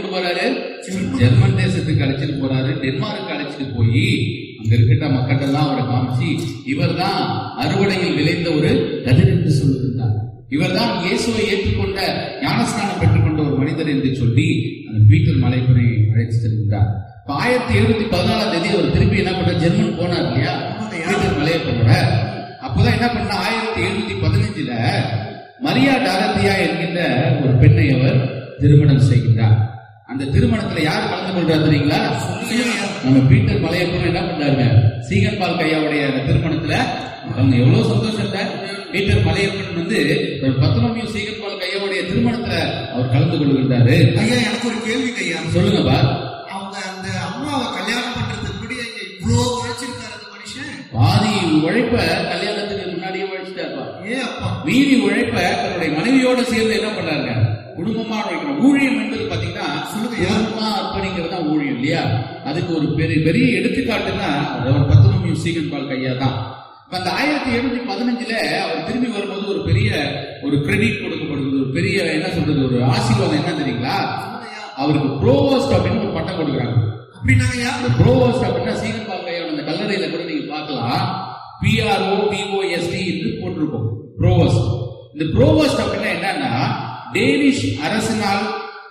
கொண்டு போறாரு ஜெர்மன் தேசத்துக்கு அழைச்சிட்டு போறாரு டென்மார்க்கு அழைச்சிட்டு போய் அங்க இருக்கிற மக்கள் எல்லாம் அவரை காமிச்சு இவர்தான் அறுவடையில் விளைந்த ஒரு கதிர் என்று சொல்லுகின்றார் இவர்தான் இயேசுவை ஏற்றுக்கொண்ட ஞானஸ்நானம் பெற்றுக்கொண்ட ஒரு மனிதர் என்று சொல்லி அந்த பீட்டர் மலைப்புரை அழைத்து செல்கின்றார் இப்ப ஆயிரத்தி எழுநூத்தி பதினாலாம் தேதி அவர் திருப்பி என்ன பண்ண ஜெர்மன் போனார் இல்லையா பீட்டர் மலையப்பனோட அப்போதான் என்ன பண்ண ஆயிரத்தி எழுநூத்தி பதினஞ்சுல மரியா டாரத்தியா என்கின்ற ஒரு பெண்ணை அவர் திருமணம் செய்கின்றார் அந்த திருமணத்துல யார் கலந்து கொள்றாரு தெரியுங்களா நம்ம பீட்டர் மலையப்பன் என்ன பண்றாருங்க சீகன்பால் கையாவுடைய அந்த திருமணத்துல அவங்க எவ்வளவு சந்தோஷம் இல்ல பீட்டர் மலையப்பன் வந்து ஒரு பத்தனமியும் சீகன்பால் கையாவுடைய திருமணத்துல அவர் கலந்து கொள்கின்றாரு ஐயா எனக்கு ஒரு கேள்வி ஐயா சொல்லுங்க பா அவங்க அந்த அம்மாவை கல்யாணம் பண்றதுக்கு முன்னாடி ஐயா இவ்வளோ உழைச்சிருக்காரு அந்த மனுஷன் பாதி உழைப்ப கல்யாணத்துக்கு முன்னாடியே உழைச்சிட்டாருப்பா ஏ அப்பா மீதி உழைப்ப தன்னுடைய மனைவியோட சேர்ந்து என்ன பண்றாங்க குடும்பமா உழைக்கணும் ஊழியம் என்பது பாத்தீங்கன்னா குடும்பமா அர்ப்பணிக்கிறது தான் ஊழியம் இல்லையா அதுக்கு ஒரு பெரிய பெரிய எடுத்துக்காட்டுன்னா அது ஒரு பத்தனமியும் சீகன் பால் கையா தான் இப்ப அந்த ஆயிரத்தி எழுநூத்தி பதினஞ்சுல அவர் திரும்பி வரும்போது ஒரு பெரிய ஒரு கிரெடிட் கொடுக்கப்படுது ஒரு பெரிய என்ன சொல்றது ஒரு ஆசீர்வாதம் என்ன தெரியுங்களா அவருக்கு ப்ரோவோஸ்ட் அப்படின்னு ஒரு பட்டம் கொடுக்குறாங்க அப்படின்னாங்க ஐயா அந்த ப்ரோவோஸ்ட் அப்படின்னா சீகன் பால் கையோட அந்த கல்லறையில கூட நீங்க பார்க்கலாம் பிஆர்ஓ பிஓஎஸ்டி என்று போட்டிருக்கும் ப்ரோவோஸ்ட் இந்த ப்ரோவோஸ்ட் அப்படின்னா என்னன்னா டேனிஷ் அரசினால்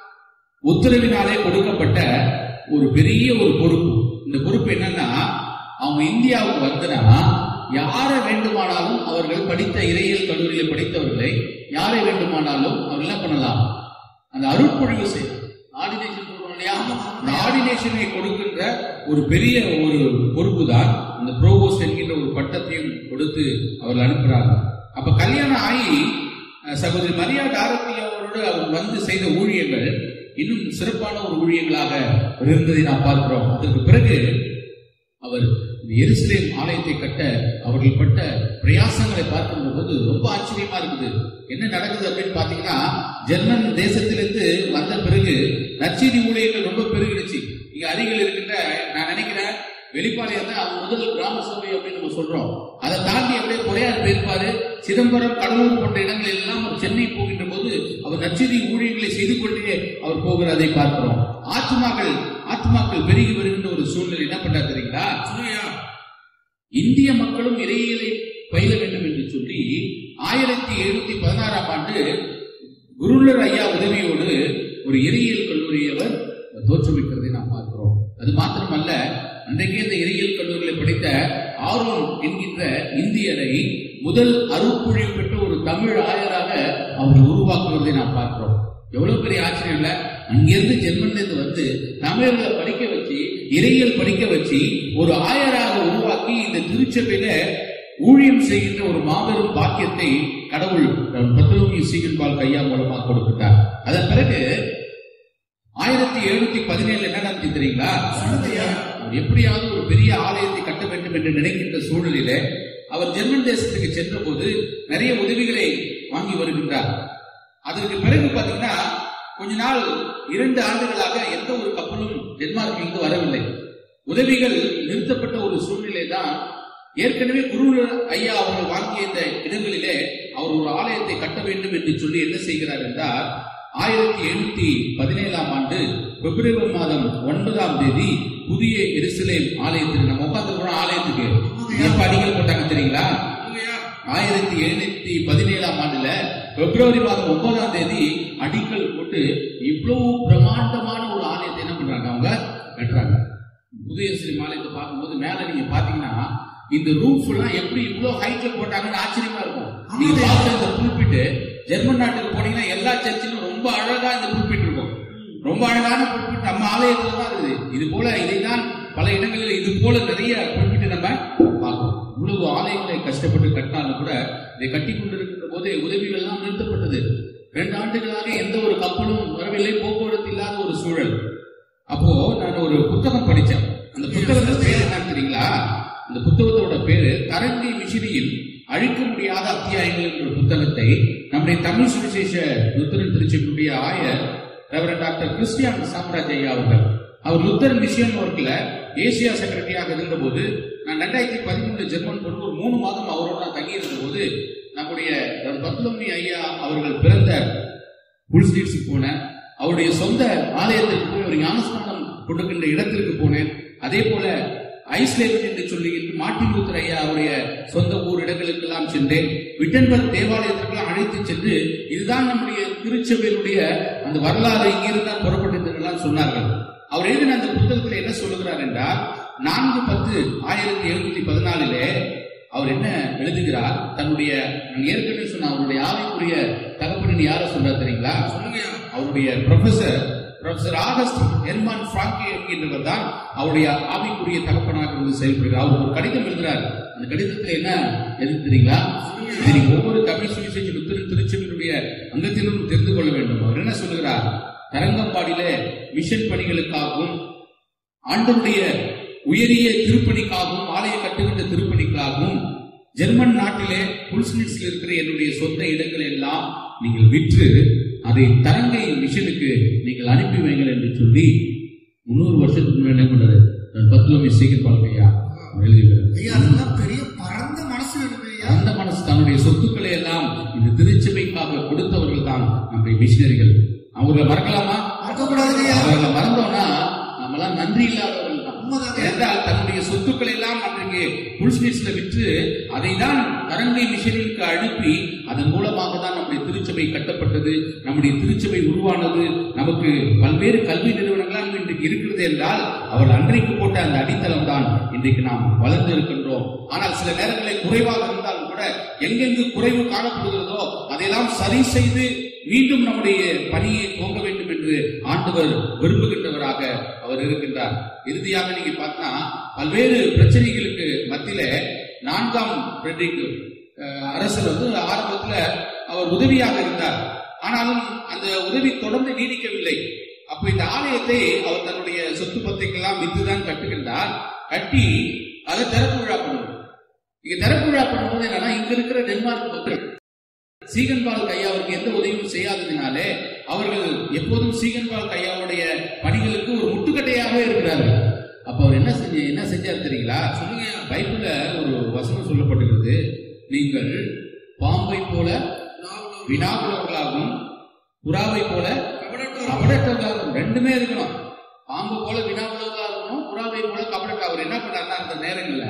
உத்தரவினாலே கொடுக்கப்பட்ட ஒரு பெரிய ஒரு பொறுப்பு இந்த பொறுப்பு என்னன்னா அவங்க இந்தியாவுக்கு வந்தனா யாரை வேண்டுமானாலும் அவர்கள் படித்த இறையியல் கல்லூரியில் படித்தவர்களை யாரை வேண்டுமானாலும் அவர் என்ன பண்ணலாம் அந்த அருட்பொழிவு செய்யலாம் ஆர்டினேஷன் சொல்றோம் இல்லையா அந்த ஆர்டினேஷனை கொடுக்கின்ற ஒரு பெரிய ஒரு பொறுப்பு தான் அந்த ப்ரோவோஸ்ட் என்கின்ற ஒரு பட்டத்தையும் கொடுத்து அவர்கள் அனுப்புறாங்க அப்ப கல்யாணம் ஆகி அஹ், சகோதரி மரியா டாரத்தி அவரோடு அவர் வந்து செய்த ஊழியங்கள் இன்னும் சிறப்பான ஒரு ஊழியங்களாக இருந்ததை நாம் பார்க்கிறோம் அதற்கு பிறகு அவர் இந்த எருசலேம் ஆலயத்தை கட்ட அவர்கள் பட்ட பிரயாசங்களை பார்க்கின்ற போது ரொம்ப ஆச்சரியமா இருக்குது என்ன நடக்குது அப்படின்னு பாத்தீங்கன்னா ஜெர்மன் தேசத்திலிருந்து வந்த பிறகு நற்செய்தி ஊழியர்கள் ரொம்ப பெருகிடுச்சு இங்க அருகில் இருக்கின்ற நான் நினைக்கிறேன் வெளிப்பாளையம் தான் அவங்க முதல் கிராம சபை அப்படின்னு நம்ம சொல்றோம் அதை தாண்டி அப்படியே பொறையார் போயிருப்பாரு சிதம்பரம் கடலூர் போன்ற இடங்களில் எல்லாம் அவர் சென்னை போகின்ற போது அவர் நற்செய்தி ஊழியர்களை செய்து கொண்டே அவர் போகிறதை பார்க்கிறோம் ஆத்மாக்கள் ஆத்மாக்கள் பெருகி வருகின்ற ஒரு சூழ்நிலை என்ன பண்றா தெரியுங்களா இந்திய மக்களும் இறையியலை பயில வேண்டும் என்று சொல்லி ஆயிரத்தி எழுநூத்தி பதினாறாம் ஆண்டு குருளர் ஐயா உதவியோடு ஒரு இறையியல் கல்லூரியை அவர் தோற்றுவிக்கிறதை நாம் பார்க்கிறோம் அது மாத்திரமல்ல அன்றைக்கே இந்த இறையியல் கல்லூரியில் படித்த ஆரோன் என்கின்ற இந்தியரை முதல் அருட்பொழிவு பெற்ற ஒரு தமிழ் ஆயராக அவர் உருவாக்குவதை நாம் பார்க்கிறோம் எவ்வளவு பெரிய ஆச்சரியம் இல்ல அங்கிருந்து ஜெர்மன்ல இருந்து வந்து தமிழர்களை படிக்க வச்சு இறையியல் படிக்க வச்சு ஒரு ஆயராக உருவாக்கி இந்த திருச்சபையில ஊழியம் செய்கின்ற ஒரு மாபெரும் பாக்கியத்தை கடவுள் பத்தலோமி சீகன்பால் கையா மூலமாக கொடுக்கிட்டார் அதன் பிறகு ஆயிரத்தி எழுநூத்தி பதினேழு என்ன நடந்துச்சு தெரியுங்களா அவர் எப்படியாவது ஒரு பெரிய ஆலயத்தை கட்ட வேண்டும் என்று நினைக்கின்ற சூழலிலே அவர் ஜெர்மன் தேசத்துக்கு சென்ற போது நிறைய உதவிகளை வாங்கி வருகின்றார் அதற்கு பிறகு பாத்தீங்கன்னா கொஞ்ச நாள் இரண்டு ஆண்டுகளாக எந்த ஒரு கப்பலும் டென்மார்க்கிற்கு வரவில்லை உதவிகள் நிறுத்தப்பட்ட ஒரு சூழ்நிலை தான் ஏற்கனவே குரு ஐயா அவர்கள் வாங்கிய இந்த இடங்களிலே அவர் ஒரு ஆலயத்தை கட்ட வேண்டும் என்று சொல்லி என்ன செய்கிறார் என்றால் ஆயிரத்தி எழுநூத்தி பதினேழாம் ஆண்டு பிப்ரவரி மாதம் ஒன்பதாம் தேதி புதிய எருசலேம் ஆலயத்துக்கு நம்ம உட்காந்துருக்கோம் ஆலயத்துக்கு எப்ப அடிக்கல் போட்டாங்க தெரியுங்களா ஆயிரத்தி எழுநூத்தி பதினேழாம் ஆண்டுல பிப்ரவரி மாதம் ஒன்பதாம் தேதி அடிக்கல் போட்டு இவ்வளவு பிரம்மாண்டமான ஒரு ஆலயத்தை என்ன பண்றாங்க அவங்க கட்டுறாங்க புதிய எருசலேம் ஆலயத்தை பார்க்கும்போது மேல நீங்க பாத்தீங்கன்னா இந்த ரூஃப் எல்லாம் எப்படி இவ்வளவு ஹைட்ல போட்டாங்கன்னு ஆச்சரியமா இருக்கும் நீங்க பார்த்த இந்த புல்பிட்டு ஜெர்மன் நாட்டுக்கு போனீங்கன்னா எல்லா சர்ச்சிலும் ரொம்ப அழகா இந்த புல்பிட் இருக்கும் ரொம்ப அழகான புல்பிட் நம்ம ஆலயத்துல தான் இருக்குது இது போல இதைதான் பல இடங்களில் இது போல நிறைய புல்பிட்டு நம்ம பார்ப்போம் இவ்வளவு ஆலயங்களை கஷ்டப்பட்டு கட்டினாலும் கூட இதை கட்டி கொண்டிருக்கிற போதே உதவிகள் எல்லாம் நிறுத்தப்பட்டது ரெண்டு ஆண்டுகளாக எந்த ஒரு கப்பலும் வரவில்லை போக்குவரத்து இல்லாத ஒரு சூழல் அப்போ நான் ஒரு புத்தகம் படிச்சேன் அந்த புத்தகத்தோட பேர் என்னன்னு தெரியுங்களா அந்த புத்தகத்தோட பேரு தரங்கி மிஷினியில் அழிக்க முடியாத அத்தியாயங்கள் என்ற புத்தகத்தை நம்முடைய தமிழ் சுவிசேஷ லுத்தரன் திருச்சிக்குடைய ஆயர் ரெவரன் டாக்டர் கிறிஸ்டியான் சாம்ராஜ் ஐயா அவர்கள் அவர் லுத்தரன் மிஷியன் ஒர்க்ல ஏசியா செக்ரட்டரியாக இருந்தபோது நான் ரெண்டாயிரத்தி பதிமூணு ஜெர்மன் போட்டு ஒரு மூணு மாதம் அவரோட நான் தங்கி இருந்த போது நம்முடைய பத்லமி ஐயா அவர்கள் பிறந்த புல் ஸ்ட்ரீட்ஸுக்கு போனேன் அவருடைய சொந்த ஆலயத்திற்கு போய் ஒரு ஞானஸ்தானம் கொடுக்கின்ற இடத்திற்கு போனேன் அதே போல ஐஸ்லேண்ட் என்று சொல்லி மார்ட்டின் லூத்தர் ஐயா அவருடைய சொந்த ஊர் இடங்களுக்கெல்லாம் சென்றேன் விட்டன்பர்க் தேவாலயத்திற்கெல்லாம் அழைத்து சென்று இதுதான் நம்முடைய திருச்சபையினுடைய அந்த வரலாறு இங்கிருந்து தான் புறப்பட்டதுலாம் சொன்னார்கள் அவர் எழுதின அந்த புத்தகத்தில் என்ன சொல்லுகிறார் என்றால் நான்கு பத்து ஆயிரத்தி எழுநூத்தி பதினாலிலே அவர் என்ன எழுதுகிறார் தன்னுடைய நான் ஏற்கனவே சொன்ன அவருடைய ஆவிக்குரிய தகப்பனின் யார சொல்றார் தெரியுங்களா சொல்லுங்கய்யா அவருடைய professor professor August Hermann Francke என்கின்றவர் தான் அவருடைய ஆவிக்குரிய தகப்பனாக இருந்து செயல்படுகிறார் அவர் ஒரு கடிதம் எழுதுறார் அந்த கடிதத்தில் என்ன எழுது தெரியுங்களா இதை நீங்க ஒவ்வொரு தமிழ் சுவிசேஷ திரு திருச்சபையினுடைய அங்கத்திலும் தெரிந்து கொள்ள வேண்டும் அவர் என்ன சொல்லுகிறார் தரங்கம்பாடியிலே மிஷன் பணிகளுக்காகவும் ஆண்டவருடைய உயரிய திருப்பணிக்காகவும் ஆலய கட்டுகின்ற திருப்பணிக்காகவும் ஜெர்மன் நாட்டிலே புல்ஸ்னிட்ஸில் இருக்கிற என்னுடைய சொந்த இடங்களை எல்லாம் நீங்கள் விற்று அதை தரங்கை மிஷனுக்கு நீங்கள் அனுப்பி வைங்கள் என்று சொல்லி முன்னூறு வருஷத்துக்கு முன்னாடி என்ன பண்ணாரு பத்துல சீக்கிரம் பார்க்கையா எழுதியிருக்கிறார் ஐயா அதெல்லாம் பெரிய பரந்த மனசு வேணும் ஐயா அந்த மனசு தன்னுடைய சொத்துக்களை எல்லாம் இந்த திருச்சபைக்காக கொடுத்தவர்கள் தான் நம்முடைய மிஷினரிகள் அவர்களை மறக்கலாமா மறக்கக்கூடாது ஐயா அவர்களை மறந்தோம்னா நம்மளாம் நன்றி இல்லாதவர்கள் தான் உண்மைதாங்க. ஏனென்றால் தன்னுடைய சொத்துக்களை எல்லாம் அன்றைக்கு புல்ஸ்மிட்ஸ்ல விற்று அதை தான் கரங்கை மிஷனிற்கு அனுப்பி அதன் மூலமாக தான் நம்முடைய திருச்சபை கட்டப்பட்டது நம்முடைய திருச்சபை உருவானது நமக்கு பல்வேறு கல்வி நிறுவனங்களால் இன்றைக்கு இருக்கிறது என்றால் அவள் அன்றைக்கு போட்ட அந்த அடித்தளம் தான் இன்றைக்கு நாம் வளர்ந்து இருக்கின்றோம் ஆனால் சில நேரங்களில் குறைவாக இருந்தாலும் கூட எங்கெங்கு குறைவு காணப்படுகிறதோ அதையெல்லாம் சரி செய்து மீண்டும் நம்முடைய பணியை துவங்க வேண்டும் என்று ஆண்டவர் விரும்புகின்றவராக அவர் இருக்கின்றார் இறுதியாக நீங்க பார்த்தா பல்வேறு பிரச்சனைகளுக்கு மத்தியில நான்காம் பிரெட்ரிக் அஹ், அரசர் வந்து ஆரம்பத்துல அவர் உதவியாக இருந்தார் ஆனாலும் அந்த உதவி தொடர்ந்து நீடிக்கவில்லை அப்ப இந்த ஆலயத்தை அவர் தன்னுடைய சொத்து பத்தைக்கெல்லாம் வித்துதான் கட்டுகின்றார் கட்டி அதை திறப்பு விழா பண்ணுவார் இங்க திறப்பு விழா பண்ணும்போது என்னன்னா இங்க இருக்கிற டென்மார்க் மக்கள் சீகன்பால் கையாவுக்கு எந்த உதவியும் செய்யாததினாலே அவர்கள் எப்போதும் சீகன்பால் கையாவுடைய பணிகளுக்கு ஒரு முட்டுக்கட்டையாகவே இருக்கிறார்கள் அப்ப அவர் என்ன செஞ்ச என்ன செஞ்சார் தெரியுங்களா சொல்லுங்கய்யா பைபிள்ல ஒரு வசனம் சொல்லப்பட்டிருக்கிறது நீங்கள் பாம்பை போல நாவலும் வினாக்குள்ளவர்களாகவும் புறாவை போல கபடற்றோர் கபடற்றவர்களாகவும் ரெண்டுமே இருக்கணும் பாம்பு போல வினாக்குள்ளவர்களா இருக்கணும் புறாவை போல கபடற்ற அவர் என்ன பண்ணாருன்னா அந்த நேரங்கள்ல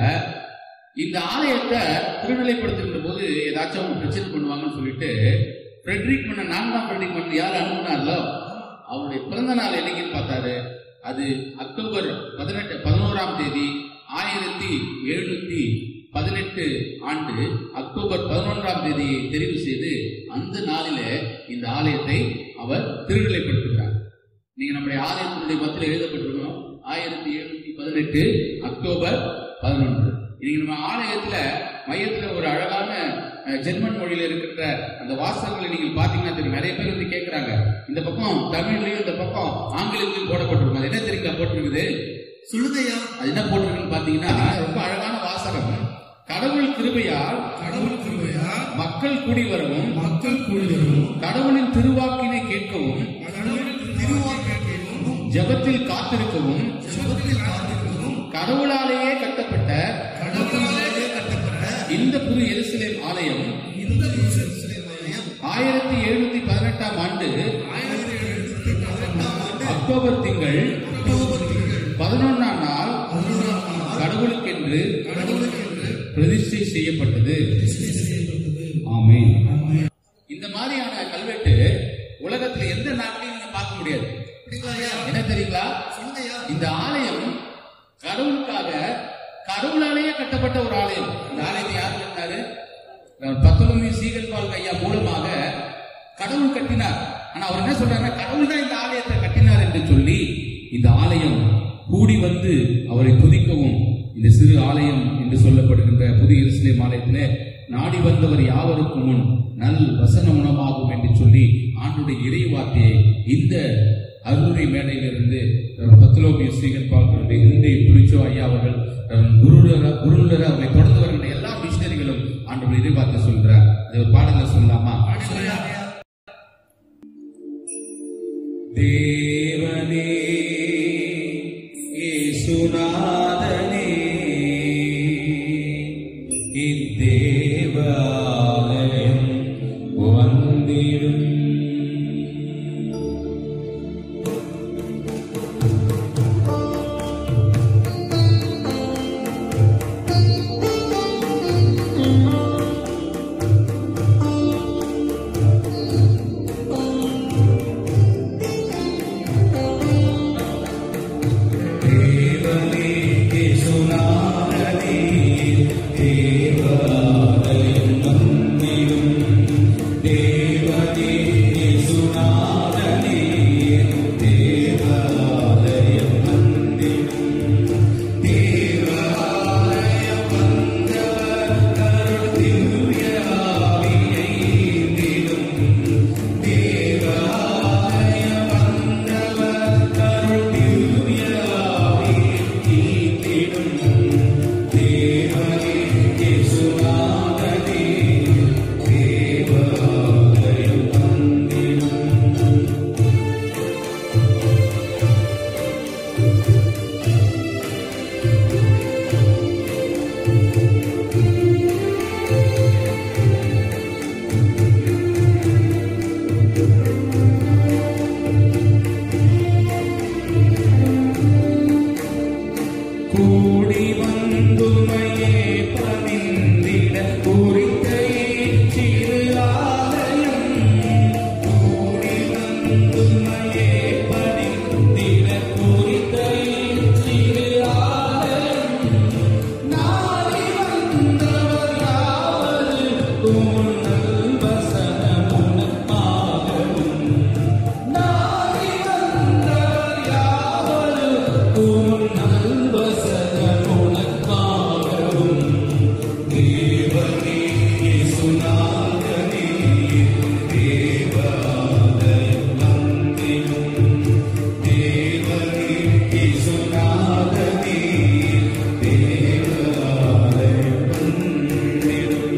இந்த ஆலயத்தை திருநிலைப்படுத்துகின்ற போது ஏதாச்சும் அவங்க பிரச்சனை பண்ணுவாங்கன்னு சொல்லிட்டு ஃப்ரெட்ரிக் பண்ண நான்காம் ஃப்ரெட்ரிக் பண்ண யார் அனுப்புனார்லோ அவருடைய பிறந்த நாள் என்னைக்குன்னு பார்த்தாரு அது அக்டோபர் பதினெட்டு பதினோராம் தேதி ஆயிரத்தி எழுநூத்தி பதினெட்டு ஆண்டு அக்டோபர் பதினொன்றாம் தேதியை தெரிவு செய்து அந்த நாளிலே இந்த ஆலயத்தை அவர் திருநிலைப்படுத்துகிறார் நீங்க நம்முடைய ஆலயத்தினுடைய மத்தியில் எழுதப்பட்டிருக்கோம் ஆயிரத்தி எழுநூத்தி பதினெட்டு அக்டோபர் பதினொன்று இன்னைக்கு நம்ம ஆலயத்துல மையத்துல ஒரு அழகான அஹ், ஜெர்மன் மொழியில இருக்கின்ற அந்த வாசகங்களை நீங்கள் பாத்தீங்கன்னா தெரியும் நிறைய பேர் வந்து கேட்கறாங்க இந்த பக்கம் தமிழ்லயும் இந்த பக்கம் ஆங்கிலத்திலும் போடப்பட்டிருக்கும் அது என்ன தெரியுங்களா போட்டிருக்குது சொல்லுங்க ஐயா அது என்ன போட்டிருக்குன்னு பாத்தீங்கன்னா ரொம்ப அழகான வாசகம் கடவுள் கிருபையால் கடவுள் கிருபையா மக்கள் கூடி வரவும் மக்கள் கூடி வரும் கடவுளின் திருவாக்கினை கேட்கவும் கடவுளின் திருவாக்கு கேட்கவும் ஜெபத்தில் காத்திருக்கவும் ஜெபத்தில் காத்திருக்கவும் கடவுளாலேயே கட்டப்பட்ட கடவுளாலேயே கட்டப்பட்ட இந்த புது எருசலேம் ஆலயம் இந்த எருசலேம் ஆலயம் ஆயிரத்தி எழுநூத்தி பதினெட்டாம் ஆண்டு ஆயிரத்தி எழுநூத்தி பதினெட்டாம் ஆண்டு அக்டோபர் திங்கள் அக்டோபர் திங்கள் பதினொன்னாம் நாள் பதினோராம் நாள் கடவுளுக்கென்று கடவுளுக்கென்று பிரதிஷ்டை செய்யப்பட்டது பிரதிஷ்டை செய்யப்பட்டது ஆமென் ஆமென். இந்த மாதிரியான கல்வெட்டு உலகத்துல எந்த நாட்டிலையும் நீங்க பார்க்க முடியாது அப்படிங்களா ஐயா என்ன தெரியுங்களா சொல்லுங்க ஐயா இந்த ஆலயம் கடவுளுக்காக கடவுளாலேயே கட்டப்பட்ட ஒரு ஆலயம் இந்த ஆலயத்தை யார் கட்டினாரு பத்தொன்பது சீகன்பால் ஐயா மூலமாக கடவுள் கட்டினார் ஆனா அவர் என்ன சொல்றாருன்னா கடவுள் தான் இந்த ஆலயத்தை கட்டினார் என்று சொல்லி இந்த ஆலயம் கூடி வந்து அவரை துதிக்கவும் இந்த சிறு ஆலயம் என்று சொல்லப்படுகின்ற புதிய எருசலேம் ஆலயத்திலே நாடி வந்தவர் யாவருக்கும் முன் நல் வசன உணவாகும் என்று சொல்லி ஆண்டுடைய இறை வார்த்தையை இந்த அருளுரை மேடையிலிருந்து பத்துலோபிய ஸ்ரீகன் பால்களுடைய இந்தி புலிச்சோ ஐயா அவர்கள் அஹ், குருடர குருடர அவர்களை தொடர்ந்து வருகின்ற எல்லா மிஷினரிகளும் ஆண்டு இறை வார்த்தை சொல்கிறார் அது ஒரு பாடல சொல்லலாமா தேவனே இயேசுநாதனே இத்தேவாலயம் வந்திடும் கூடி வந்துமையே பணிந்திட குறித்த சிறு ஆலயம் கூடி வந்துமையே பணிந்திட குறித்த சிறு ஆலயம் நாடி வந்தவர் யாவது உன்னல் வசனமுனக்காகவும் நாடி வந்தவர் யாவது உன்னல் வசனமுனக்காகவும் தேவனே இயேசுநாதனே தேவாலயம் வந்திடும் தேவனே இயேசுநாதனே தேவாலயம் வந்திடும்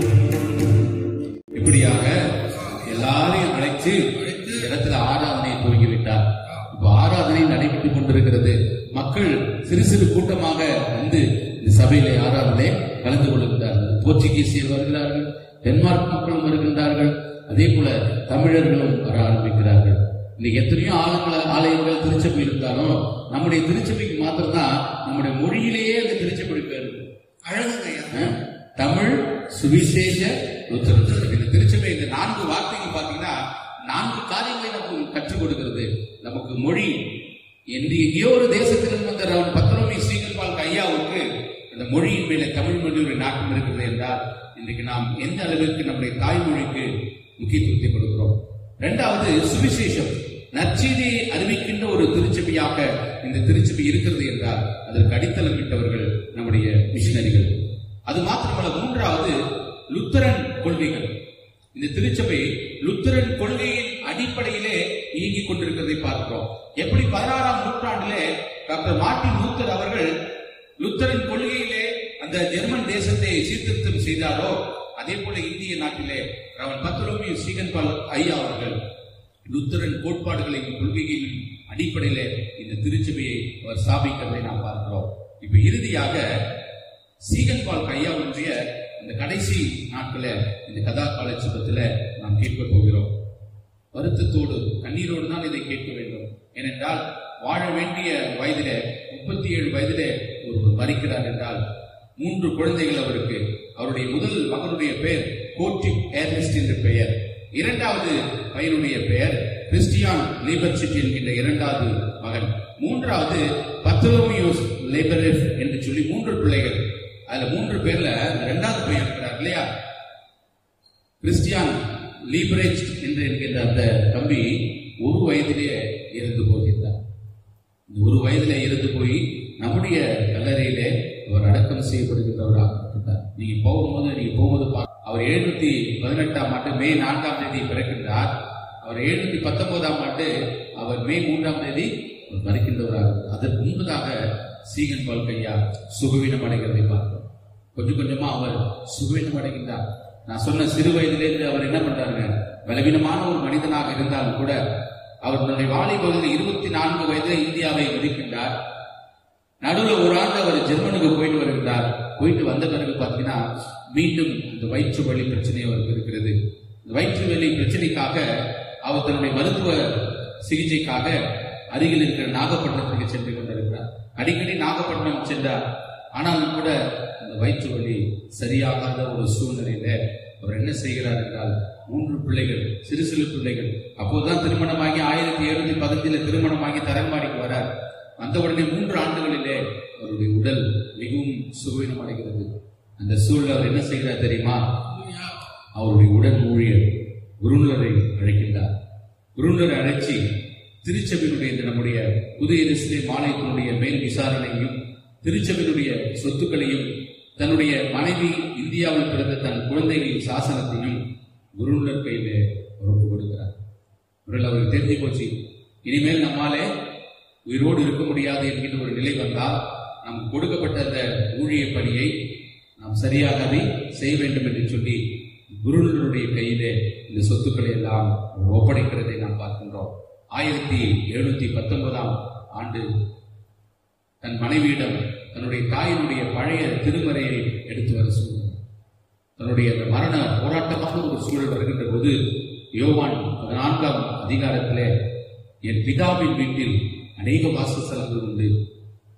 இப்படியாக எல்லாரையும் அழைச்சு இந்த இடத்துல ஆராதனை துவங்கிவிட்டார் இப்ப ஆராதனை நடைபெற்றுக் கொண்டிருக்கிறது மக்கள் சிறு சிறு கூட்டமாக வந்து இந்த சபையிலே ஆராதனை கலந்து கொள்கின்றார்கள் போர்ச்சுகீசியர் வருகிறார்கள் டென்மார்க் மக்களும் வருகின்றார்கள் அதே போல தமிழர்களும் வர ஆரம்பிக்கிறார்கள் இன்னைக்கு எத்தனையோ ஆலயங்கள் ஆலயங்கள் திருச்சபை இருந்தாலும் நம்முடைய திருச்சபைக்கு மாத்திரம்தான் நம்முடைய மொழியிலேயே அந்த திருச்சபை பேர் இருக்கு. அழகுங்க ஐயா அஹ், தமிழ் சுவிசேஷ லுத்தரன் சபை. இந்த திருச்சபை இந்த நான்கு வார்த்தைகள் பாத்தீங்கன்னா நான்கு காரியங்களை நமக்கு கற்றுக் கொடுக்கிறது நமக்கு மொழி என்று எங்கேயோ ஒரு தேசத்திலிருந்து வந்த ரவுண்ட் பத்ரோமி ஸ்ரீகல்பால் ஐயாவுக்கு அந்த மொழியின் மேலே தமிழ் மொழியுடைய நாட்டம் இருக்கிறது என்றால் இன்றைக்கு நாம் எந்த அளவிற்கு நம்முடைய தாய்மொழிக்கு முக்கியத்துவத்தை கொடுக்கிறோம் இரண்டாவது சுவிசேஷம் நற்செய்தியை அறிவிக்கின்ற ஒரு திருச்சபையாக இந்த திருச்சபை இருக்கிறது என்றால் அதற்கு அடித்தளமிட்டவர்கள் நம்முடைய மிஷினரிகள் அது மாத்திரமல்ல மூன்றாவது லுத்தரன் கொள்கைகள் இந்த திருச்சபை லுத்தரன் கொள்கையின் அடிப்படையிலே இயங்கிக் கொண்டிருக்கிறதை பார்க்கிறோம் எப்படி பதினாறாம் நூற்றாண்டிலே டாக்டர் மார்ட்டின் லூத்தர் அவர்கள் லுத்தரன் கொள்கையிலே அந்த ஜெர்மன் தேசத்தை சீர்திருத்தம் செய்தாரோ அதே போல இந்திய நாட்டிலே அவன் பத்துலோமி ஸ்ரீகன்பால் ஐயா அவர்கள் லுத்தரன் கோட்பாடுகளையும் கொள்கைகளின் அடிப்படையிலே இந்த திருச்சபையை அவர் ஸ்தாபிக்கிறதை நாம் பார்க்கிறோம் இப்ப இறுதியாக சீகன்பால் ஐயாவுடைய இந்த கடைசி நாட்கள இந்த கதா காலட்சேபத்துல நாம் கேட்க போகிறோம் வருத்தத்தோடு கண்ணீரோடு தான் இதை கேட்க வேண்டும் ஏனென்றால் வாழ வேண்டிய வயதிலே முப்பத்தி ஏழு வயதிலே ஒருவர் மறிக்கிறார் என்றால் மூன்று குழந்தைகள் அவருக்கு அவருடைய முதல் மகனுடைய பெயர் கோட்டிப் ஏர்னஸ்ட் என்ற பெயர் இரண்டாவது பையனுடைய பெயர் கிறிஸ்டியான் லேபர்சிட்டி என்கின்ற இரண்டாவது மகன் மூன்றாவது பத்தலோமியோஸ் லேபரெஃப் என்று சொல்லி மூன்று பிள்ளைகள் அதுல மூன்று பேர்ல அந்த இரண்டாவது பையன் இருக்கிறார் இல்லையா கிறிஸ்டியான் லீபரேஜ் என்று என்கின்ற அந்த தம்பி ஒரு வயதிலே இறந்து போகின்றார் இந்த ஒரு வயதிலே இறந்து போய் நம்முடைய கல்லறையிலே அவர் அடக்கம் செய்யப்படுகின்றவராக இருக்கின்றார் நீங்க போகும்போது நீங்க போகும்போது பா- அவர் எழுநூத்தி பதினெட்டாம் ஆண்டு மே நான்காம் தேதி பிறக்கின்றார் அவர் எழுநூத்தி பத்தொன்பதாம் ஆண்டு அவர் மே மூன்றாம் தேதி அவர் மறிக்கின்றவராக இருந்தார். அதற்கு முன்பதாக சீகன் பால்கையா சுகவீனம் அடைகிறதை பார்த்தோம் கொஞ்சம் கொஞ்சமா அவர் சுகவீனம் அடைகின்றார் நான் சொன்ன சிறு வயதிலிருந்து அவர் என்ன பண்றாருங்க பலவீனமான ஒரு மனிதனாக இருந்தாலும் கூட அவர் தன்னுடைய வாலிபத்தில் இருபத்தி நான்கு வயதில் இந்தியாவை மதிக்கின்றார் நடுவுல ஒரு ஆண்டு அவர் ஜெர்மனுக்கு போயிட்டு வருகிறார் போயிட்டு வந்த பிறகு பார்த்தீங்கன்னா மீண்டும் இந்த வயிற்று வலி பிரச்சனை அவருக்கு இருக்கிறது இந்த வயிற்று வலி பிரச்சனைக்காக அவர் தன்னுடைய மருத்துவ சிகிச்சைக்காக அருகில் இருக்கிற நாகப்பட்டினத்துக்கு சென்று கொண்டிருக்கிறார் அடிக்கடி நாகப்பட்டினம் சென்றார் ஆனாலும் கூட அந்த வயிற்று வலி சரியாகாத ஒரு சூழ்நிலையில அவர் என்ன செய்கிறார் என்றால் மூன்று பிள்ளைகள் சிறு சிறு பிள்ளைகள் அப்போதுதான் திருமணமாகி ஆயிரத்தி எழுநூத்தி பதினஞ்சுல திருமணமாகி தரன்பாடிக்கு வரார் வந்த உடனே மூன்று ஆண்டுகளிலே அவருடைய உடல் மிகவும் சுகவீனம் அடைகிறது அந்த சூழல் அவர் என்ன செய்கிறார் தெரியுமா அவருடைய உடல் ஊழியர் குருநரை அழைக்கின்றார் குருநரை அழைச்சி திருச்சபையினுடைய இந்த நம்முடைய புதிய எருசலே மாநிலத்தினுடைய மேல் விசாரணையும் திருச்சபையினுடைய சொத்துக்களையும் தன்னுடைய மனைவி இந்தியாவில் பிறந்த தன் குழந்தைகளின் சாசனத்தையும் குருநர் கையிலே பொறுப்பு கொடுக்கிறார் ஒருவேளை அவருக்கு தெரிஞ்சு போச்சு இனிமேல் நம்மாலே உயிரோடு இருக்க முடியாது என்கின்ற ஒரு நிலை வந்தால் நமக்கு கொடுக்கப்பட்ட அந்த ஊழிய பணியை நாம் சரியாக அதை செய்ய வேண்டும் என்று சொல்லி குருடனுடைய கையிலே இந்த சொத்துக்களை எல்லாம் அவர் ஒப்படைக்கிறதை நாம் பார்க்கின்றோம் ஆயிரத்தி எழுநூத்தி பத்தொன்பதாம் ஆண்டு தன் மனைவியிடம் தன்னுடைய தாயினுடைய பழைய திருமறையை எடுத்து வர சொல்கிறார் தன்னுடைய அந்த மரண போராட்டமான ஒரு சூழல் வருகின்ற போது யோவான் பதினான்காம் அதிகாரத்திலே என் பிதாவின் வீட்டில் அநேக வாசஸ்தலங்கள் உண்டு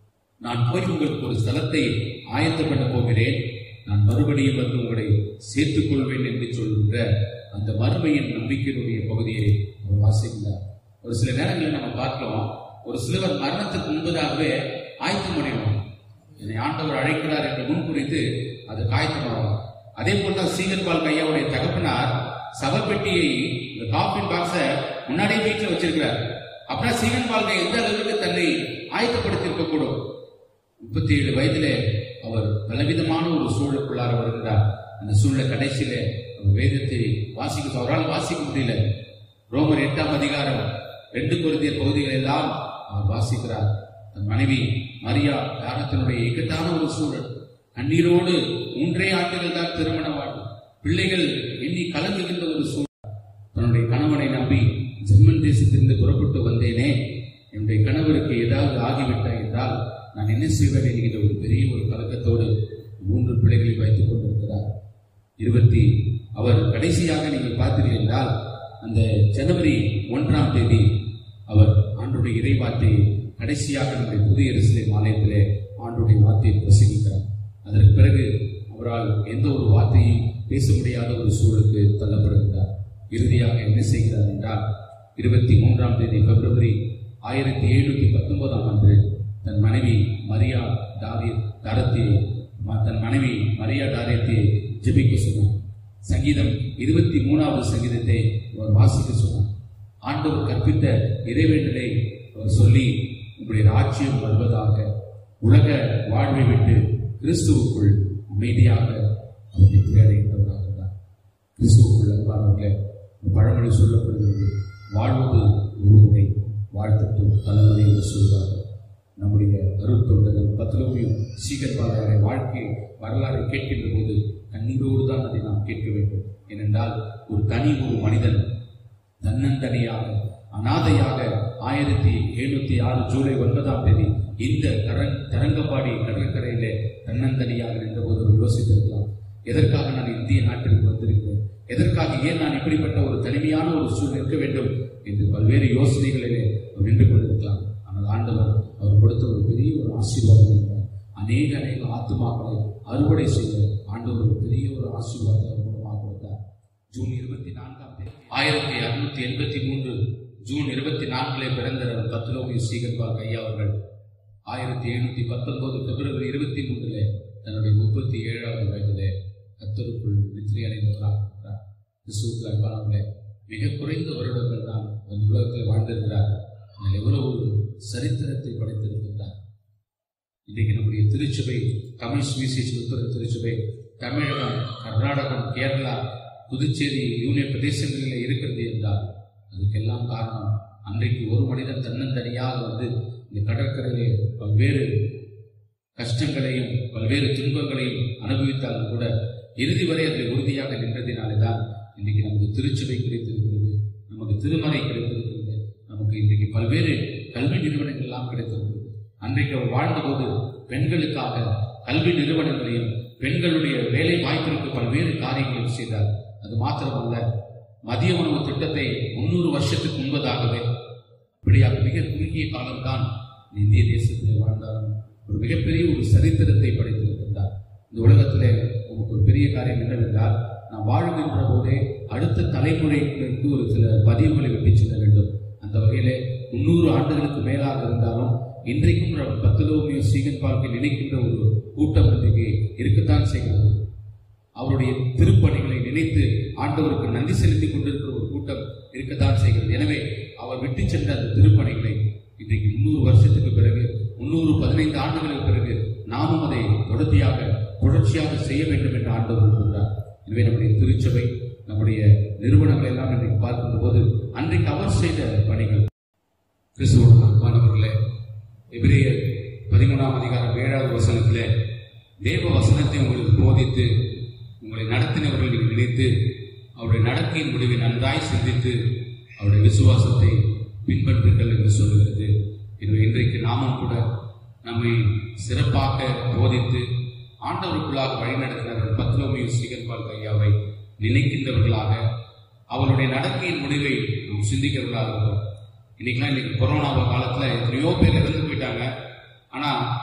நான் போய் உங்களுக்கு ஒரு ஸ்தலத்தை ஆயத்தம் பண்ண போகிறேன் நான் மறுபடியும் வந்து உங்களை சேர்த்துக் கொள்வேன் என்று சொல்கின்ற அந்த மறுமையின் நம்பிக்கையினுடைய பகுதியை அவர் வாசிக்கிறார் ஒரு சில நேரங்களில் நம்ம பார்க்கிறோம் ஒரு சிலவர் மரணத்துக்கு முன்பதாகவே ஆயத்தம் அடைவாங்க என்னை ஆண்டவர் அழைக்கிறார் என்று முன் குறித்து அது காயத்தமாகும் அதே போல் தான் சீகன்பால் கையாவுடைய தகப்பனார் சவப்பெட்டியை இந்த காஃபின் பாக்ஸ முன்னாடியே வீட்டில் வச்சிருக்கிறார் அப்புறம் சீகன் பால்கை எந்த அளவுக்கு தன்னை ஆயத்தப்படுத்தியிருக்க கூடும் முப்பத்தி ஏழு வயதிலே அவர் பலவிதமான ஒரு சூழலுக்குள்ளார வருகிறார் அந்த சூழல கடைசியில அவர் வேதத்தை வாசிக்க அவரால் வாசிக்க முடியல ரோமர் எட்டாம் அதிகாரம் ரெண்டு குருதிய பகுதிகள் எல்லாம் அவர் வாசிக்கிறார் தன் மனைவி மரியா தாரத்தினுடைய இக்கட்டான ஒரு சூழல் கண்ணீரோடு மூன்றே ஆண்டுகள் தான் திருமண வாழ்வு பிள்ளைகள் எண்ணி கலங்குகின்ற ஒரு சூழல் தன்னுடைய கணவனை நம்பி ஜெர்மன் தேசத்திலிருந்து புறப்பட்டு வந்தேனே என்னுடைய கணவருக்கு ஏதாவது ஆகிவிட்டாய் என்றால் நான் என்ன செய்வேன் என்கிற ஒரு பெரிய ஒரு கலக்கத்தோடு மூன்று பிள்ளைகளை வைத்துக் கொண்டிருக்கிறார் இருபத்தி அவர் கடைசியாக நீங்கள் பார்த்தீர்கள் என்றால் அந்த ஜனவரி ஒன்றாம் தேதி அவர் ஆண்டுடைய இறை வார்த்தையை கடைசியாக நம்முடைய புதிய எருசலேம் ஆலயத்திலே ஆண்டுடைய வார்த்தையை பிரசங்கிக்கிறார் அதற்கு பிறகு அவரால் எந்த ஒரு வார்த்தையும் பேச முடியாத ஒரு சூழலுக்கு தள்ளப்படுகிறார் இறுதியாக என்ன செய்கிறார் என்றால் இருபத்தி மூன்றாம் தேதி பிப்ரவரி ஆயிரத்தி எழுநூத்தி பத்தொன்பதாம் ஆண்டு தன் மனைவி மரியா தாரி தாரத்தியை ம- தன் மனைவி மரியா தாரியத்தை ஜெபிக்க சொன்னார் சங்கீதம் இருபத்தி மூணாவது சங்கீதத்தை அவர் வாசிக்க சொன்னார் ஆண்டவர் கற்பித்த இறைவேண்டலை அவர் சொல்லி உங்களுடைய ராஜ்யம் வருவதாக உலக வாழ்வை விட்டு கிறிஸ்துவுக்குள் அமைதியாக அவர் நித்திரை அடைகின்றவராக இருந்தார் கிறிஸ்துவுக்குள் அன்பானவர்களே ஒரு பழமொழி சொல்லப்படுகிறது வாழ்வது ஒரு முறை வாழ்த்தட்டும் தலைமுறை என்று சொல்வார்கள் நம்முடைய அருட்தொண்டர்கள் பத்திலோவியும் சீகர்பாளைய வாழ்க்கை வரலாறை கேட்கின்ற போது கண்ணீரோடு தான் அதை நாம் கேட்க வேண்டும் ஏனென்றால் ஒரு தனி ஒரு மனிதன் தன்னந்தனியாக அனாதையாக ஆயிரத்தி எழுநூத்தி ஆறு ஜூலை ஒன்பதாம் தேதி இந்த தரங் தரங்கம்பாடி கடற்கரையிலே தன்னந்தனியாக நின்றபோது அவர் யோசித்திருக்கலாம் எதற்காக நான் இந்திய நாட்டிற்கு வந்திருக்கிறேன் எதற்காக ஏன் நான் இப்படிப்பட்ட ஒரு தனிமையான ஒரு சூழல் இருக்க வேண்டும் என்று பல்வேறு யோசனைகளிலே அவர் நின்று கொண்டிருக்கலாம் ஆனால் ஆண்டவர் அவர் கொடுத்த ஒரு பெரிய ஒரு ஆசீர்வாதம் இருந்தார். அநேக அநேக ஆத்துமாக்களை அறுவடை செய்ய ஆண்டவர் ஒரு பெரிய ஒரு ஆசீர்வாதம் அவர் மூலமாக கொடுத்தார் ஜூன் இருபத்தி நான்காம் தேதி ஆயிரத்தி அறுநூத்தி எண்பத்தி மூன்று ஜூன் இருபத்தி நான்கிலே பிறந்த பத்துலோகி சீகர்பாக் ஐயா அவர்கள் ஆயிரத்தி எழுநூத்தி பத்தொன்பது பிப்ரவரி இருபத்தி மூன்றிலே தன்னுடைய முப்பத்தி ஏழாவது வயதிலே கத்தருக்குள் நித்திரை அடைந்தவராக இருக்கிறார் கிறிஸ்துவுக்கு அன்பானவர்களே மிக குறைந்த வருடங்கள் தான் அந்த உலகத்தில் வாழ்ந்திருக்கிறார் ஆனால் எவ்வளவு ஒரு சரித்திரத்தை படைத்திருக்கின்றார் இன்றைக்கு நம்முடைய திருச்சபை தமிழ் சுவிசேஷ உத்தர திருச்சபை தமிழகம் கர்நாடகம் கேரளா புதுச்சேரி யூனியன் பிரதேசங்களில் இருக்கிறது என்றால் அதுக்கெல்லாம் காரணம் அன்றைக்கு ஒரு மனிதன் தன்னந்தனியாக வந்து இந்த கடற்கரையிலே பல்வேறு கஷ்டங்களையும் பல்வேறு துன்பங்களையும் அனுபவித்தாலும் கூட இறுதி வரை அதில் உறுதியாக நின்றதினாலே தான் இன்றைக்கு நமக்கு திருச்சபை கிடைத்திருக்கிறது நமக்கு திருமறை கிடைத்திருக்கிறது நமக்கு இன்றைக்கு பல்வேறு கல்வி நிறுவனங்கள் எல்லாம் கிடைத்திருக்கிறது அன்றைக்கு அவர் வாழ்ந்தபோது பெண்களுக்காக கல்வி நிறுவனங்களையும் பெண்களுடைய வேலை வாய்ப்பிற்கு பல்வேறு காரியங்களையும் செய்தார் அது மாத்திரமல்ல மதிய உணவு திட்டத்தை முன்னூறு வருஷத்துக்கு முன்பதாகவே இப்படியாக மிக குறுகிய காலம்தான் இந்திய தேசத்தில் வாழ்ந்தாலும் ஒரு மிகப்பெரிய ஒரு சரித்திரத்தை படைத்திருக்கின்றார் இந்த உலகத்திலே நமக்கு ஒரு பெரிய காரியம் என்னவென்றால் நாம் வாழ்கின்ற போதே அடுத்த தலைமுறைக்கு ஒரு சில பதிவுகளை விட்டு செல்ல வேண்டும் அந்த வகையிலே முன்னூறு ஆண்டுகளுக்கு மேலாக இருந்தாலும் இன்றைக்கும் நம்ம பத்துலோமியோ சீகன் பார்க்கை நினைக்கின்ற ஒரு கூட்டம் இன்றைக்கு இருக்கத்தான் செய்கிறது அவருடைய திருப்பணிகளை நினைத்து ஆண்டவருக்கு நன்றி செலுத்திக் கொண்டிருக்கிற ஒரு கூட்டம் இருக்கத்தான் செய்கிறது எனவே அவர் விட்டு சென்ற அந்த திருப்பணிகளை இன்றைக்கு முன்னூறு வருஷத்துக்கு பிறகு முன்னூறு பதினைந்து ஆண்டுகளுக்கு பிறகு நாமும் அதை தொடர்ச்சியாக தொடர்ச்சியாக செய்ய வேண்டும் என்று ஆண்டவர் விரும்புகிறார் எனவே நம்முடைய திருச்சபை நம்முடைய நிறுவனங்கள் எல்லாம் இன்றைக்கு பார்க்கின்ற போது அன்றைக்கு அவர் செய்த பணிகள் கிறிஸ்துவோட அன்பானவர்களே எபிரேயர் பதிமூணாம் அதிகாரம் ஏழாவது வசனத்திலே தேவ வசனத்தை உங்களுக்கு போதித்து உங்களை நடத்தினவர்கள் நீங்கள் நினைத்து அவருடைய நடக்கையின் முடிவை நன்றாய் சிந்தித்து அவருடைய விசுவாசத்தை பின்பற்றுங்கள் என்று சொல்லுகிறது எனவே இன்றைக்கு நாமும் கூட நம்மை சிறப்பாக போதித்து ஆண்டவருக்குள்ளாக வழிநடத்தினவர்கள் பத்லோமியும் சீகன்பால் ஐயாவை நினைக்கின்றவர்களாக அவருடைய நடக்கையின் முடிவை நாம் சிந்திக்கிறவர்களாக இருக்கிறோம் இன்னைக்கெல்லாம் இன்னைக்கு கொரோனா காலத்துல எத்தனையோ பேர் இறந்து போயிட்டாங்க ஆனா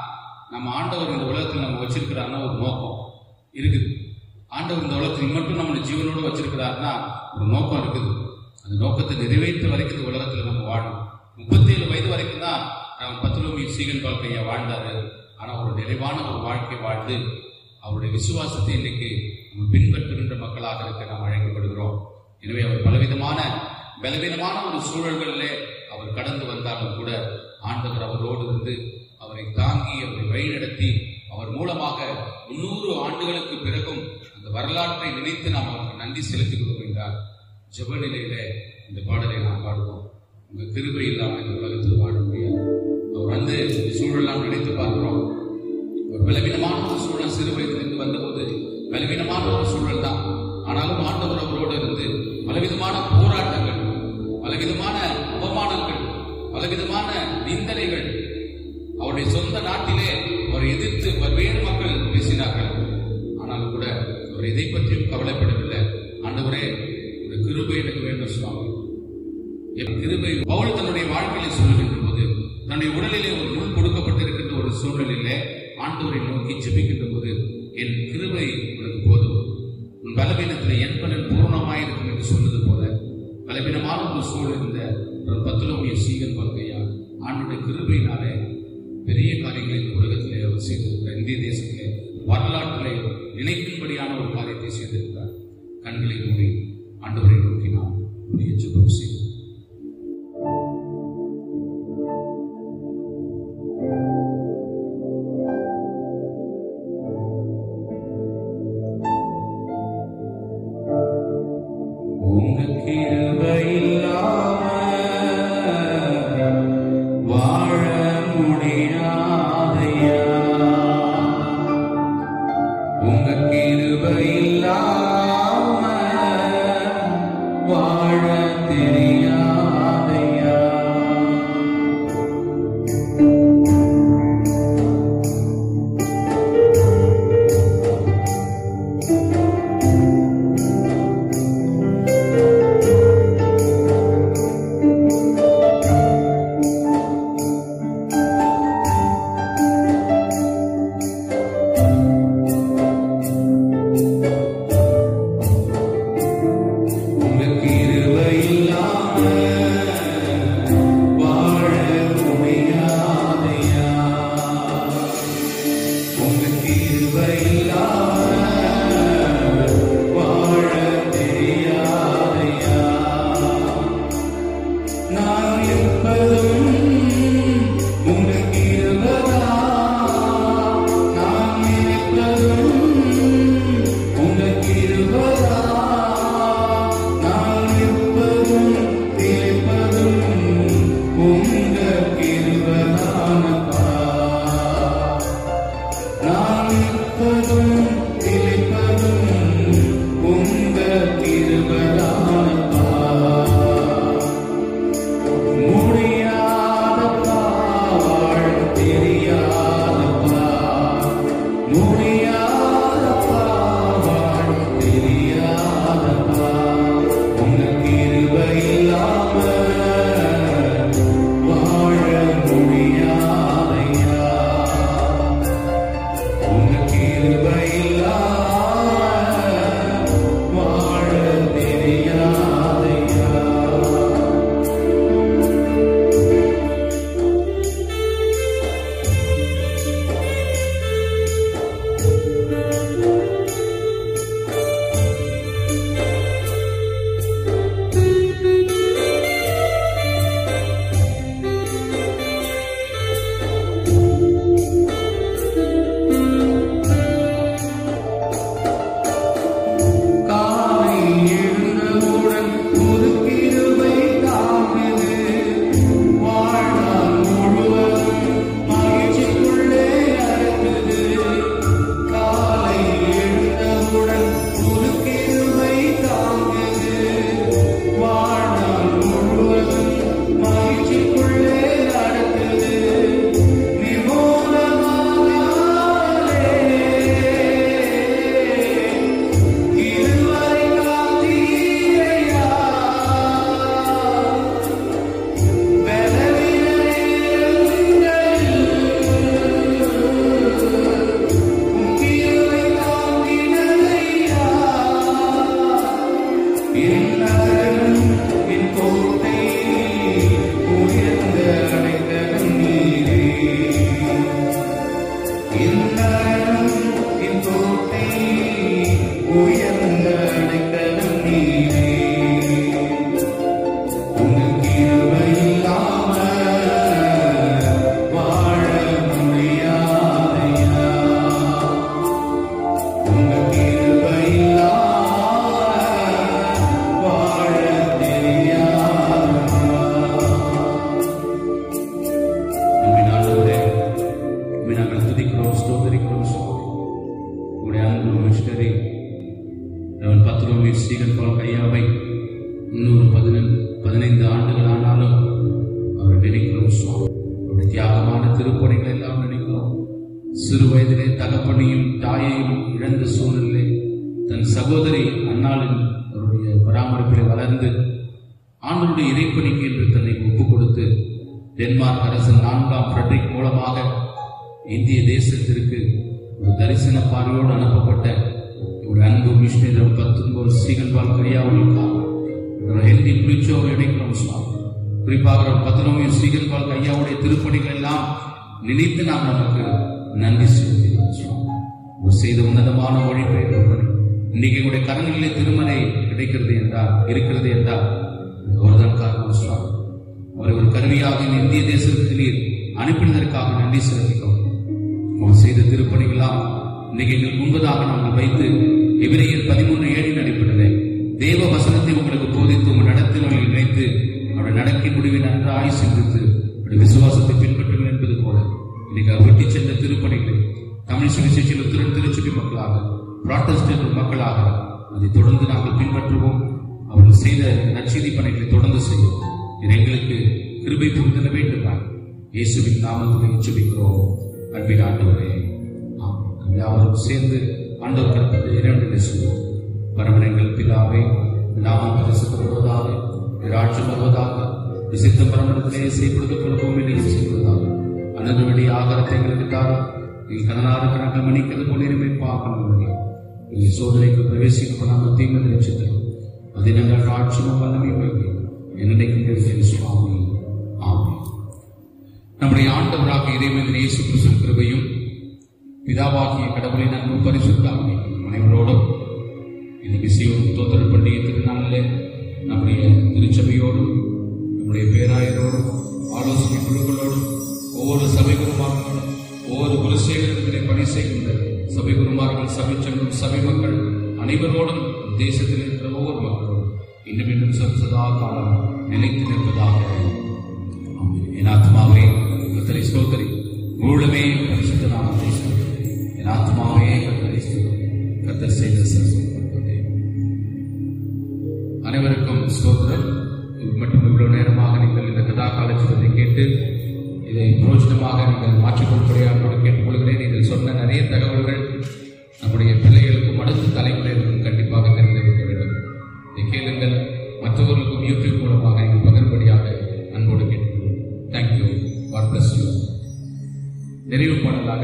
நம்ம ஆண்டவர் இந்த உலகத்தில் நம்ம வச்சிருக்கிறாருன்னா ஒரு நோக்கம் இருக்குது ஆண்டவர் இந்த உலகத்தில் மட்டும் நம்மளை ஜீவனோடு வச்சிருக்கிறாருன்னா ஒரு நோக்கம் இருக்குது அந்த நோக்கத்தை நிறைவேற்ற வரைக்கும் இந்த உலகத்தில் நம்ம வாழணும் முப்பத்தேழு வயது வரைக்கும் தான் நம்ம பத்துலோமி சீகன் வாழ்க்கையை வாழ்ந்தாரு ஆனால் ஒரு நிறைவான ஒரு வாழ்க்கை வாழ்ந்து அவருடைய விசுவாசத்தை இன்னைக்கு நம்ம பின்பற்றுகின்ற மக்களாக இருக்க நாம் அழைக்கப்படுகிறோம் எனவே அவர் பலவிதமான பலவீனமான ஒரு சூழல்களிலே அவர் கடந்து வந்தாலும் கூட ஆண்டவர் அவரோடு இருந்து அவரை தாங்கி அவரை வழிநடத்தி அவர் மூலமாக முன்னூறு ஆண்டுகளுக்கு பிறகும் அந்த வரலாற்றை நினைத்து நாம் அவருக்கு நன்றி செலுத்துகிறோம் என்றார் ஜெப நிலையிலே இந்த பாடலை நாம் பாடுவோம் உங்க கிருபை இல்லாமல் இந்த உலகத்தில் வாழ முடியாது அவர் வந்து இந்த சூழலாம் நினைத்து பார்க்கிறோம் ஒரு பலவீனமான ஒரு சூழல் சிறு வயதிலிருந்து வந்தபோது பலவீனமான ஒரு சூழல் தான் ஆனாலும் ஆண்டவர் அவரோடு இருந்து பலவிதமான போராட்டங்கள் பலவிதமான அவமானங்கள் பலவிதமான நிந்தனைகள் அவருடைய சொந்த நாட்டிலே அவரை எதிர்த்து பல்வேறு மக்கள் பேசினார்கள் ஆனாலும் கூட அவர் எதை பற்றியும் கவலைப்படவில்லை ஆண்டவரே ஒரு கிருபை எனக்கு வேண்டும் சுவாமி என் கிருபை பவுல் தன்னுடைய வாழ்க்கையில சொல்லுகின்ற போது தன்னுடைய உடலிலே ஒரு முள் கொடுக்கப்பட்டிருக்கின்ற ஒரு சூழ்நிலையிலே ஆண்டவரை நோக்கி ஜெபிக்கின்ற போது என் கிருபை உனக்கு போதும் உன் பலவீனத்தில் என் பலன் பூர்ணமாயிருக்கும் என்று சொன்னது போல பலவீனமான ஒரு சூழல் இருந்த ஒரு பத்துலோமிய சீகன் வாழ்க்கையா ஆண்டுடைய கிருபையினாலே பெரிய காரியங்களை இந்த உலகத்திலே அவர் செய்திருக்கிறார் இந்திய தேசத்திலே வரலாற்றிலே நினைக்கும்படியான ஒரு காரியத்தை செய்திருக்கிறார் கண்களை மூடி ஆண்டவரை நோக்கி நாம் புதிய ஜெபம் செய்வோம் உங்க கிருபை இல்லாம வாழ முடியாதையா உங்க கிருபை இல்லாம வாழ தெரியாதையா உங்க கிருபை இல்லாம வாழ முடியாதையா உங்க கிருபை இல்லாம வாழ தெரியாதையா நான் இருப்பதும் உங்க கிருபதா நான் இருப்பதும் உங்க கிருபதா நான் இருப்பதும் இருப்பதும் உங்க கிருபதானப்பா நான் இருப்பதும் இருப்பதும் உங்க கிருபதானப்பா முடியாதப்பா வாழ தெரியாதப்பா முடியாதப்பா வாழ தெரியாதப்பா உங்க கிருபை இல்லாம வாழ முடியாதையா உங்க கிருபை நாங்கள் துதிக்கிறோம் ஸ்தோத்தரிக்கிறோம் சுவாமி உங்களுடைய அன்பு மிஷனரி அவன் பத்ரோமி ஸ்ரீகன் பால் கையாவை முன்னூறு பதினெண்டு பதினைந்து ஆண்டுகள் ஆனாலும் அவரை நினைக்கிறோம் சுவாமி அவருடைய தியாகமான திருப்பணிகளை எல்லாம் நினைக்கிறோம் சிறு வயதிலே தகப்பனையும் தாயையும் இழந்த சூழ்நிலை தன் சகோதரி அன்னாளின் அவருடைய பராமரிப்பில் வளர்ந்து ஆண்டவருடைய இறைப்பணிக்கு என்று தன்னை ஒப்புக் கொடுத்து டென்மார்க் அரசன் நான்காம் ஃப்ரெட்ரிக் மூலமாக இந்திய தேசத்திற்கு ஒரு தரிசன பார்வையோடு அனுப்பப்பட்ட ஒரு அன்பு மிஷினரி பத்தொன்பது ஸ்ரீகன்பால் கையாவுக்காக ஹெல்தி புளிச்சோவை இணைக்கிறோம் சுவாமி குறிப்பாக ஒரு பதினோமி ஸ்ரீகன்பால் கையாவுடைய திருப்பணிகள் எல்லாம் நினைத்து நாம் நமக்கு நன்றி செலுத்தினோம் சுவாமி ஒரு செய்த உன்னதமான மொழிபெயர்ப்பு பணி இன்னைக்கு எங்களுடைய கரங்களிலே திருமலை கிடைக்கிறது என்றால் இருக்கிறது என்றால் அவர்தான் காரணம் சுவாமி அவரை ஒரு கருவியாக இந்த இந்திய தேசத்துக்கு நீர் அனுப்பினதற்காக நன்றி செலுத்துகிறோம் அவர் செய்த திருப்பணிகளாம் இன்னைக்கு எங்களுக்கு முன்பதாக நாங்கள் வைத்து எபிரேயர் பதிமூன்று ஏழின் அடிப்படையில் தேவ வசனத்தை உங்களுக்கு போதித்து உங்கள் நடத்தினர்கள் இணைத்து அவருடைய நடக்கின் முடிவை நன்றாய் சிந்தித்து அவருடைய விசுவாசத்தை பின்பற்றுங்கள் என்பது போல இன்னைக்கு அவர் விட்டு சென்ற திருப்பணிகளை தமிழ் சுவிசேஷில் திரு திருச்சபை மக்களாக புராட்டஸ்டன்ட் மக்களாக அதை தொடர்ந்து நாங்கள் பின்பற்றுவோம் அவர்கள் செய்த நற்செய்தி பணிகளை தொடர்ந்து செய்வோம் இது எங்களுக்கு கிருபை புரிதல வேண்டுமாய் இயேசுவின் நாமத்தில் உச்சபிக்கிறோம் அன்பின் ஆண்டவரே ஆமென். நாம் யாவரும் சேர்ந்து ஆண்டவர் கருப்பத்தை இரண்டு சொல்வோம் பரமனங்கள் பிதாவே நாமம் பரிசுத்தப்படுவதாக ராட்சம் வருவதாக விசித்த பரமனத்திலே செய்யப்படுவது போல பூமியிலே செய்வதாக அனது வழி ஆகாரத்தை எங்களுக்கு தாரும் எங்கள் கதனாருக்கு நாங்கள் மன்னிக்கிறது போல இனிமே பார்க்கணும் எங்கள் சோதனைக்கு பிரவேசிக்க நாங்கள் தீங்கு நினைச்சித்தரும் அதை நாங்கள் ராட்சமும் வல்லமையும் என்னைக்கும் சுவாமி ஆமென் நம்முடைய ஆண்டவராக இறைவன் இயேசு கிறிஸ்துவின் கிருபையும் பிதாவாகிய கடவுளின் அன்பு பரிசுத்தாமே அனைவரோடும் இந்த விசியம் தோத்தல் பண்டிகை திருநாளில் நம்முடைய திருச்சபையோடும் நம்முடைய பேராயரோடும் ஆலோசனை குழுக்களோடும் ஒவ்வொரு சபை குருமார்களோடும் ஒவ்வொரு குருசேகரத்திலே பணி செய்கின்ற சபை குருமார்கள் சபை சங்கம் சபை மக்கள் அனைவரோடும் தேசத்தில் இருக்கிற ஒவ்வொரு மக்களோடும் இன்னும் இன்னும் ச- சதா காலம் நிலைத்து நிற்பதாக ஆமென். என் ஆத்மாவே கத்தரை ஸ்தோத்தரி முழுமே பரிசுத்த நாமத்தை ஸ்தோத்திரி. என் ஆத்மாவே கத்தரை ஸ்தோத்திரி. கத்தர் செய்த சர்வதே அனைவருக்கும் ஸ்தோத்திரம் இது மட்டும் இவ்வளவு நேரமாக நீங்கள் இந்த கதா காலட்சத்தை கேட்டு இதை பிரோஜனமாக நீங்கள் மாற்றிக்கொள்படியாக கேட்டுக்கொள்கிறேன் நீங்கள் சொன்ன நிறைய தகவல்கள் நம்முடைய பிள்ளைகளுக்கும் அடுத்த தலைமுறைகளுக்கும் கண்டிப்பாக தெரிந்திருக்க வேண்டும் இதை கேளுங்கள் மற்றவர்களுக்கும் யூடியூப் மூலமாக நீங்கள் பகிர்படியாக அன்போடு கேட்டுக்கொள்கிறேன் தேங்க்யூ காட் பிளஸ் யூ நிறைவு பாடலாக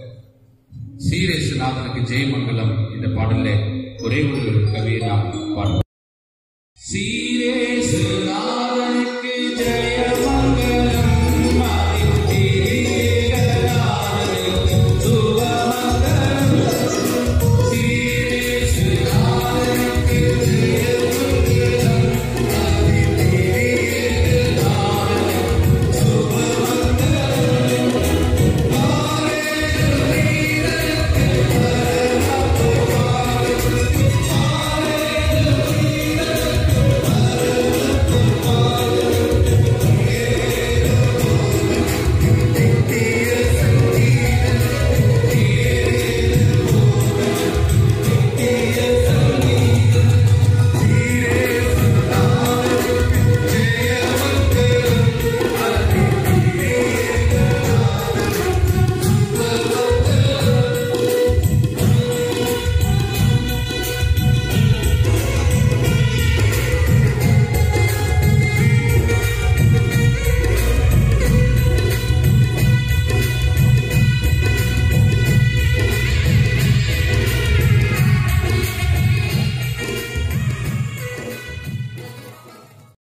சீரேசுநாதனுக்கு ஜெயமங்கலம் இந்த பாடலில் ஒரே ஒரு கவியை நாம் பாடுவோம் சீரேசுநாதனுக்கு